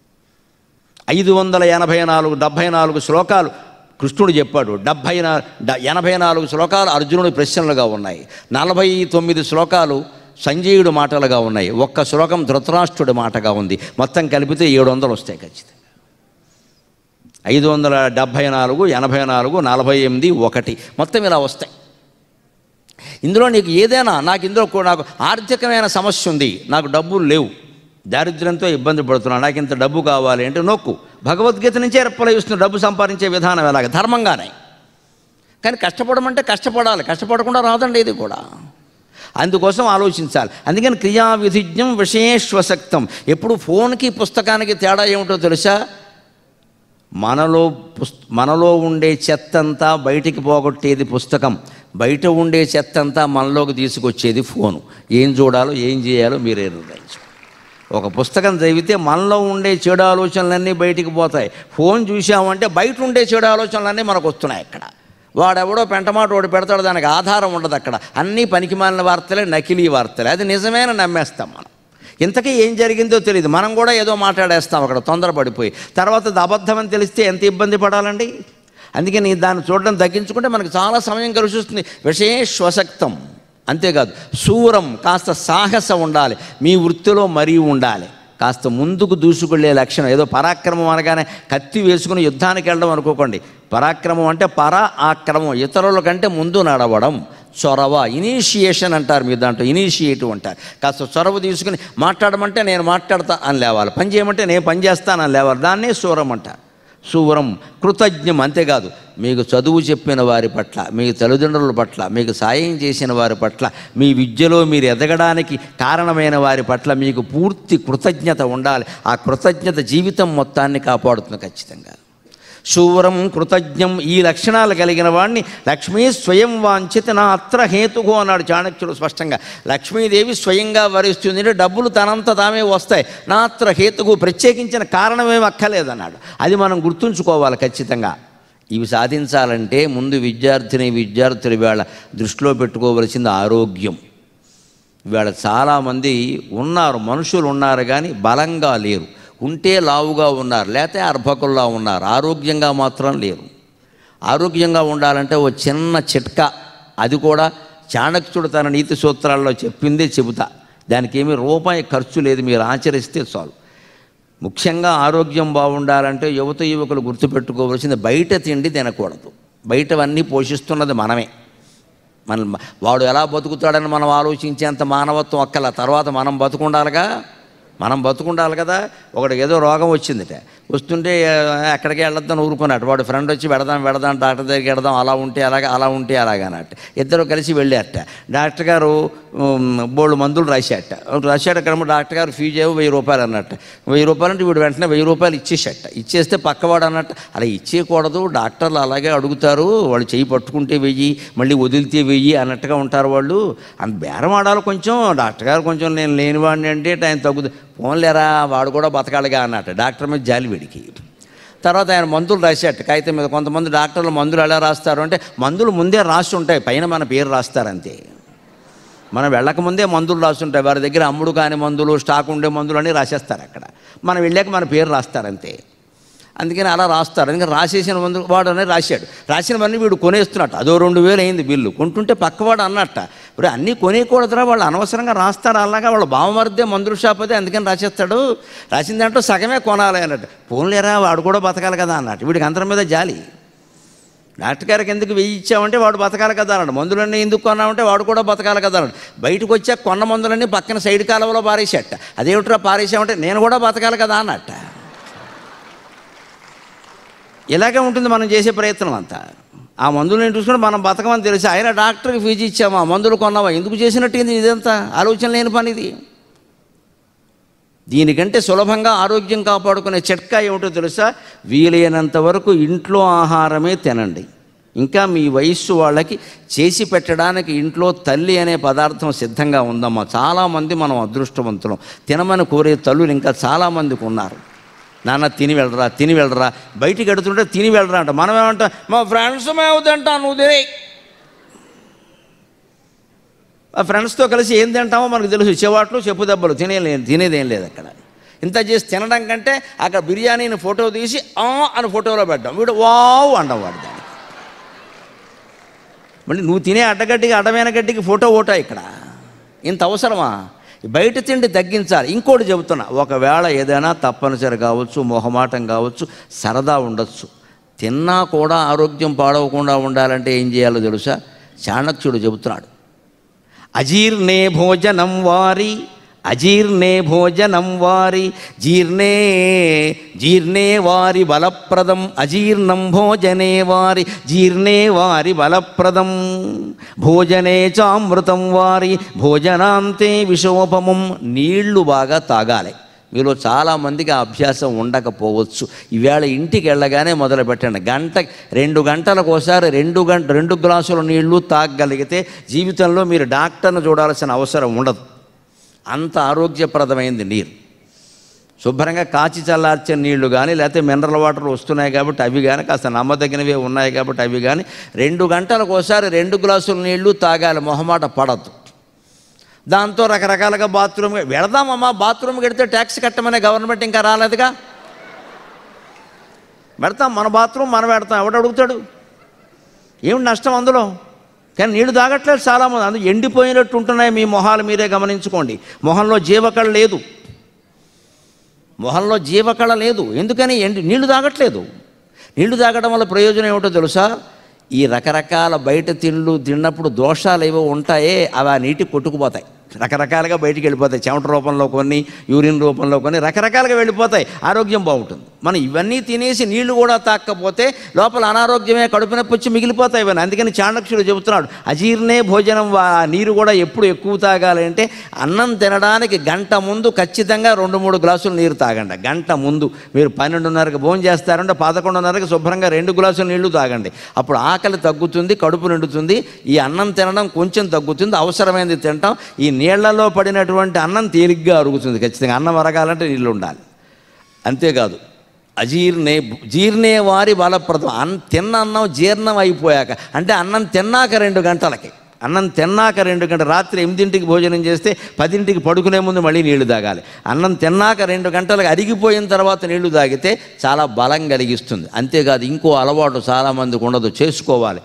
Speaker 2: ఐదు వందల ఎనభై నాలుగు డెబ్భై నాలుగు శ్లోకాలు కృష్ణుడు చెప్పాడు డెబ్భై నా డ- ఎనభై నాలుగు శ్లోకాలు అర్జునుడి ప్రశ్నలుగా ఉన్నాయి నలభై తొమ్మిది శ్లోకాలు సంజయుడు మాటలుగా ఉన్నాయి ఒక్క శ్లోకం ధృతరాష్ట్రుడి మాటగా ఉంది మొత్తం కలిపితే ఏడు వందలు వస్తాయి ఖచ్చితంగా ఐదు వందల డెబ్భై నాలుగు ఎనభై నాలుగు నలభై ఎనిమిది ఒకటి మొత్తం ఇలా వస్తాయి ఇందులో నీకు ఏదైనా నాకు ఇందులో కూ- నాకు ఆర్థికమైన సమస్య ఉంది నాకు డబ్బులు లేవు దారిద్ర్యంతో ఇబ్బంది పడుతున్నాను నాకు ఇంత డబ్బు కావాలి అంటే నొక్కు భగవద్గీత నుంచే రెప్పలు ఇస్తున్న డబ్బు సంపాదించే విధానం ఎలాగ ధర్మంగానే కానీ కష్టపడమంటే కష్టపడాలి కష్టపడకుండా రాదండి ఇది కూడా అందుకోసం ఆలోచించాలి అందుకని క్రియా విధిజ్ఞం విషయేశ్వసక్తం ఎప్పుడు ఫోన్కి పుస్తకానికి తేడా ఏమిటో తెలుసా మనలో పుస్ మనలో ఉండే చెత్తంతా బయటికి పోగొట్టేది పుస్తకం బయట ఉండే చెత్తంతా మనలోకి తీసుకొచ్చేది ఫోను ఏం చూడాలో ఏం చేయాలో మీరే నిర్ణయించు ఒక పుస్తకం చదివితే మనలో ఉండే చెడు ఆలోచనలన్నీ బయటికి పోతాయి ఫోన్ చూసామంటే బయట ఉండే చెడు ఆలోచనలన్నీ మనకు వస్తున్నాయి అక్కడ వాడెవడో పెంటమాట వాడు పెడతాడు దానికి ఆధారం ఉండదు అక్కడ అన్నీ పనికిమాలిన వార్తలే నకిలీ వార్తలే అది నిజమేన నమ్మేస్తాం మనం ఇంతకీ ఏం జరిగిందో తెలియదు మనం కూడా ఏదో మాట్లాడేస్తాం అక్కడ తొందరపడిపోయి తర్వాత అది అబద్ధం అని తెలిస్తే ఎంత ఇబ్బంది పడాలండి అందుకని దాన్ని చూడడం తగ్గించుకుంటే మనకు చాలా సమయం కలిసి వస్తుంది విషయేశ్వసక్తం అంతేకాదు శూరం కాస్త సాహసం ఉండాలి మీ వృత్తిలో మరీ ఉండాలి కాస్త ముందుకు దూసుకెళ్ళే లక్షణం ఏదో పరాక్రమం అనగానే కత్తి వేసుకుని యుద్ధానికి వెళ్ళడం అనుకోకండి పరాక్రమం అంటే పరా ఆక్రమం ఇతరుల కంటే ముందు నడవడం చొరవ ఇనీషియేషన్ అంటారు మీరు దాంట్లో ఇనీషియేటివ్ అంటారు కాస్త చొరవ తీసుకుని మాట్లాడమంటే నేను మాట్లాడతా అని లేవాలి పని చేయమంటే నేను పని చేస్తానని లేవాలి దాన్నే శూరం అంటారు శూరం కృతజ్ఞం అంతేకాదు మీకు చదువు చెప్పిన వారి పట్ల మీ తల్లిదండ్రుల పట్ల మీకు సాయం చేసిన వారి పట్ల మీ విద్యలో మీరు ఎదగడానికి కారణమైన వారి పట్ల మీకు పూర్తి కృతజ్ఞత ఉండాలి ఆ కృతజ్ఞత జీవితం మొత్తాన్ని కాపాడుతుంది ఖచ్చితంగా శూరం కృతజ్ఞం ఈ లక్షణాలు కలిగిన వాడిని లక్ష్మీ స్వయం వాంఛిత నా అత్ర హేతుగో అన్నాడు చాణక్యుడు స్పష్టంగా లక్ష్మీదేవి స్వయంగా వరిస్తుంది అంటే డబ్బులు తనంత తామే వస్తాయి నా అత్ర హేతుగు ప్రత్యేకించిన కారణమేమి అక్కర్లేదన్నాడు అది మనం గుర్తుంచుకోవాలి ఖచ్చితంగా ఇవి సాధించాలంటే ముందు విద్యార్థిని విద్యార్థులు వేళ దృష్టిలో పెట్టుకోవలసింది ఆరోగ్యం ఇవాళ చాలామంది ఉన్నారు మనుషులు ఉన్నారు కానీ బలంగా లేరు ఉంటే లావుగా ఉన్నారు లేకపోతే అర్భకుల్లా ఉన్నారు ఆరోగ్యంగా మాత్రం లేరు ఆరోగ్యంగా ఉండాలంటే ఓ చిన్న చిట్కా అది కూడా చాణక్యుడు తన నీతి సూత్రాల్లో చెప్పిందే చెబుతా దానికి ఏమీ రూపాయి ఖర్చు లేదు మీరు ఆచరిస్తే చాలు ముఖ్యంగా ఆరోగ్యం బాగుండాలంటే యువత యువకులు గుర్తుపెట్టుకోవాల్సింది బయట తిండి తినకూడదు బయటవన్నీ పోషిస్తున్నది మనమే మన వాడు ఎలా బతుకుతాడని మనం ఆలోచించేంత మానవత్వం అక్కల తర్వాత మనం బతుకుండాలిగా మనం బతుకుండాలి కదా ఒకటి ఏదో రోగం వచ్చిందిట వస్తుంటే ఆ, ఎక్కడికి వెళ్ళొద్దని ఊరుకున్నాడు వాడు ఫ్రెండ్ వచ్చి వెడదాం వెడదాం డాక్టర్ దగ్గరికి వెడదాం అలా ఉంటే అలాగా అలా ఉంటే అలాగనట్ట ఇద్దరు కలిసి వెళ్ళారట డాక్టర్ గారు ఉమ్, బోళ్ళు మందులు రాశాట రాశాడు అక్కడ డాక్టర్ గారు ఫీజు ఏవో వెయ్యి రూపాయలు అన్నట్టు వెయ్యి రూపాయలు అంటే వీడు వెంటనే వెయ్యి రూపాయలు ఇచ్చేసట ఇచ్చేస్తే పక్కవాడు అన్నట్టు అలా ఇచ్చేయకూడదు డాక్టర్లు అలాగే అడుగుతారు వాళ్ళు చెయ్యి పట్టుకుంటే వెయ్యి మళ్ళీ వదిలితే వెయ్యి అన్నట్టుగా ఉంటారు వాళ్ళు అంత బేరం ఆడాలి కొంచెం డాక్టర్ గారు కొంచెం నేను లేనివాడిని అంటే ఆయన తగ్గుతుంది ఫోన్లేరా వాడు కూడా బతకాలిగా అన్నట్టు డాక్టర్ మీద జాలి వీడికి తర్వాత ఆయన మందులు రాసేట కాగితం మీద కొంతమంది డాక్టర్లు మందులు ఎలా రాస్తారు అంటే మందులు ముందే రాసి ఉంటాయి పైన మన పేరు రాస్తారంతే మనం వెళ్ళక ముందే మందులు రాస్తుంటాయి వారి దగ్గర అమ్ముడు కాని మందులు స్టాక్ ఉండే మందులు అన్నీ రాసేస్తారు అక్కడ మనం వెళ్ళాక మన పేరు రాస్తారంతే అందుకని అలా రాస్తారు అందుకని రాసేసిన మందు వాడు అనేది రాశాడు రాసినవన్నీ వీడు కొనేస్తున్నట్టు అదో రెండు వేలు అయింది బిల్లు కొంటుంటే పక్కవాడు అన్నట్ట ఇప్పుడు అన్నీ కొనేయకూడదురా వాళ్ళు అనవసరంగా రాస్తారు అలాగా వాళ్ళు బావమరిదే మందుల షాప్ అదే అందుకని రాసేస్తాడు రాసిన దాంట్లో సగమే కొనాలి అన్నట్టు పోన్లేరా వాడు కూడా బతకాలి కదా అన్నట్టు వీడికి అందరి మీద జాలి డాక్టర్ గారికి ఎందుకు వెయ్యి ఇచ్చామంటే వాడు బతకాలి కదా అన్నాడు మందులన్నీ ఎందుకు కొన్నామంటే వాడు కూడా బతకాలి కదా అన్నాడు బయటకు వచ్చాక కొన్న మందులన్నీ పక్కన సైడ్ కాలువలో పారేసేట అదేమిట్రా పారేసామంటే నేను కూడా బతకాలి కదా అన్నట్ట ఇలాగే ఉంటుంది మనం చేసే ప్రయత్నం అంతా ఆ మందులను చూసుకుంటే మనం బతకమని తెలిసి ఆయన డాక్టర్కి ఫీజు ఇచ్చామా మందులు కొన్నావా ఎందుకు చేసినట్టు ఇది ఇదంతా ఆలోచన లేని పని ఇది దీనికంటే సులభంగా ఆరోగ్యం కాపాడుకునే చిట్కా ఏమిటో తెలుసా వీలైనంత వరకు ఇంట్లో ఆహారమే తినండి ఇంకా మీ వయస్సు వాళ్ళకి చేసి పెట్టడానికి ఇంట్లో తల్లి అనే పదార్థం సిద్ధంగా ఉందమ్మా చాలామంది మనం అదృష్టవంతులం తినమని కోరే తల్లులు ఇంకా చాలామందికి ఉన్నారు నాన్న తిని వెళ్ళరా తిని వెళ్ళరా బయటికి ఎడుతుంటే తిని వెళ్ళరా అంట మనం ఏమంటాం మా ఫ్రెండ్స్ మేముదంటా నువ్వు తినే ఆ ఫ్రెండ్స్తో కలిసి ఏం తింటామో మనకు తెలుసు చెవాట్లు చెప్పు దెబ్బలు తినేలే తినేదేం లేదు అక్కడ ఇంత చేసి తినడం కంటే అక్కడ బిర్యానీని ఫోటో తీసి ఆ అని ఫోటోలో పెట్టాం వీడు వావ్ అంటాం వాడు దానికి మళ్ళీ నువ్వు తినే అడ్డగడ్డికి అడ్డమైన గడ్డికి ఫోటో ఓటా ఇక్కడ ఇంత అవసరమా బయట తిండి తగ్గించాలి ఇంకోటి చెబుతున్నా ఒకవేళ ఏదైనా తప్పనిసరి కావచ్చు మొహమాటం కావచ్చు సరదా ఉండొచ్చు తిన్నా కూడా ఆరోగ్యం పాడవకుండా ఉండాలంటే ఏం చేయాలో తెలుసా చాణక్యుడు చెబుతున్నాడు అజీర్ణే భోజనం వారి అజీర్ణే భోజనం వారి జీర్ణే జీర్ణే వారి బలప్రదం అజీర్ణం భోజనే వారి జీర్ణే వారి బలప్రదం భోజనే చామృతం వారి భోజనాంతే విషోపమం నీళ్లు బాగా తాగాలి మీలో చాలామందికి ఆ అభ్యాసం ఉండకపోవచ్చు ఈవేళ ఇంటికి వెళ్ళగానే మొదలు పెట్టండి గంట రెండు గంటలకు ఒకసారి రెండు గంట రెండు గ్లాసుల నీళ్లు తాగగలిగితే జీవితంలో మీరు డాక్టర్ను చూడాల్సిన అవసరం ఉండదు అంత ఆరోగ్యప్రదమైంది నీరు శుభ్రంగా కాచి చల్లార్చే నీళ్లు కానీ లేకపోతే మినరల్ వాటర్ వస్తున్నాయి కాబట్టి అవి కానీ కాస్త నమ్మదగినవే ఉన్నాయి కాబట్టి అవి కానీ రెండు గంటలకు ఒకసారి రెండు గ్లాసుల నీళ్లు తాగాలి మొహమాట పడద్దు దాంతో రకరకాలుగా బాత్రూమ్ వెళదామమ్మా బాత్రూమ్కి వెడితే ట్యాక్స్ కట్టమనే గవర్నమెంట్ ఇంకా రాలేదుగా పెడతాం మన బాత్రూమ్ మనం పెడతాం ఎవడు అడుగుతాడు ఏమిటి నష్టం అందులో కానీ నీళ్లు తాగట్లేదు చాలామంది అందులో ఎండిపోయినట్టు ఉంటున్నాయి మీ మొహాలు మీరే గమనించుకోండి మొహంలో జీవకళ లేదు మొహంలో జీవకళ లేదు ఎందుకని ఎండి నీళ్లు తాగట్లేదు నీళ్లు తాగడం వల్ల ప్రయోజనం ఏమిటో తెలుసా ఈ రకరకాల బయట తిండ్లు తిన్నప్పుడు దోషాలు ఏవో ఉంటాయే అవి ఆ నీటి కొట్టుకుపోతాయి రకరకాలుగా బయటికి వెళ్ళిపోతాయి చెమట రూపంలో కొన్ని యూరిన్ రూపంలో కొన్ని రకరకాలుగా వెళ్ళిపోతాయి ఆరోగ్యం బాగుంటుంది మనం ఇవన్నీ తినేసి నీళ్లు కూడా తాకపోతే లోపల అనారోగ్యమే కడుపు నొప్పి వచ్చి మిగిలిపోతాయి ఇవన్నీ అందుకని చాణక్యుడు చెబుతున్నాడు అజీర్ణే భోజనం వా- నీరు కూడా ఎప్పుడు ఎక్కువ తాగాలి అంటే అన్నం తినడానికి గంట ముందు ఖచ్చితంగా రెండు మూడు గ్లాసులు నీరు తాగండి గంట ముందు మీరు పన్నెండున్నరకు భోజనం చేస్తారంటే పదకొండున్నరకు శుభ్రంగా రెండు గ్లాసులు నీళ్లు తాగండి అప్పుడు ఆకలి తగ్గుతుంది కడుపు నిండుతుంది ఈ అన్నం తినడం కొంచెం తగ్గుతుంది అవసరమైనది తింటాం ఈ నీళ్లలో పడినటువంటి అన్నం తేలిగ్గా అరుగుతుంది ఖచ్చితంగా అన్నం అరగాలంటే నీళ్ళు ఉండాలి అంతేకాదు అజీర్ణే జీర్ణే వారి బలప్రదం అన్ తిన్న అన్నం జీర్ణం అయిపోయాక అంటే అన్నం తిన్నాక రెండు గంటలకి అన్నం తిన్నాక రెండు గంటల రాత్రి ఎనిమిదింటికి భోజనం చేస్తే పదింటికి పడుకునే ముందు మళ్ళీ నీళ్లు తాగాలి అన్నం తిన్నాక రెండు గంటలకు అరిగిపోయిన తర్వాత నీళ్లు తాగితే చాలా బలం కలిగిస్తుంది అంతేకాదు ఇంకో అలవాటు చాలామందికి ఉండదు చేసుకోవాలి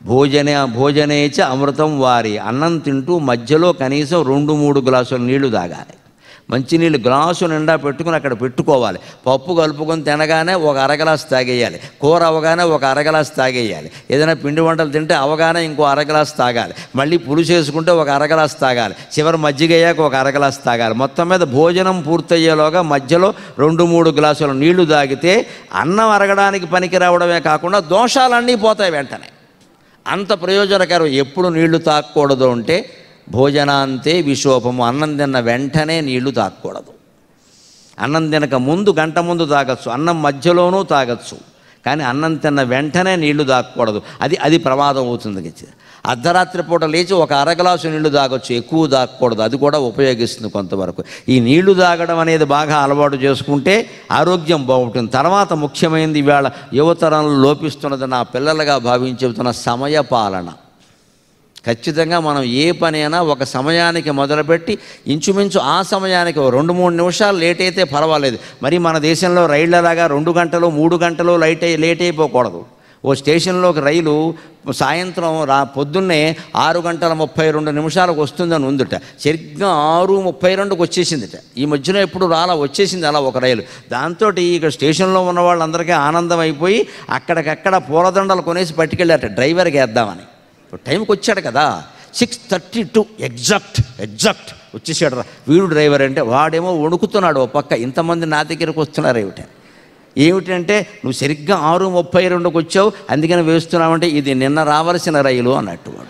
Speaker 2: భోజన భోజనేచ అమృతం వారి అన్నం తింటూ మధ్యలో కనీసం రెండు మూడు గ్లాసుల నీళ్లు తాగాలి మంచినీళ్ళు గ్లాసు నిండా పెట్టుకుని అక్కడ పెట్టుకోవాలి పప్పు కలుపుకొని తినగానే ఒక అరగ్లాస్ తాగేయాలి కూర అవగానే ఒక అరగ్లాస్ తాగేయాలి ఏదైనా పిండి వంటలు తింటే అవగానే ఇంకో అరగ్లాస్ తాగాలి మళ్ళీ పులుసు వేసుకుంటే ఒక అరగ్లాస్ తాగాలి చివరి మజ్జిగ అయ్యాక ఒక అరగ్లాస్ తాగాలి మొత్తం మీద భోజనం పూర్తయ్యేలోగా మధ్యలో రెండు మూడు గ్లాసుల నీళ్లు తాగితే అన్నం అరగడానికి పనికి రావడమే కాకుండా దోషాలన్నీ పోతాయి వెంటనే అంత ప్రయోజనకరం ఎప్పుడు నీళ్లు తాగకూడదు అంటే భోజనాంతే విశోభము అన్నం తిన్న వెంటనే నీళ్లు తాగకూడదు అన్నం తినక ముందు గంట ముందు తాగొచ్చు అన్నం మధ్యలోనూ తాగొచ్చు కానీ అన్నం తిన్న వెంటనే నీళ్లు తాగకూడదు అది అది ప్రమాదం అవుతుంది అర్ధరాత్రి పూట లేచి ఒక అరగ్లాసు నీళ్లు తాగొచ్చు ఎక్కువ తాగకూడదు అది కూడా ఉపయోగిస్తుంది కొంతవరకు ఈ నీళ్లు తాగడం అనేది బాగా అలవాటు చేసుకుంటే ఆరోగ్యం బాగుంటుంది తర్వాత ముఖ్యమైనది ఇవాళ యువతరంలో లోపిస్తున్నది నా పిల్లలుగా భావించి చెబుతున్న సమయ పాలన ఖచ్చితంగా మనం ఏ పని అయినా ఒక సమయానికి మొదలుపెట్టి ఇంచుమించు ఆ సమయానికి ఓ రెండు మూడు నిమిషాలు లేట్ అయితే పర్వాలేదు మరి మన దేశంలో రైళ్లలాగా రెండు గంటలు మూడు గంటలు లైట్ అయి లేట్ అయిపోకూడదు ఓ స్టేషన్లోకి రైలు సాయంత్రం రా పొద్దున్నే ఆరు గంటల ముప్పై రెండు నిమిషాలకు వస్తుందని ఉందిట సరిగ్గా ఆరు ముప్పై రెండుకి వచ్చేసిందిట ఈ మధ్యలో ఎప్పుడు రాలా వచ్చేసింది అలా ఒక రైలు దాంతో ఇక స్టేషన్లో ఉన్న వాళ్ళందరికీ ఆనందం అయిపోయి అక్కడికక్కడ పూలదండలు కొనేసి పట్టుకెళ్ళారట డ్రైవర్కి వేద్దామని ఇప్పుడు టైంకి వచ్చాడు కదా six thirty two exact exact వచ్చేసాడు రా వీడు డ్రైవర్ అంటే వాడేమో వణుకుతున్నాడు ఓ పక్క ఇంతమంది నా దగ్గరకు వస్తున్నారు ఏమిటి ఏమిటంటే నువ్వు సరిగ్గా ఆరు ముప్పై రెండుకి వచ్చావు అందుకని వేస్తున్నావంటే ఇది నిన్న రావాల్సిన రైలు అన్నట్టు వాడు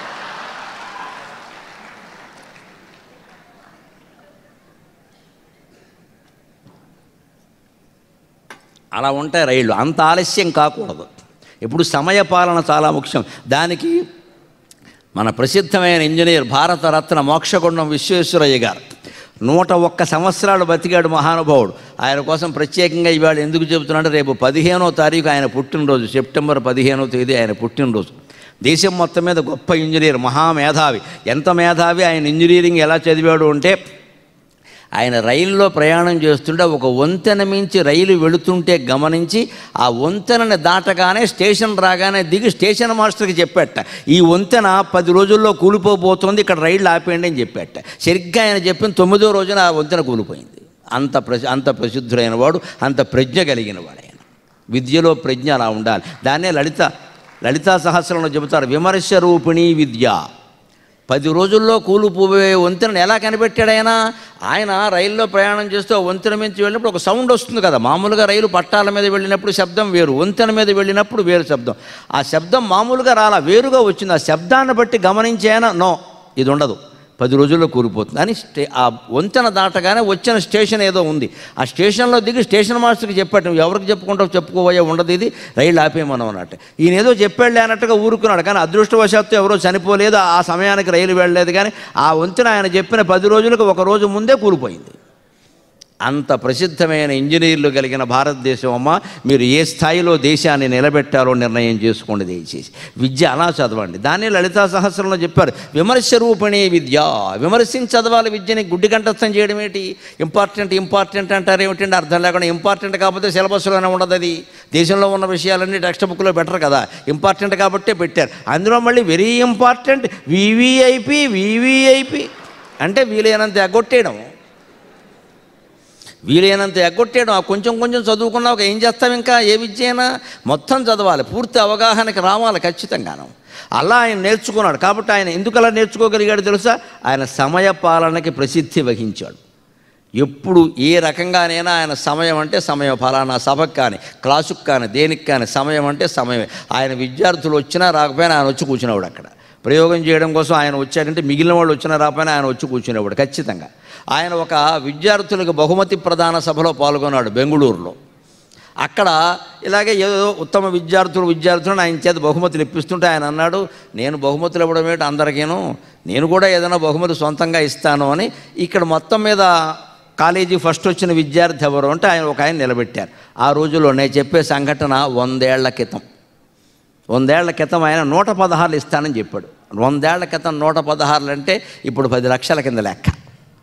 Speaker 2: అలా ఉంటాయి రైళ్ళు అంత ఆలస్యం కాకూడదు ఇప్పుడు సమయ పాలన చాలా ముఖ్యం దానికి మన ప్రసిద్ధమైన ఇంజనీర్ భారతరత్న మోక్షగుండం విశ్వేశ్వరయ్య గారు నూట ఒక్క సంవత్సరాలు బతికాడు మహానుభావుడు ఆయన కోసం ప్రత్యేకంగా ఇవాళ ఎందుకు చెబుతున్నాడు రేపు పదిహేనో తారీఖు ఆయన పుట్టినరోజు సెప్టెంబర్ పదిహేనో తేదీ ఆయన పుట్టినరోజు దేశం మొత్తం మీద గొప్ప ఇంజనీర్ మహామేధావి ఎంత మేధావి ఆయన ఇంజనీరింగ్ ఎలా చదివాడు అంటే ఆయన రైల్లో ప్రయాణం చేస్తుంటే ఒక వంతెన మించి రైలు వెళుతుంటే గమనించి ఆ వంతెనని దాటగానే స్టేషన్ రాగానే దిగి స్టేషన్ మాస్టర్కి చెప్పాట ఈ వంతెన పది రోజుల్లో కూలిపోబోతోంది ఇక్కడ రైళ్ళు ఆపేయండి అని చెప్పాట సరిగ్గా ఆయన చెప్పిన తొమ్మిదో రోజున ఆ వంతెన కూలిపోయింది అంత ప్రసి అంత ప్రసిద్ధుడైన వాడు అంత ప్రజ్ఞ కలిగిన వాడు ఆయన విద్యలో ప్రజ్ఞ అలా ఉండాలి దాన్నే లలిత లలితా సహస్రంలో చెబుతారు విమర్శ రూపిణీ విద్య పది రోజుల్లో కూలిపోయే వంతెనను ఎలా కనిపెట్టాడు ఆయన ఆయన రైల్లో ప్రయాణం చేస్తూ ఆ వంతెన మీద వెళ్ళినప్పుడు ఒక సౌండ్ వస్తుంది కదా మామూలుగా రైలు పట్టాల మీద వెళ్ళినప్పుడు శబ్దం వేరు వంతెన మీద వెళ్ళినప్పుడు వేరు శబ్దం ఆ శబ్దం మామూలుగా రాలా వేరుగా వచ్చింది ఆ శబ్దాన్ని బట్టి గమనించేనా నో ఇది ఉండదు పది రోజుల్లో కూలిపోతుంది అని స్టే ఆ వంతెన దాటగానే వచ్చిన స్టేషన్ ఏదో ఉంది ఆ స్టేషన్లో దిగి స్టేషన్ మాస్టర్కి చెప్పాడు నువ్వు ఎవరికి చెప్పుకుంటావు చెప్పుకోబోయే ఉండదు ఇది రైలు ఆపేయమనం అన్నట్టు ఈయన ఏదో చెప్పాడులే అన్నట్టుగా ఊరుకున్నాడు కానీ అదృష్టవశాత్తు ఎవరో చనిపోలేదు ఆ సమయానికి రైలు వెళ్ళలేదు కానీ ఆ వంతెన ఆయన చెప్పిన పది రోజులకు ఒక రోజు ముందే కూలిపోయింది అంత ప్రసిద్ధమైన ఇంజనీర్లు కలిగిన భారతదేశం అమ్మ మీరు ఏ స్థాయిలో దేశాన్ని నిలబెట్టాలో నిర్ణయం చేసుకోండి దయచేసి విద్య అలా చదవండి దాన్ని లలితా సహస్రంలో చెప్పారు విమర్శ రూపిణీ విద్య విమర్శించి చదవాలి విద్యని గుడ్డి కంఠస్థం చేయడం ఏంటి ఇంపార్టెంట్ ఇంపార్టెంట్ అంటారు ఏమిటంటే అర్థం లేకుండా ఇంపార్టెంట్ కాకపోతే సిలబస్లోనే ఉండదు అది దేశంలో ఉన్న విషయాలన్నీ టెక్స్ట్ బుక్లో బెటర్ కదా ఇంపార్టెంట్ కాబట్టే పెట్టారు అందులో మళ్ళీ వెరీ ఇంపార్టెంట్ వివిఐపి వివిఐపి అంటే వీలైనంత ఎగ్గొట్టేయడం వీలైనంత ఎగ్గొట్టేయడం ఆ కొంచెం కొంచెం చదువుకున్నా ఒక ఏం చేస్తాం ఇంకా ఏ విద్య అయినా మొత్తం చదవాలి పూర్తి అవగాహనకి రావాలి ఖచ్చితంగాను అలా ఆయన నేర్చుకున్నాడు కాబట్టి ఆయన ఎందుకు అలా నేర్చుకోగలిగాడు తెలుసా ఆయన సమయ పాలనకి ప్రసిద్ధి వహించాడు ఎప్పుడు ఏ రకంగానైనా ఆయన సమయం అంటే సమయం ఫలానా సభకు కానీ క్లాసుకు కానీ దేనికి కానీ సమయం అంటే సమయమే ఆయన విద్యార్థులు వచ్చినా రాకపోయినా ఆయన వచ్చి కూర్చునేవాడు అక్కడ ప్రయోగం చేయడం కోసం ఆయన వచ్చాడంటే మిగిలిన వాళ్ళు వచ్చినా రాకపోయినా ఆయన వచ్చి కూర్చునేవాడు ఖచ్చితంగా ఆయన ఒక విద్యార్థులకు బహుమతి ప్రధాన సభలో పాల్గొన్నాడు బెంగుళూరులో అక్కడ ఇలాగే ఏదో ఉత్తమ విద్యార్థులు విద్యార్థులను ఆయన చేత బహుమతులు ఇప్పిస్తుంటే ఆయన అన్నాడు నేను బహుమతులు ఇవ్వడం ఏంటి అందరికీను నేను కూడా ఏదైనా బహుమతి సొంతంగా ఇస్తాను అని ఇక్కడ మొత్తం మీద కాలేజీ ఫస్ట్ వచ్చిన విద్యార్థి ఎవరు అంటే ఆయన ఒక ఆయన నిలబెట్టారు ఆ రోజుల్లో నేను చెప్పే సంఘటన వందేళ్ల క్రితం వందేళ్ల క్రితం ఆయన నూట పదహారులు ఇస్తానని చెప్పాడు వందేళ్ల క్రితం నూట పదహారులు అంటే ఇప్పుడు పది లక్షల కింద లెక్క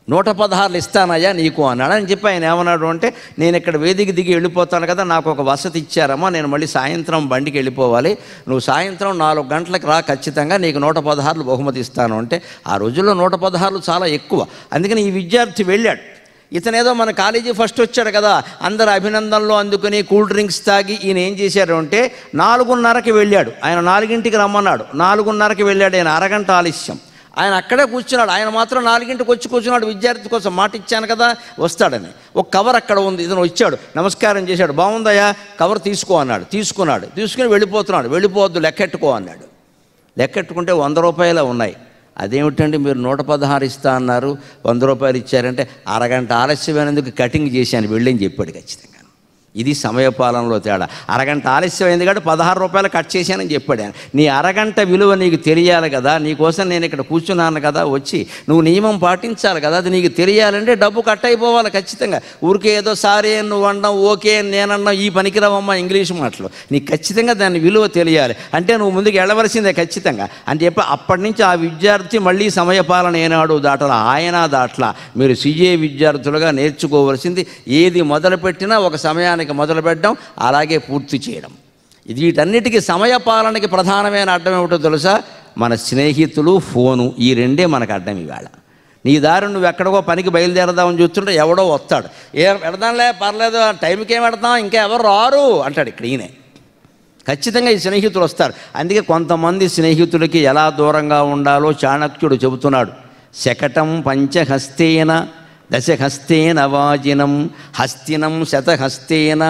Speaker 2: నూట పదహారులు ఇస్తానయ్యా నీకు అన్నాడు అని చెప్పి ఆయన ఏమన్నాడు అంటే నేను ఇక్కడ వేదిక దిగి వెళ్ళిపోతాను కదా నాకు ఒక వసతి ఇచ్చారమ్మా నేను మళ్ళీ సాయంత్రం బండికి వెళ్ళిపోవాలి నువ్వు సాయంత్రం నాలుగు గంటలకు రా ఖచ్చితంగా నీకు నూట పదహారులు బహుమతి ఇస్తాను అంటే ఆ రోజుల్లో నూట పదహారులు చాలా ఎక్కువ అందుకని ఈ విద్యార్థి వెళ్ళాడు ఇతనేదో మన కాలేజీ ఫస్ట్ వచ్చాడు కదా అందరు అభినందనలు అందుకుని కూల్ డ్రింక్స్ తాగి ఈయన ఏం చేశాడు అంటే నాలుగున్నరకి వెళ్ళాడు ఆయన నాలుగింటికి రమ్మన్నాడు నాలుగున్నరకి వెళ్ళాడు ఆయన అరగంట ఆలస్యం ఆయన అక్కడే కూర్చున్నాడు ఆయన మాత్రం నాలుగింటికి వచ్చి కూర్చున్నాడు విద్యార్థి కోసం మాట ఇచ్చాను కదా వస్తాడని ఒక కవర్ అక్కడ ఉంది ఇతను వచ్చాడు నమస్కారం చేశాడు బాగుందయ్యా కవర్ తీసుకో అన్నాడు తీసుకున్నాడు తీసుకుని వెళ్ళిపోతున్నాడు వెళ్ళిపోవద్దు లెక్కెట్టుకో అన్నాడు లెక్కెట్టుకుంటే వంద రూపాయలే ఉన్నాయి అదేమిటండి మీరు నూట పదహారు ఇస్తా అన్నారు వంద రూపాయలు ఇచ్చారంటే అరగంట ఆలస్యమైనందుకు కటింగ్ చేశాను వెళ్ళని చెప్పాడు ఖచ్చితంగా ఇది సమయపాలనలో తేడా అరగంట ఆలస్యం అయింది కాబట్టి పదహారు రూపాయలు కట్ చేశానని చెప్పాడు ఆయన నీ అరగంట విలువ నీకు తెలియాలి కదా నీకోసం నేను ఇక్కడ కూర్చున్నాను కదా వచ్చి నువ్వు నియమం పాటించాలి కదా అది నీకు తెలియాలంటే డబ్బు కట్ అయిపోవాలి ఖచ్చితంగా ఊరికే ఏదో సారీ అని నువ్వు అన్నావు ఓకే అని నేనన్నా ఈ పనికిరావమ్మా ఇంగ్లీష్ మాటలు నీకు ఖచ్చితంగా దాని విలువ తెలియాలి అంటే నువ్వు ముందుకు వెళ్ళవలసిందే ఖచ్చితంగా అని చెప్పి అప్పటి నుంచి ఆ విద్యార్థి మళ్ళీ సమయపాలన ఏనాడు దాటల ఆయన దాట్ల మీరు సిఏ విద్యార్థులుగా నేర్చుకోవలసింది ఏది మొదలుపెట్టినా ఒక సమయానికి మొదలు పెట్టడం అలాగే పూర్తి చేయడం ఇది వీటన్నిటికీ సమయపాలనకి ప్రధానమైన అడ్డం ఏమిటో తెలుసా మన స్నేహితులు ఫోను ఈ రెండే మనకు అడ్డం ఇవాళ నీ దారి నువ్వు ఎక్కడికో పనికి బయలుదేరదామని చూస్తుంటే ఎవడో వస్తాడు ఏ పెడదాంలే పర్లేదు టైంకి ఏం పెడతాం ఇంకా ఎవరు రారు అంటాడు ఇక్కడ ఈయనే ఖచ్చితంగా ఈ స్నేహితులు వస్తారు అందుకే కొంతమంది స్నేహితులకి ఎలా దూరంగా ఉండాలో చాణక్యుడు చెబుతున్నాడు శకటం పంచహస్తేన దశహస్తేన వాజినం హస్తినం శతహస్తేన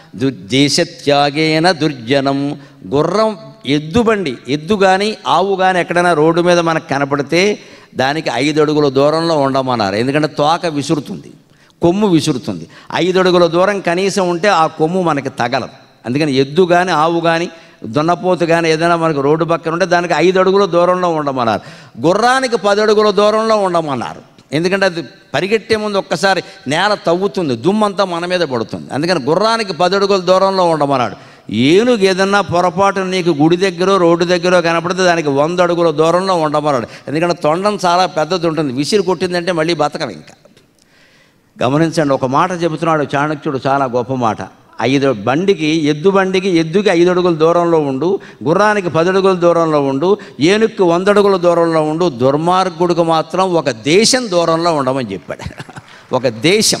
Speaker 2: దుర్దేశత్యాగేన దుర్జనం గుర్రం ఎద్దుబండి ఎద్దు కానీ ఆవు కానీ ఎక్కడైనా రోడ్డు మీద మనకు కనపడితే దానికి ఐదు అడుగుల దూరంలో ఉండమన్నారు ఎందుకంటే తోక విసురుతుంది కొమ్ము విసురుతుంది ఐదు అడుగుల దూరం కనీసం ఉంటే ఆ కొమ్ము మనకి తగలదు అందుకని ఎద్దు కానీ ఆవు కానీ దున్నపోతు కానీ ఏదైనా మనకు రోడ్డు పక్కన ఉంటే దానికి ఐదు అడుగుల దూరంలో ఉండమన్నారు గుర్రానికి పది అడుగుల దూరంలో ఉండమన్నారు ఎందుకంటే అది పరిగెట్టే ముందు ఒక్కసారి నేల తవ్వుతుంది దుమ్మంతా మన మీద పడుతుంది అందుకని గుర్రానికి పది అడుగుల దూరంలో ఉండమన్నాడు ఏనుగు ఏదన్నా పొరపాటు నీకు గుడి దగ్గర రోడ్డు దగ్గర కనపడితే దానికి వంద అడుగుల దూరంలో ఉండమన్నాడు ఎందుకంటే తొండం చాలా పెద్దది ఉంటుంది విసిరి కొట్టిందంటే మళ్ళీ బతకం ఇంకా గమనించండి ఒక మాట చెబుతున్నాడు చాణక్యుడు చాలా గొప్ప మాట ఐదు బండికి ఎద్దు బండికి ఎద్దుకి ఐదు అడుగుల దూరంలో ఉండు గుర్రానికి పది అడుగుల దూరంలో ఉండు ఏనుక్కి వంద అడుగుల దూరంలో ఉండు దుర్మార్గుడికి మాత్రం ఒక దేశం దూరంలో ఉండమని చెప్పాడు ఒక దేశం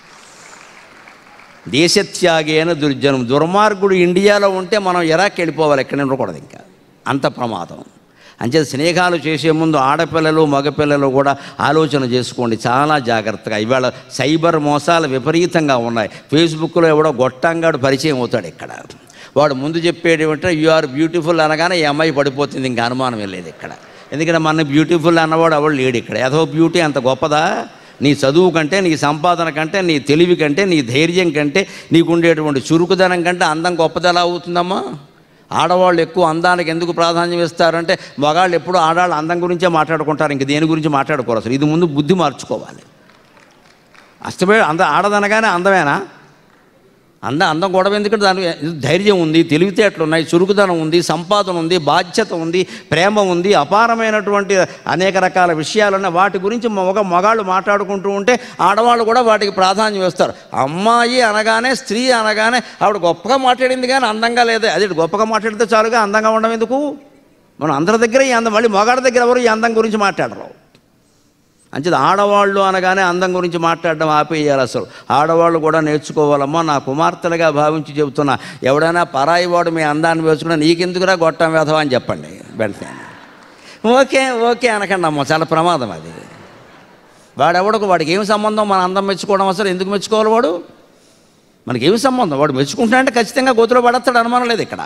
Speaker 2: దేశత్యాగేన దుర్జనం దుర్మార్గుడు ఇండియాలో ఉంటే మనం ఇరాక్ వెళ్ళిపోవాలి ఎక్కడ ఉండకూడదు ఇంకా అంత ప్రమాదం అంచేత స్నేహాలు చేసే ముందు ఆడపిల్లలు మగపిల్లలు కూడా ఆలోచన చేసుకోండి చాలా జాగ్రత్తగా ఇవాళ సైబర్ మోసాలు విపరీతంగా ఉన్నాయి ఫేస్బుక్లో ఎవడో గొట్టంగాడు పరిచయం అవుతాడు ఇక్కడ వాడు ముందు చెప్పేది ఏమంటే యు ఆర్ బ్యూటిఫుల్ అనగానే ఈ అమ్మాయి పడిపోతుంది ఇంకా అనుమానం లేదు ఇక్కడ ఎందుకంటే మన బ్యూటిఫుల్ అన్నవాడు ఎవడు లేడు ఇక్కడ ఏదో బ్యూటీ అంత గొప్పదా నీ చదువు కంటే నీ సంపాదన కంటే నీ తెలివి కంటే నీ ధైర్యం కంటే నీకు ఉండేటువంటి చురుకుదనం కంటే అందం గొప్పది ఎలా అవుతుందమ్మా ఆడవాళ్ళు ఎక్కువ అందానికి ఎందుకు ప్రాధాన్యం ఇస్తారంటే మగాళ్ళు ఎప్పుడు ఆడవాళ్ళు అందం గురించే మాట్లాడుకుంటారు ఇంక దేని గురించి మాట్లాడుకోరు అసలు ఇది ముందు బుద్ధి మార్చుకోవాలి అష్టమే అంద ఆడదనగానే అందమేనా అంద అందం గొడవ ఎందుకంటే దాని ధైర్యం ఉంది తెలివితేటలు ఉన్నాయి చురుకుదనం ఉంది సంపాదన ఉంది బాధ్యత ఉంది ప్రేమ ఉంది అపారమైనటువంటి అనేక రకాల విషయాలు ఉన్నాయి వాటి గురించి మగ మగాళ్ళు మాట్లాడుకుంటూ ఉంటే ఆడవాళ్ళు కూడా వాటికి ప్రాధాన్యం ఇస్తారు అమ్మాయి అనగానే స్త్రీ అనగానే ఆవిడ గొప్పగా మాట్లాడింది కానీ అందంగా లేదు అదే గొప్పగా మాట్లాడితే చాలుగా అందంగా ఉండడం ఎందుకు మనం అందరి దగ్గర ఈ అందం మళ్ళీ మగాడి దగ్గర ఎవరు ఈ అందం గురించి మాట్లాడరు అంచేది ఆడవాళ్ళు అనగానే అందం గురించి మాట్లాడడం ఆపేయాలి అసలు ఆడవాళ్ళు కూడా నేర్చుకోవాలమ్మా నా కుమార్తెలుగా భావించి చెబుతున్నా ఎవడైనా పరాయి వాడు మీ అందాన్ని వేసుకున్నా నీకెందుకురా గొట్టం వేధవా అని చెప్పండి వెంటనే ఓకే ఓకే అనకండి అమ్మ చాలా ప్రమాదం అది వాడెవడకు వాడికి ఏం సంబంధం మన అందం మెచ్చుకోవడం అసలు ఎందుకు మెచ్చుకోవాలి వాడు మనకి ఏమి సంబంధం వాడు మెచ్చుకుంటున్నాడంటే ఖచ్చితంగా గోతులో పడతాడు అనుమానం లేదు ఇక్కడ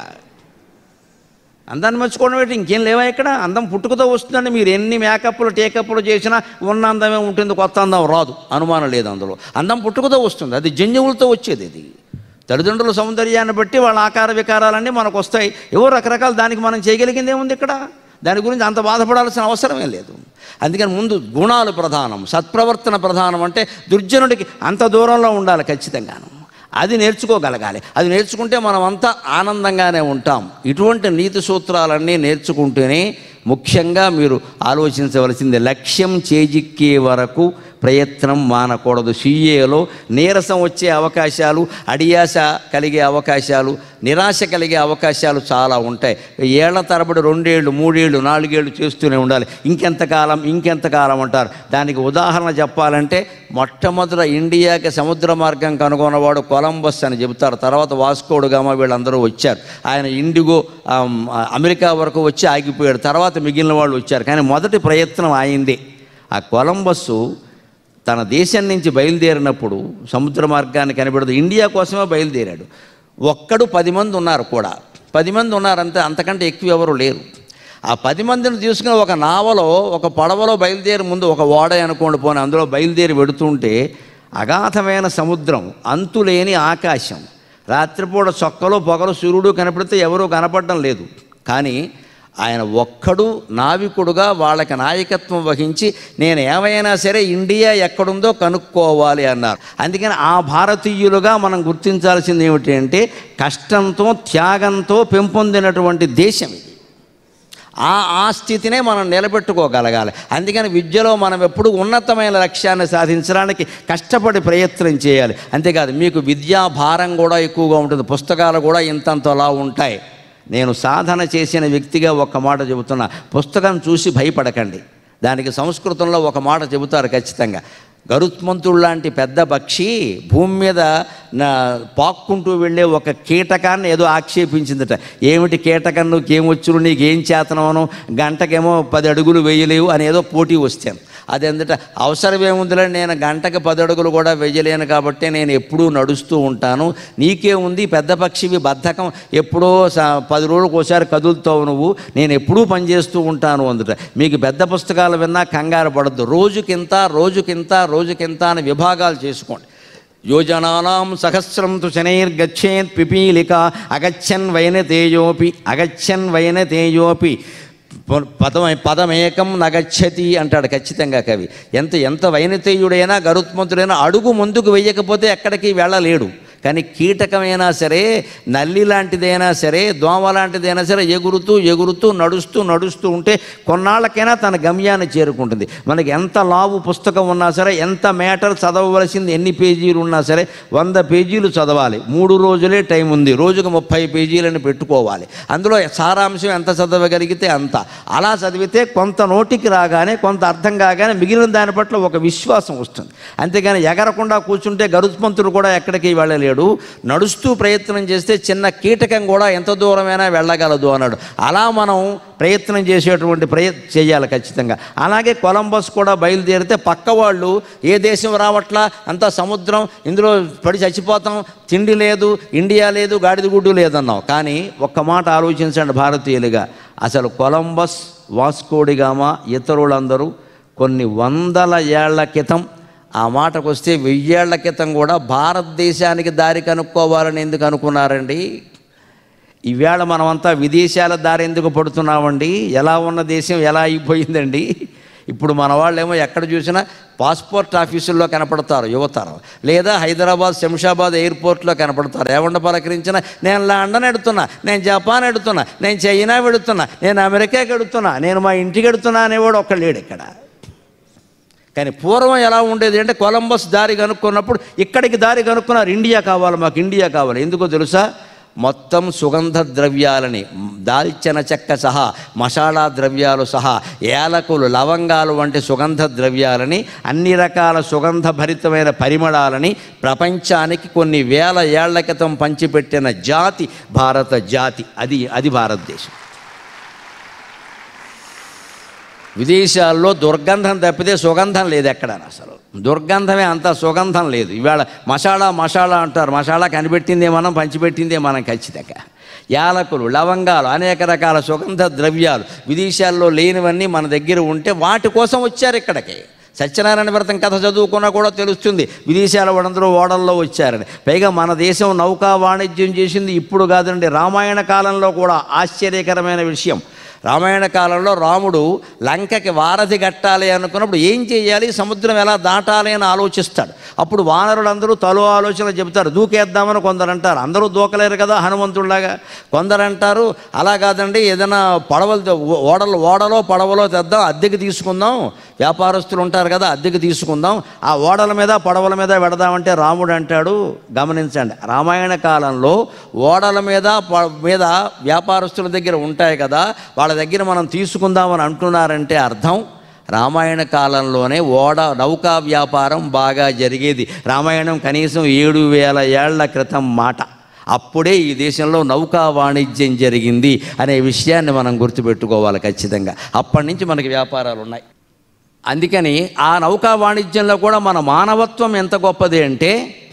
Speaker 2: అందాన్ని మెచ్చుకోవడం ఏంటి ఇంకేం లేవా ఇక్కడ అందం పుట్టుకతో వస్తుందండి మీరు ఎన్ని మేకప్లు టేకప్లు చేసినా ఉన్న అందమే ఉంటుంది కొత్త అందం రాదు అనుమానం లేదు అందులో అందం పుట్టుకతో వస్తుంది అది జన్యువులతో వచ్చేది ఇది తల్లిదండ్రుల సౌందర్యాన్ని బట్టి వాళ్ళ ఆకార వికారాలన్నీ మనకు వస్తాయి ఏవో రకరకాల దానికి మనం చేయగలిగింది ఏముంది ఇక్కడ దాని గురించి అంత బాధపడాల్సిన అవసరమే లేదు అందుకని ముందు గుణాలు ప్రధానం సత్ప్రవర్తన ప్రధానం అంటే దుర్జనుడికి అంత దూరంలో ఉండాలి ఖచ్చితంగాను అది నేర్చుకోగలగాలి అది నేర్చుకుంటే మనం అంతా ఆనందంగానే ఉంటాం ఇటువంటి నీతి సూత్రాలన్నీ నేర్చుకుంటేనే ముఖ్యంగా మీరు ఆలోచించవలసింది లక్ష్యం చేజిక్కే వరకు ప్రయత్నం మానకూడదు సీఏలో నీరసం వచ్చే అవకాశాలు అడియాస కలిగే అవకాశాలు నిరాశ కలిగే అవకాశాలు చాలా ఉంటాయి ఏళ్ల తరబడి రెండేళ్ళు మూడేళ్ళు నాలుగేళ్ళు చేస్తూనే ఉండాలి ఇంకెంతకాలం ఇంకెంతకాలం అంటారు దానికి ఉదాహరణ చెప్పాలంటే మొట్టమొదట ఇండియాకి సముద్ర మార్గం కనుగొన్నవాడు కొలంబస్ అని చెబుతారు తర్వాత వాస్కోడు గామా వీళ్ళందరూ వచ్చారు ఆయన ఇండిగో ఆమ్, అమెరికా వరకు వచ్చి ఆగిపోయాడు తర్వాత మిగిలిన వాళ్ళు వచ్చారు కానీ మొదటి ప్రయత్నం ఆయిందే ఆ కొలంబస్సు తన దేశం నుంచి బయలుదేరినప్పుడు సముద్ర మార్గాన్ని కనిపెడదు ఇండియా కోసమే బయలుదేరాడు ఒక్కడు పది మంది ఉన్నారు కూడా పది మంది ఉన్నారు అంతే అంతకంటే ఎక్కువ ఎవరు లేరు ఆ పది మందిని తీసుకుని ఒక నావలో ఒక పడవలో బయలుదేరి ముందు ఒక ఓడ అనుకోండి పోని అందులో బయలుదేరి వెడుతుంటే అగాధమైన సముద్రం అంతులేని ఆకాశం రాత్రిపూట చొక్కలో పొగలు సూర్యుడు కనపడితే ఎవరూ కనపడడం లేదు కానీ ఆయన ఒక్కడు నావికుడుగా వాళ్ళకి నాయకత్వం వహించి నేను ఏమైనా సరే ఇండియా ఎక్కడుందో కనుక్కోవాలి అన్నారు అందుకని ఆ భారతీయులుగా మనం గుర్తించాల్సింది ఏమిటి అంటే కష్టంతో త్యాగంతో పెంపొందినటువంటి దేశం ఇది ఆ ఆ స్థితినే మనం నిలబెట్టుకోగలగాలి అందుకని విద్యలో మనం ఎప్పుడు ఉన్నతమైన లక్ష్యాన్ని సాధించడానికి కష్టపడి ప్రయత్నం చేయాలి అంతేకాదు మీకు విద్యా భారం కూడా ఎక్కువగా ఉంటుంది పుస్తకాలు కూడా ఇంతంతలా ఉంటాయి నేను సాధన చేసిన వ్యక్తిగా ఒక మాట చెబుతున్నా పుస్తకం చూసి భయపడకండి దానికి సంస్కృతంలో ఒక మాట చెబుతారు ఖచ్చితంగా గరుత్మంతుడు లాంటి పెద్ద పక్షి భూమి మీద నా పాక్కుంటూ వెళ్ళే ఒక కీటకాన్ని ఏదో ఆక్షేపించిందట ఏమిటి కీటకం నీకేమొచ్చును నీకేం చేతనవను గంటకేమో పది అడుగులు వేయలేవు అని ఏదో పోటీ వస్తాను అదెందుట అవసరం ఏముందిలే నేను గంటకి పది అడుగులు కూడా వేయలేను కాబట్టి నేను ఎప్పుడూ నడుస్తూ ఉంటాను నీకే ఉంది పెద్ద పక్షివి బద్ధకం ఎప్పుడో స- పది రోజులకు ఒకసారి కదులుతావు నువ్వు నేను ఎప్పుడూ పనిచేస్తూ ఉంటాను అందుట మీకు పెద్ద పుస్తకాలు విన్నా కంగారు పడద్దు రోజుకింత రోజుకింత రోజుకింత అని విభాగాలు చేసుకోండి యోజనానాం సహస్రం తు శనైర్గచ్చేత్ పిపీలిక అగచ్చన్ వైన తేజోపి అగచ్చన్ వైన తేజోపి పదం పదమేకం నగచ్చతి అంటాడు ఖచ్చితంగా కవి ఎంత ఎంత వైనతేయుడైనా గరుత్మంతుడైనా అడుగు ముందుకు వెయ్యకపోతే ఎక్కడికి వెళ్ళలేడు కానీ కీటకమైనా సరే నల్లి లాంటిదైనా సరే దోమ లాంటిదైనా సరే ఎగురుతూ ఎగురుతూ నడుస్తూ నడుస్తూ ఉంటే కొన్నాళ్ళకైనా తన గమ్యాన్ని చేరుకుంటుంది మనకి ఎంత లావు పుస్తకం ఉన్నా సరే ఎంత మేటర్ చదవవలసింది ఎన్ని పేజీలు ఉన్నా సరే వంద పేజీలు చదవాలి మూడు రోజులే టైం ఉంది రోజుకు ముప్పై పేజీలను పెట్టుకోవాలి అందులో సారాంశం ఎంత చదవగలిగితే అంత అలా చదివితే కొంత నోటికి రాగానే కొంత అర్థం కాగానే మిగిలిన దాని పట్ల ఒక విశ్వాసం వస్తుంది అంతేగాని ఎగరకుండా కూర్చుంటే గరుత్మంతుడు కూడా ఎక్కడికి వెళ్ళలేడు నడుస్తూ ప్రయత్నం చేస్తే చిన్న కీటకం కూడా ఎంత దూరమైనా వెళ్ళగలదు అన్నాడు అలా మనం ప్రయత్నం చేసేటువంటి ప్రయత్ చేయాలి ఖచ్చితంగా అలాగే కొలంబస్ కూడా బయలుదేరితే పక్క వాళ్ళు ఏ దేశం రావట్లా అంతా సముద్రం ఇందులో పడి చచ్చిపోతాం తిండి లేదు ఇండియా లేదు గాడిద గుడ్డు లేదన్నాం కానీ ఒక్క మాట ఆలోచించండి భారతీయులుగా అసలు కొలంబస్ వాస్కోడిగామా ఇతరులందరూ కొన్ని వందల ఏళ్ల క్రితం ఆ మాటకు వస్తే వెయ్యేళ్ల క్రితం కూడా భారతదేశానికి దారి కనుక్కోవాలని ఎందుకు అనుకున్నారండి ఈవేళ మనమంతా విదేశాల దారి ఎందుకు పడుతున్నామండి ఎలా ఉన్న దేశం ఎలా అయిపోయిందండి ఇప్పుడు మన వాళ్ళేమో ఎక్కడ చూసినా పాస్పోర్ట్ ఆఫీసుల్లో కనపడతారు యువతరం లేదా హైదరాబాద్ శంషాబాద్ ఎయిర్పోర్ట్లో కనపడతారు ఏమండ పలకరించినా నేను లండన్ ఎడుతున్నా నేను జపాన్ ఎడుతున్నా నేను చైనా వెడుతున్నా నేను అమెరికాకి ఎడుతున్నా నేను మా ఇంటికి ఎడుతున్నా అనేవాడు ఒక్క లేడు ఇక్కడ కానీ పూర్వం ఎలా ఉండేది అంటే కొలంబస్ దారి కనుక్కున్నప్పుడు ఇక్కడికి దారి కనుక్కున్నారు ఇండియా కావాలి మాకు ఇండియా కావాలి ఎందుకో తెలుసా మొత్తం సుగంధ ద్రవ్యాలని దాల్చిన చెక్క సహా మసాలా ద్రవ్యాలు సహా ఏలకులు లవంగాలు వంటి సుగంధ ద్రవ్యాలని అన్ని రకాల సుగంధ భరితమైన పరిమళాలని ప్రపంచానికి కొన్ని వేల ఏళ్ల క్రితం పంచిపెట్టిన జాతి భారత జాతి అది అది భారతదేశం విదేశాల్లో దుర్గంధం తప్పితే సుగంధం లేదు ఎక్కడ అసలు దుర్గంధమే అంత సుగంధం లేదు ఇవాళ మసాలా మసాలా అంటారు మసాలా కనిపెట్టిందే మనం పంచిపెట్టిందే మనం ఖచ్చితంగా యాలకులు లవంగాలు అనేక రకాల సుగంధ ద్రవ్యాలు విదేశాల్లో లేనివన్నీ మన దగ్గర ఉంటే వాటి కోసం వచ్చారు ఇక్కడికి సత్యనారాయణ వ్రతం కథ చదువుకున్నా కూడా తెలుస్తుంది విదేశాల వాళ్ళందరూ ఓడల్లో వచ్చారని పైగా మన దేశం నౌకా వాణిజ్యం చేసింది ఇప్పుడు కాదండి రామాయణ కాలంలో కూడా ఆశ్చర్యకరమైన విషయం రామాయణ కాలంలో రాముడు లంకకి వారధి కట్టాలి అనుకున్నప్పుడు ఏం చేయాలి సముద్రం ఎలా దాటాలి అని ఆలోచిస్తాడు అప్పుడు వానరులందరూ తలో ఆలోచన చెబుతారు దూకేద్దామని కొందరు అంటారు అందరూ దూకలేరు కదా హనుమంతుడిలాగా కొందరు అంటారు అలా కాదండి ఏదైనా పడవలు ఓడలు ఓడలో పడవలో తెద్దాం అద్దెకి తీసుకుందాం వ్యాపారస్తులు ఉంటారు కదా అద్దెకి తీసుకుందాం ఆ ఓడల మీద పడవల మీద పెడదామంటే రాముడు అంటాడు గమనించండి రామాయణ కాలంలో ఓడల మీద ప- మీద వ్యాపారస్తుల దగ్గర ఉంటాయి కదా వాళ్ళ దగ్గర మనం తీసుకుందామని అంటున్నారంటే అర్థం రామాయణ కాలంలోనే ఓడ నౌకా వ్యాపారం బాగా జరిగేది రామాయణం కనీసం ఏడు వేల ఏళ్ల క్రితం మాట అప్పుడే ఈ దేశంలో నౌకా వాణిజ్యం జరిగింది అనే విషయాన్ని మనం గుర్తుపెట్టుకోవాలి ఖచ్చితంగా అప్పటి నుంచి మనకి వ్యాపారాలు ఉన్నాయి అందుకని ఆ నౌకా వాణిజ్యంలో కూడా మన మానవత్వం ఎంత గొప్పది అంటే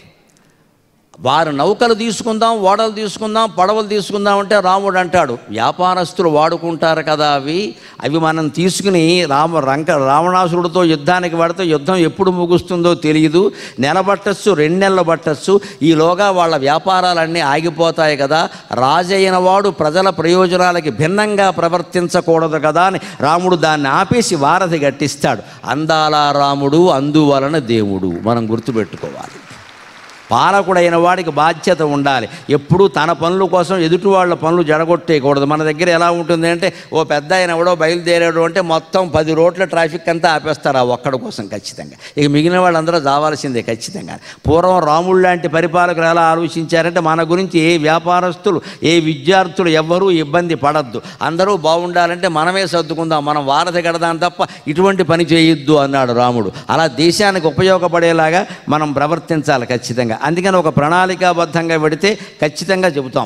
Speaker 2: వారు నౌకలు తీసుకుందాం ఓడలు తీసుకుందాం పడవలు తీసుకుందాం అంటే రాముడు అంటాడు వ్యాపారస్తులు వాడుకుంటారు కదా అవి అవి మనం తీసుకుని రామ రంక రావణాసురుడితో యుద్ధానికి పడితే యుద్ధం ఎప్పుడు ముగుస్తుందో తెలియదు నెల పట్టచ్చు రెండు నెలలు పట్టచ్చు ఈలోగా వాళ్ళ వ్యాపారాలన్నీ ఆగిపోతాయి కదా రాజైన వాడు ప్రజల ప్రయోజనాలకి భిన్నంగా ప్రవర్తించకూడదు కదా అని రాముడు దాన్ని ఆపేసి వారధి గట్టిస్తాడు అందాల రాముడు అందువలన దేవుడు మనం గుర్తుపెట్టుకోవాలి పాలకుడైన వాడికి బాధ్యత ఉండాలి ఎప్పుడూ తన పనుల కోసం ఎదుటి వాళ్ళ పనులు జడగొట్టేయకూడదు మన దగ్గర ఎలా ఉంటుంది అంటే ఓ పెద్ద ఆయన ఎవడో బయలుదేరాడు అంటే మొత్తం పది రోడ్ల ట్రాఫిక్ అంతా ఆపేస్తారు ఆ ఒక్కడి కోసం ఖచ్చితంగా ఇక మిగిలిన వాళ్ళందరూ రావాల్సిందే ఖచ్చితంగా పూర్వం రాముడు లాంటి పరిపాలకులు ఎలా ఆలోచించారంటే మన గురించి ఏ వ్యాపారస్తులు ఏ విద్యార్థులు ఎవ్వరూ ఇబ్బంది పడద్దు అందరూ బాగుండాలంటే మనమే సర్దుకుందాం మనం వారధి కడదాం తప్ప ఇటువంటి పని చేయొద్దు అన్నాడు రాముడు అలా దేశానికి ఉపయోగపడేలాగా మనం ప్రవర్తించాలి ఖచ్చితంగా అందుకని ఒక ప్రణాళికాబద్ధంగా పెడితే ఖచ్చితంగా చెబుతాం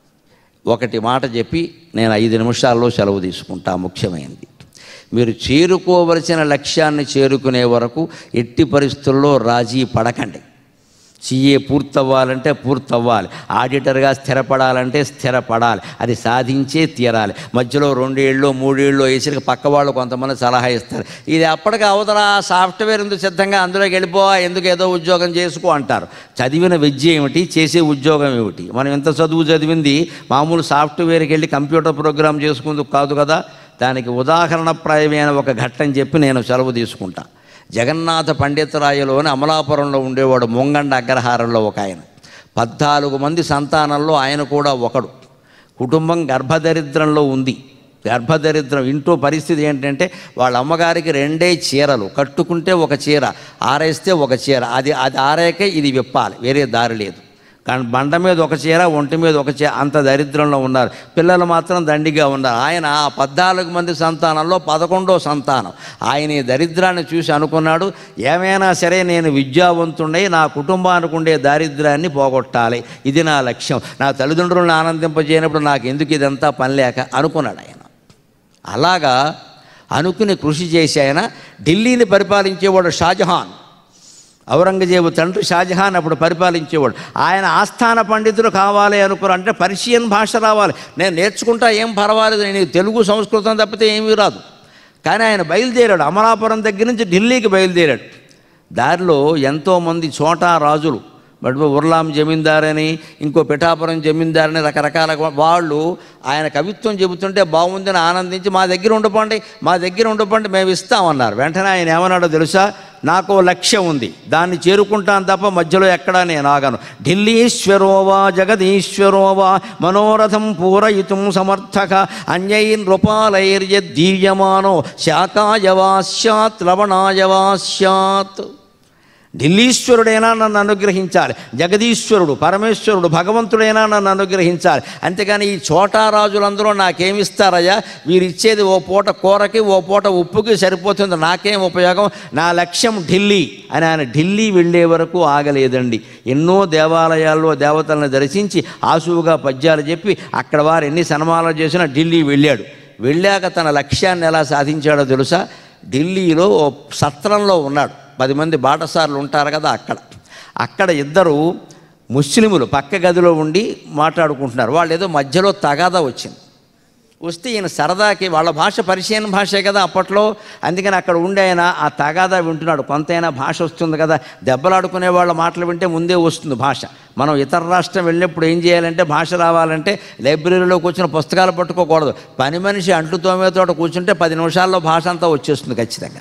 Speaker 2: ఒకటి మాట చెప్పి నేను ఐదు నిమిషాల్లో సెలవు తీసుకుంటా ముఖ్యమైనది మీరు చేరుకోవలసిన లక్ష్యాన్ని చేరుకునే వరకు ఎట్టి పరిస్థితుల్లో రాజీ పడకండి సీఏ పూర్తవ్వాలంటే పూర్తవ్వాలి ఆడిటర్గా స్థిరపడాలంటే స్థిరపడాలి అది సాధించే తీరాలి మధ్యలో రెండేళ్ళు మూడేళ్ళు వేసరికి పక్క వాళ్ళు కొంతమంది సలహా ఇస్తారు ఇది అప్పటికి అవతల సాఫ్ట్వేర్ ఉంది సిద్ధంగా అందులోకి వెళ్ళిపో ఎందుకు ఏదో ఉద్యోగం చేసుకో అంటారు చదివిన విద్య ఏమిటి చేసే ఉద్యోగం ఏమిటి మనం ఎంత చదువు చదివింది మామూలు సాఫ్ట్వేర్కి వెళ్ళి కంప్యూటర్ ప్రోగ్రామ్ చేసుకుందుకు కాదు కదా దానికి ఉదాహరణప్రాయమైన ఒక ఘట్టం చెప్పి నేను సెలవు తీసుకుంటా జగన్నాథ పండితరాయలోని అమలాపురంలో ఉండేవాడు ముంగండ అగ్రహారంలో ఒక ఆయన పద్నాలుగు మంది సంతానంలో ఆయన కూడా ఒకడు కుటుంబం గర్భదరిద్రంలో ఉంది గర్భదరిద్రం ఇంట్లో పరిస్థితి ఏంటంటే వాళ్ళ అమ్మగారికి రెండే చీరలు కట్టుకుంటే ఒక చీర ఆరేస్తే ఒక చీర అది అది ఆరాకే ఇది విప్పాలి వేరే దారి లేదు కానీ బండ మీద ఒక చీర ఒంటి మీద ఒక చీర అంత దరిద్రంలో ఉన్నారు పిల్లలు మాత్రం దండిగా ఉన్నారు ఆయన ఆ పద్నాలుగు మంది సంతానంలో పదకొండో సంతానం ఆయన ఈ దరిద్రాన్ని చూసి అనుకున్నాడు ఏమైనా సరే నేను విద్యావంతుడై నా కుటుంబానికి ఉండే దారిద్ర్యాన్ని పోగొట్టాలి ఇది నా లక్ష్యం నా తల్లిదండ్రులను ఆనందింపజేయనప్పుడు నాకు ఎందుకు ఇదంతా పని లేక అనుకున్నాడు ఆయన అలాగా అనుకుని కృషి చేసి ఆయన ఢిల్లీని పరిపాలించేవాడు షాజహాన్ ఔరంగజేబు తండ్రి షాజహాన్ అప్పుడు పరిపాలించేవాడు ఆయన ఆస్థాన పండితుడు కావాలి అనుకున్నారు అంటే పర్షియన్ భాష రావాలి నేను నేర్చుకుంటా ఏం పర్వాలేదు నేను తెలుగు సంస్కృతం తప్పితే ఏమీ రాదు కానీ ఆయన బయలుదేరాడు అమలాపురం దగ్గర నుంచి ఢిల్లీకి బయలుదేరాడు దారిలో ఎంతోమంది చోటా రాజులు బట్ ఉర్లాం జమీందారని ఇంకో పిఠాపురం జమీందారని రకరకాల వాళ్ళు ఆయన కవిత్వం చెబుతుంటే బాగుందని ఆనందించి మా దగ్గర ఉండిపోండి మా దగ్గర ఉండిపోండి మేము ఇస్తామన్నారు వెంటనే ఆయన ఏమన్నాడో తెలుసా నాకు ఓ లక్ష్యం ఉంది దాన్ని చేరుకుంటాను తప్ప మధ్యలో ఎక్కడా నేను ఆగను ఢిల్లీశ్వరోవా జగదీశ్వరోవా మనోరథం పూరయితుం సమర్థక అన్యైన్ నృపాలైర్యద్దీయమానో శాకాయవా స్యాత్ లవణాయవా స్యాత్ ఢిల్లీశ్వరుడైనా నన్ను అనుగ్రహించాలి జగదీశ్వరుడు పరమేశ్వరుడు భగవంతుడైనా నన్ను అనుగ్రహించాలి అంతేగాని ఈ చోటా రాజులందరూ నాకేమిస్తారయ్యా వీరు ఇచ్చేది ఓ పూట కూరకి ఓ పూట ఉప్పుకి సరిపోతుంది నాకేం ఉపయోగం నా లక్ష్యం ఢిల్లీ అని ఆయన ఢిల్లీ వెళ్ళే వరకు ఆగలేదండి ఎన్నో దేవాలయాల్లో దేవతలను దర్శించి ఆసువుగా పద్యాలు చెప్పి అక్కడ వారు ఎన్ని సన్మానాలు చేసినా ఢిల్లీ వెళ్ళాడు వెళ్ళాక తన లక్ష్యాన్ని ఎలా సాధించాడో తెలుసా ఢిల్లీలో ఓ సత్రంలో ఉన్నాడు పది మంది బాటసార్లు ఉంటారు కదా అక్కడ అక్కడ ఇద్దరు ముస్లిములు పక్క గదిలో ఉండి మాట్లాడుకుంటున్నారు వాళ్ళు ఏదో మధ్యలో తగాదా వచ్చింది వస్తే ఈయన సరదాకి వాళ్ళ భాష పరిచయం భాషే కదా అప్పట్లో అందుకని అక్కడ ఉండే ఆయన ఆ తగాదా వింటున్నాడు కొంతైనా భాష వస్తుంది కదా దెబ్బలాడుకునే వాళ్ళ మాటలు వింటే ముందే వస్తుంది భాష మనం ఇతర రాష్ట్రం వెళ్ళినప్పుడు ఏం చేయాలంటే భాష రావాలంటే లైబ్రరీలో కూర్చున్న పుస్తకాలు పట్టుకోకూడదు పని మనిషి అంట్లు తోమే తోట కూర్చుంటే పది నిమిషాల్లో భాష అంతా వచ్చేస్తుంది ఖచ్చితంగా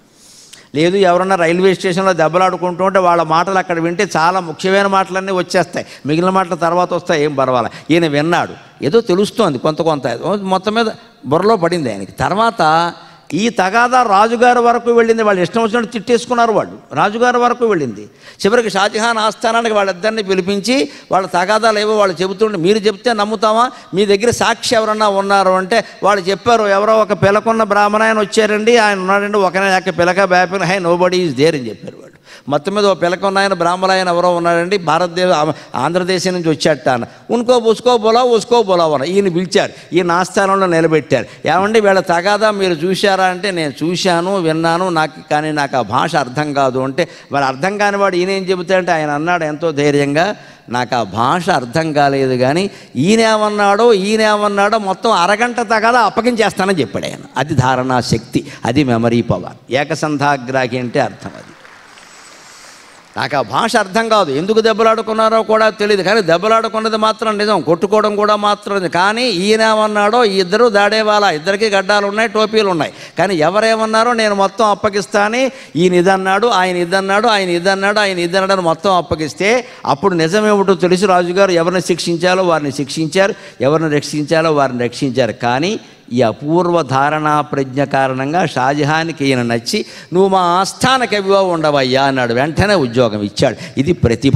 Speaker 2: లేదు ఎవరన్నా రైల్వే స్టేషన్లో దెబ్బలాడుకుంటూ ఉంటే వాళ్ళ మాటలు అక్కడ వింటే చాలా ముఖ్యమైన మాటలన్నీ వచ్చేస్తాయి మిగిలిన మాటల తర్వాత వస్తాయి ఏం పర్వాలే ఈయన విన్నాడు ఏదో తెలుస్తోంది కొంత కొంత మొత్తం మీద బుర్రలో పడింది ఆయనకి తర్వాత ఈ తగాదా రాజుగారి వరకు వెళ్ళింది వాళ్ళు ఇష్టం వచ్చినట్టు తిట్టేసుకున్నారు వాళ్ళు రాజుగారి వరకు వెళ్ళింది చివరికి షాజహాన్ ఆస్థానానికి వాళ్ళిద్దరిని పిలిపించి వాళ్ళ తగాదాలు ఏవో వాళ్ళు చెబుతుంటే మీరు చెప్తే నమ్ముతామా మీ దగ్గర సాక్షి ఎవరన్నా ఉన్నారు అంటే వాళ్ళు చెప్పారు ఎవరో ఒక పిలకున్న బ్రాహ్మణ ఆయన వచ్చారండి ఆయన ఉన్నాడండి ఒకనే యొక్క పిలక బ్యాపిన హై నో బడీ ఈజ్ దేర్ అని చెప్పారు వాళ్ళు మొత్తం మీద ఓ పిలకున్న ఆయన బ్రాహ్మణ ఆయన ఎవరో ఉన్నాడండి భారతదేశ ఆంధ్రదేశం నుంచి వచ్చాట ఆయన ఉనుకో ఉసుకో బోలా ఉసుకో బోలా అన్న ఈయన పిలిచారు ఈయన ఆస్థానంలో నిలబెట్టారు ఏమండి వీళ్ళ తగాదా మీరు చూశారా అంటే నేను చూశాను విన్నాను నాకు కానీ నాకు ఆ భాష అర్థం కాదు అంటే మరి అర్థం కాని వాడు ఈయన ఏం చెబుతాడంటే ఆయన అన్నాడు ఎంతో ధైర్యంగా నాకు ఆ భాష అర్థం కాలేదు కానీ ఈయనేమన్నాడో ఈయనేమన్నాడో మొత్తం అరగంట తగాదా అప్పగించేస్తానని చెప్పాడు ఆయన అది ధారణా శక్తి అది మెమరీ పవర్ ఏకసంధాగ్రాహి అంటే అర్థం అది నాకు ఆ భాష అర్థం కాదు ఎందుకు దెబ్బలాడుకున్నారో కూడా తెలియదు కానీ దెబ్బలాడుకున్నది మాత్రం నిజం కొట్టుకోవడం కూడా మాత్రం నిజం. కానీ ఈయనేమన్నాడో ఈ ఇద్దరు దాడేవాళ్ళ ఇద్దరికి గడ్డాలు ఉన్నాయి టోపీలు ఉన్నాయి కానీ ఎవరేమన్నారో నేను మొత్తం అప్పగిస్తాని ఈయన ఇదన్నాడు ఆయన ఇదన్నాడు ఆయన ఇదన్నాడు ఆయన ఇదన్నాడు అని మొత్తం అప్పగిస్తే అప్పుడు నిజమేమిటో తెలిసి రాజుగారు ఎవరిని శిక్షించాలో వారిని శిక్షించారు ఎవరిని రక్షించాలో వారిని రక్షించారు కానీ ఈ అపూర్వ ధారణా ప్రజ్ఞ కారణంగా షాజహాన్కి ఈయన నచ్చి నువ్వు మా ఆస్థాన కవిగా ఉండవయ్యా అన్నాడు వెంటనే ఉద్యోగం ఇచ్చాడు ఇది ప్రతిభ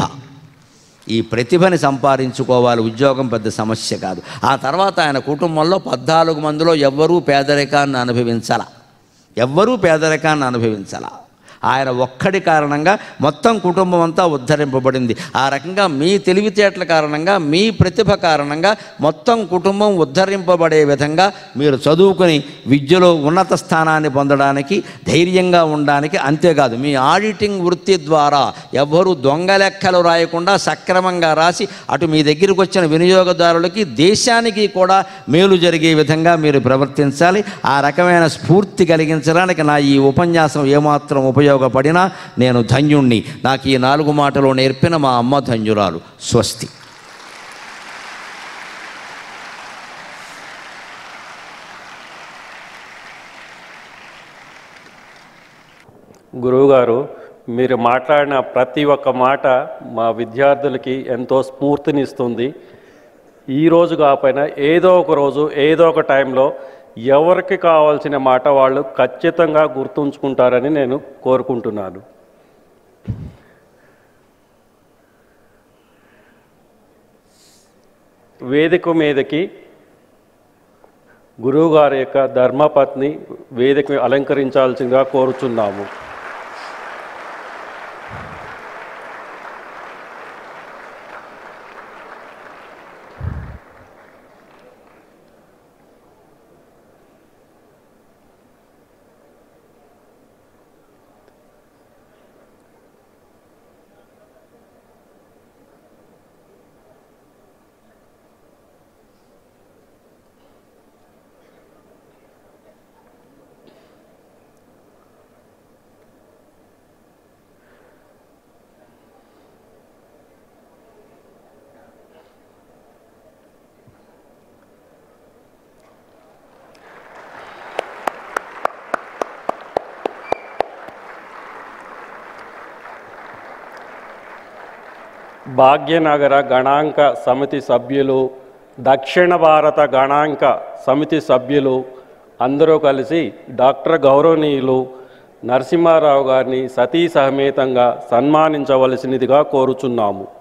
Speaker 2: ఈ ప్రతిభని సంపాదించుకోవాలి ఉద్యోగం పెద్ద సమస్య కాదు ఆ తర్వాత ఆయన కుటుంబంలో పద్నాలుగు మందిలో ఎవ్వరూ పేదరికాన్ని అనుభవించాల ఎవ్వరూ పేదరికాన్ని అనుభవించాల ఆయన ఒక్కడి కారణంగా మొత్తం కుటుంబం అంతా ఉద్ధరింపబడింది ఆ రకంగా మీ తెలివితేటల కారణంగా మీ ప్రతిభ కారణంగా మొత్తం కుటుంబం ఉద్ధరింపబడే విధంగా మీరు చదువుకొని విద్యలో ఉన్నత స్థానాన్ని పొందడానికి ధైర్యంగా ఉండడానికి అంతేకాదు మీ ఆడిటింగ్ వృత్తి ద్వారా ఎవ్వరూ దొంగ లెక్కలు రాయకుండా సక్రమంగా రాసి అటు మీ దగ్గరికి వచ్చిన వినియోగదారులకి దేశానికి కూడా మేలు జరిగే విధంగా మీరు ప్రవర్తించాలి ఆ రకమైన స్ఫూర్తి కలిగించడానికి నా ఈ ఉపన్యాసం ఏమాత్రం ఉపయోగపడినా నేను ధన్యుణ్ణి నాకు ఈ నాలుగు మాటలు నేర్పిన మా అమ్మ ధన్యురాలు స్వస్తి
Speaker 1: గురువుగారు మీరు మాట్లాడిన ప్రతి ఒక్క మాట మా విద్యార్థులకి ఎంతో స్ఫూర్తినిస్తుంది ఈ రోజు కాకపోయినా ఏదో ఒక రోజు ఏదో ఒక టైంలో ఎవరికి కావాల్సిన మాట వాళ్ళు ఖచ్చితంగా గుర్తుంచుకుంటారని నేను కోరుకుంటున్నాను వేదిక మీదకి గురువుగారి యొక్క ధర్మపత్ని వేదిక అలంకరించాల్సిందిగా కోరుచున్నాము భాగ్యనగర గణాంక సమితి సభ్యులు దక్షిణ భారత గణాంక సమితి సభ్యులు అందరూ కలిసి డాక్టర్ గౌరవనీయులు నరసింహారావు గారిని సతీ సమేతంగా సన్మానించవలసినదిగా కోరుచున్నాము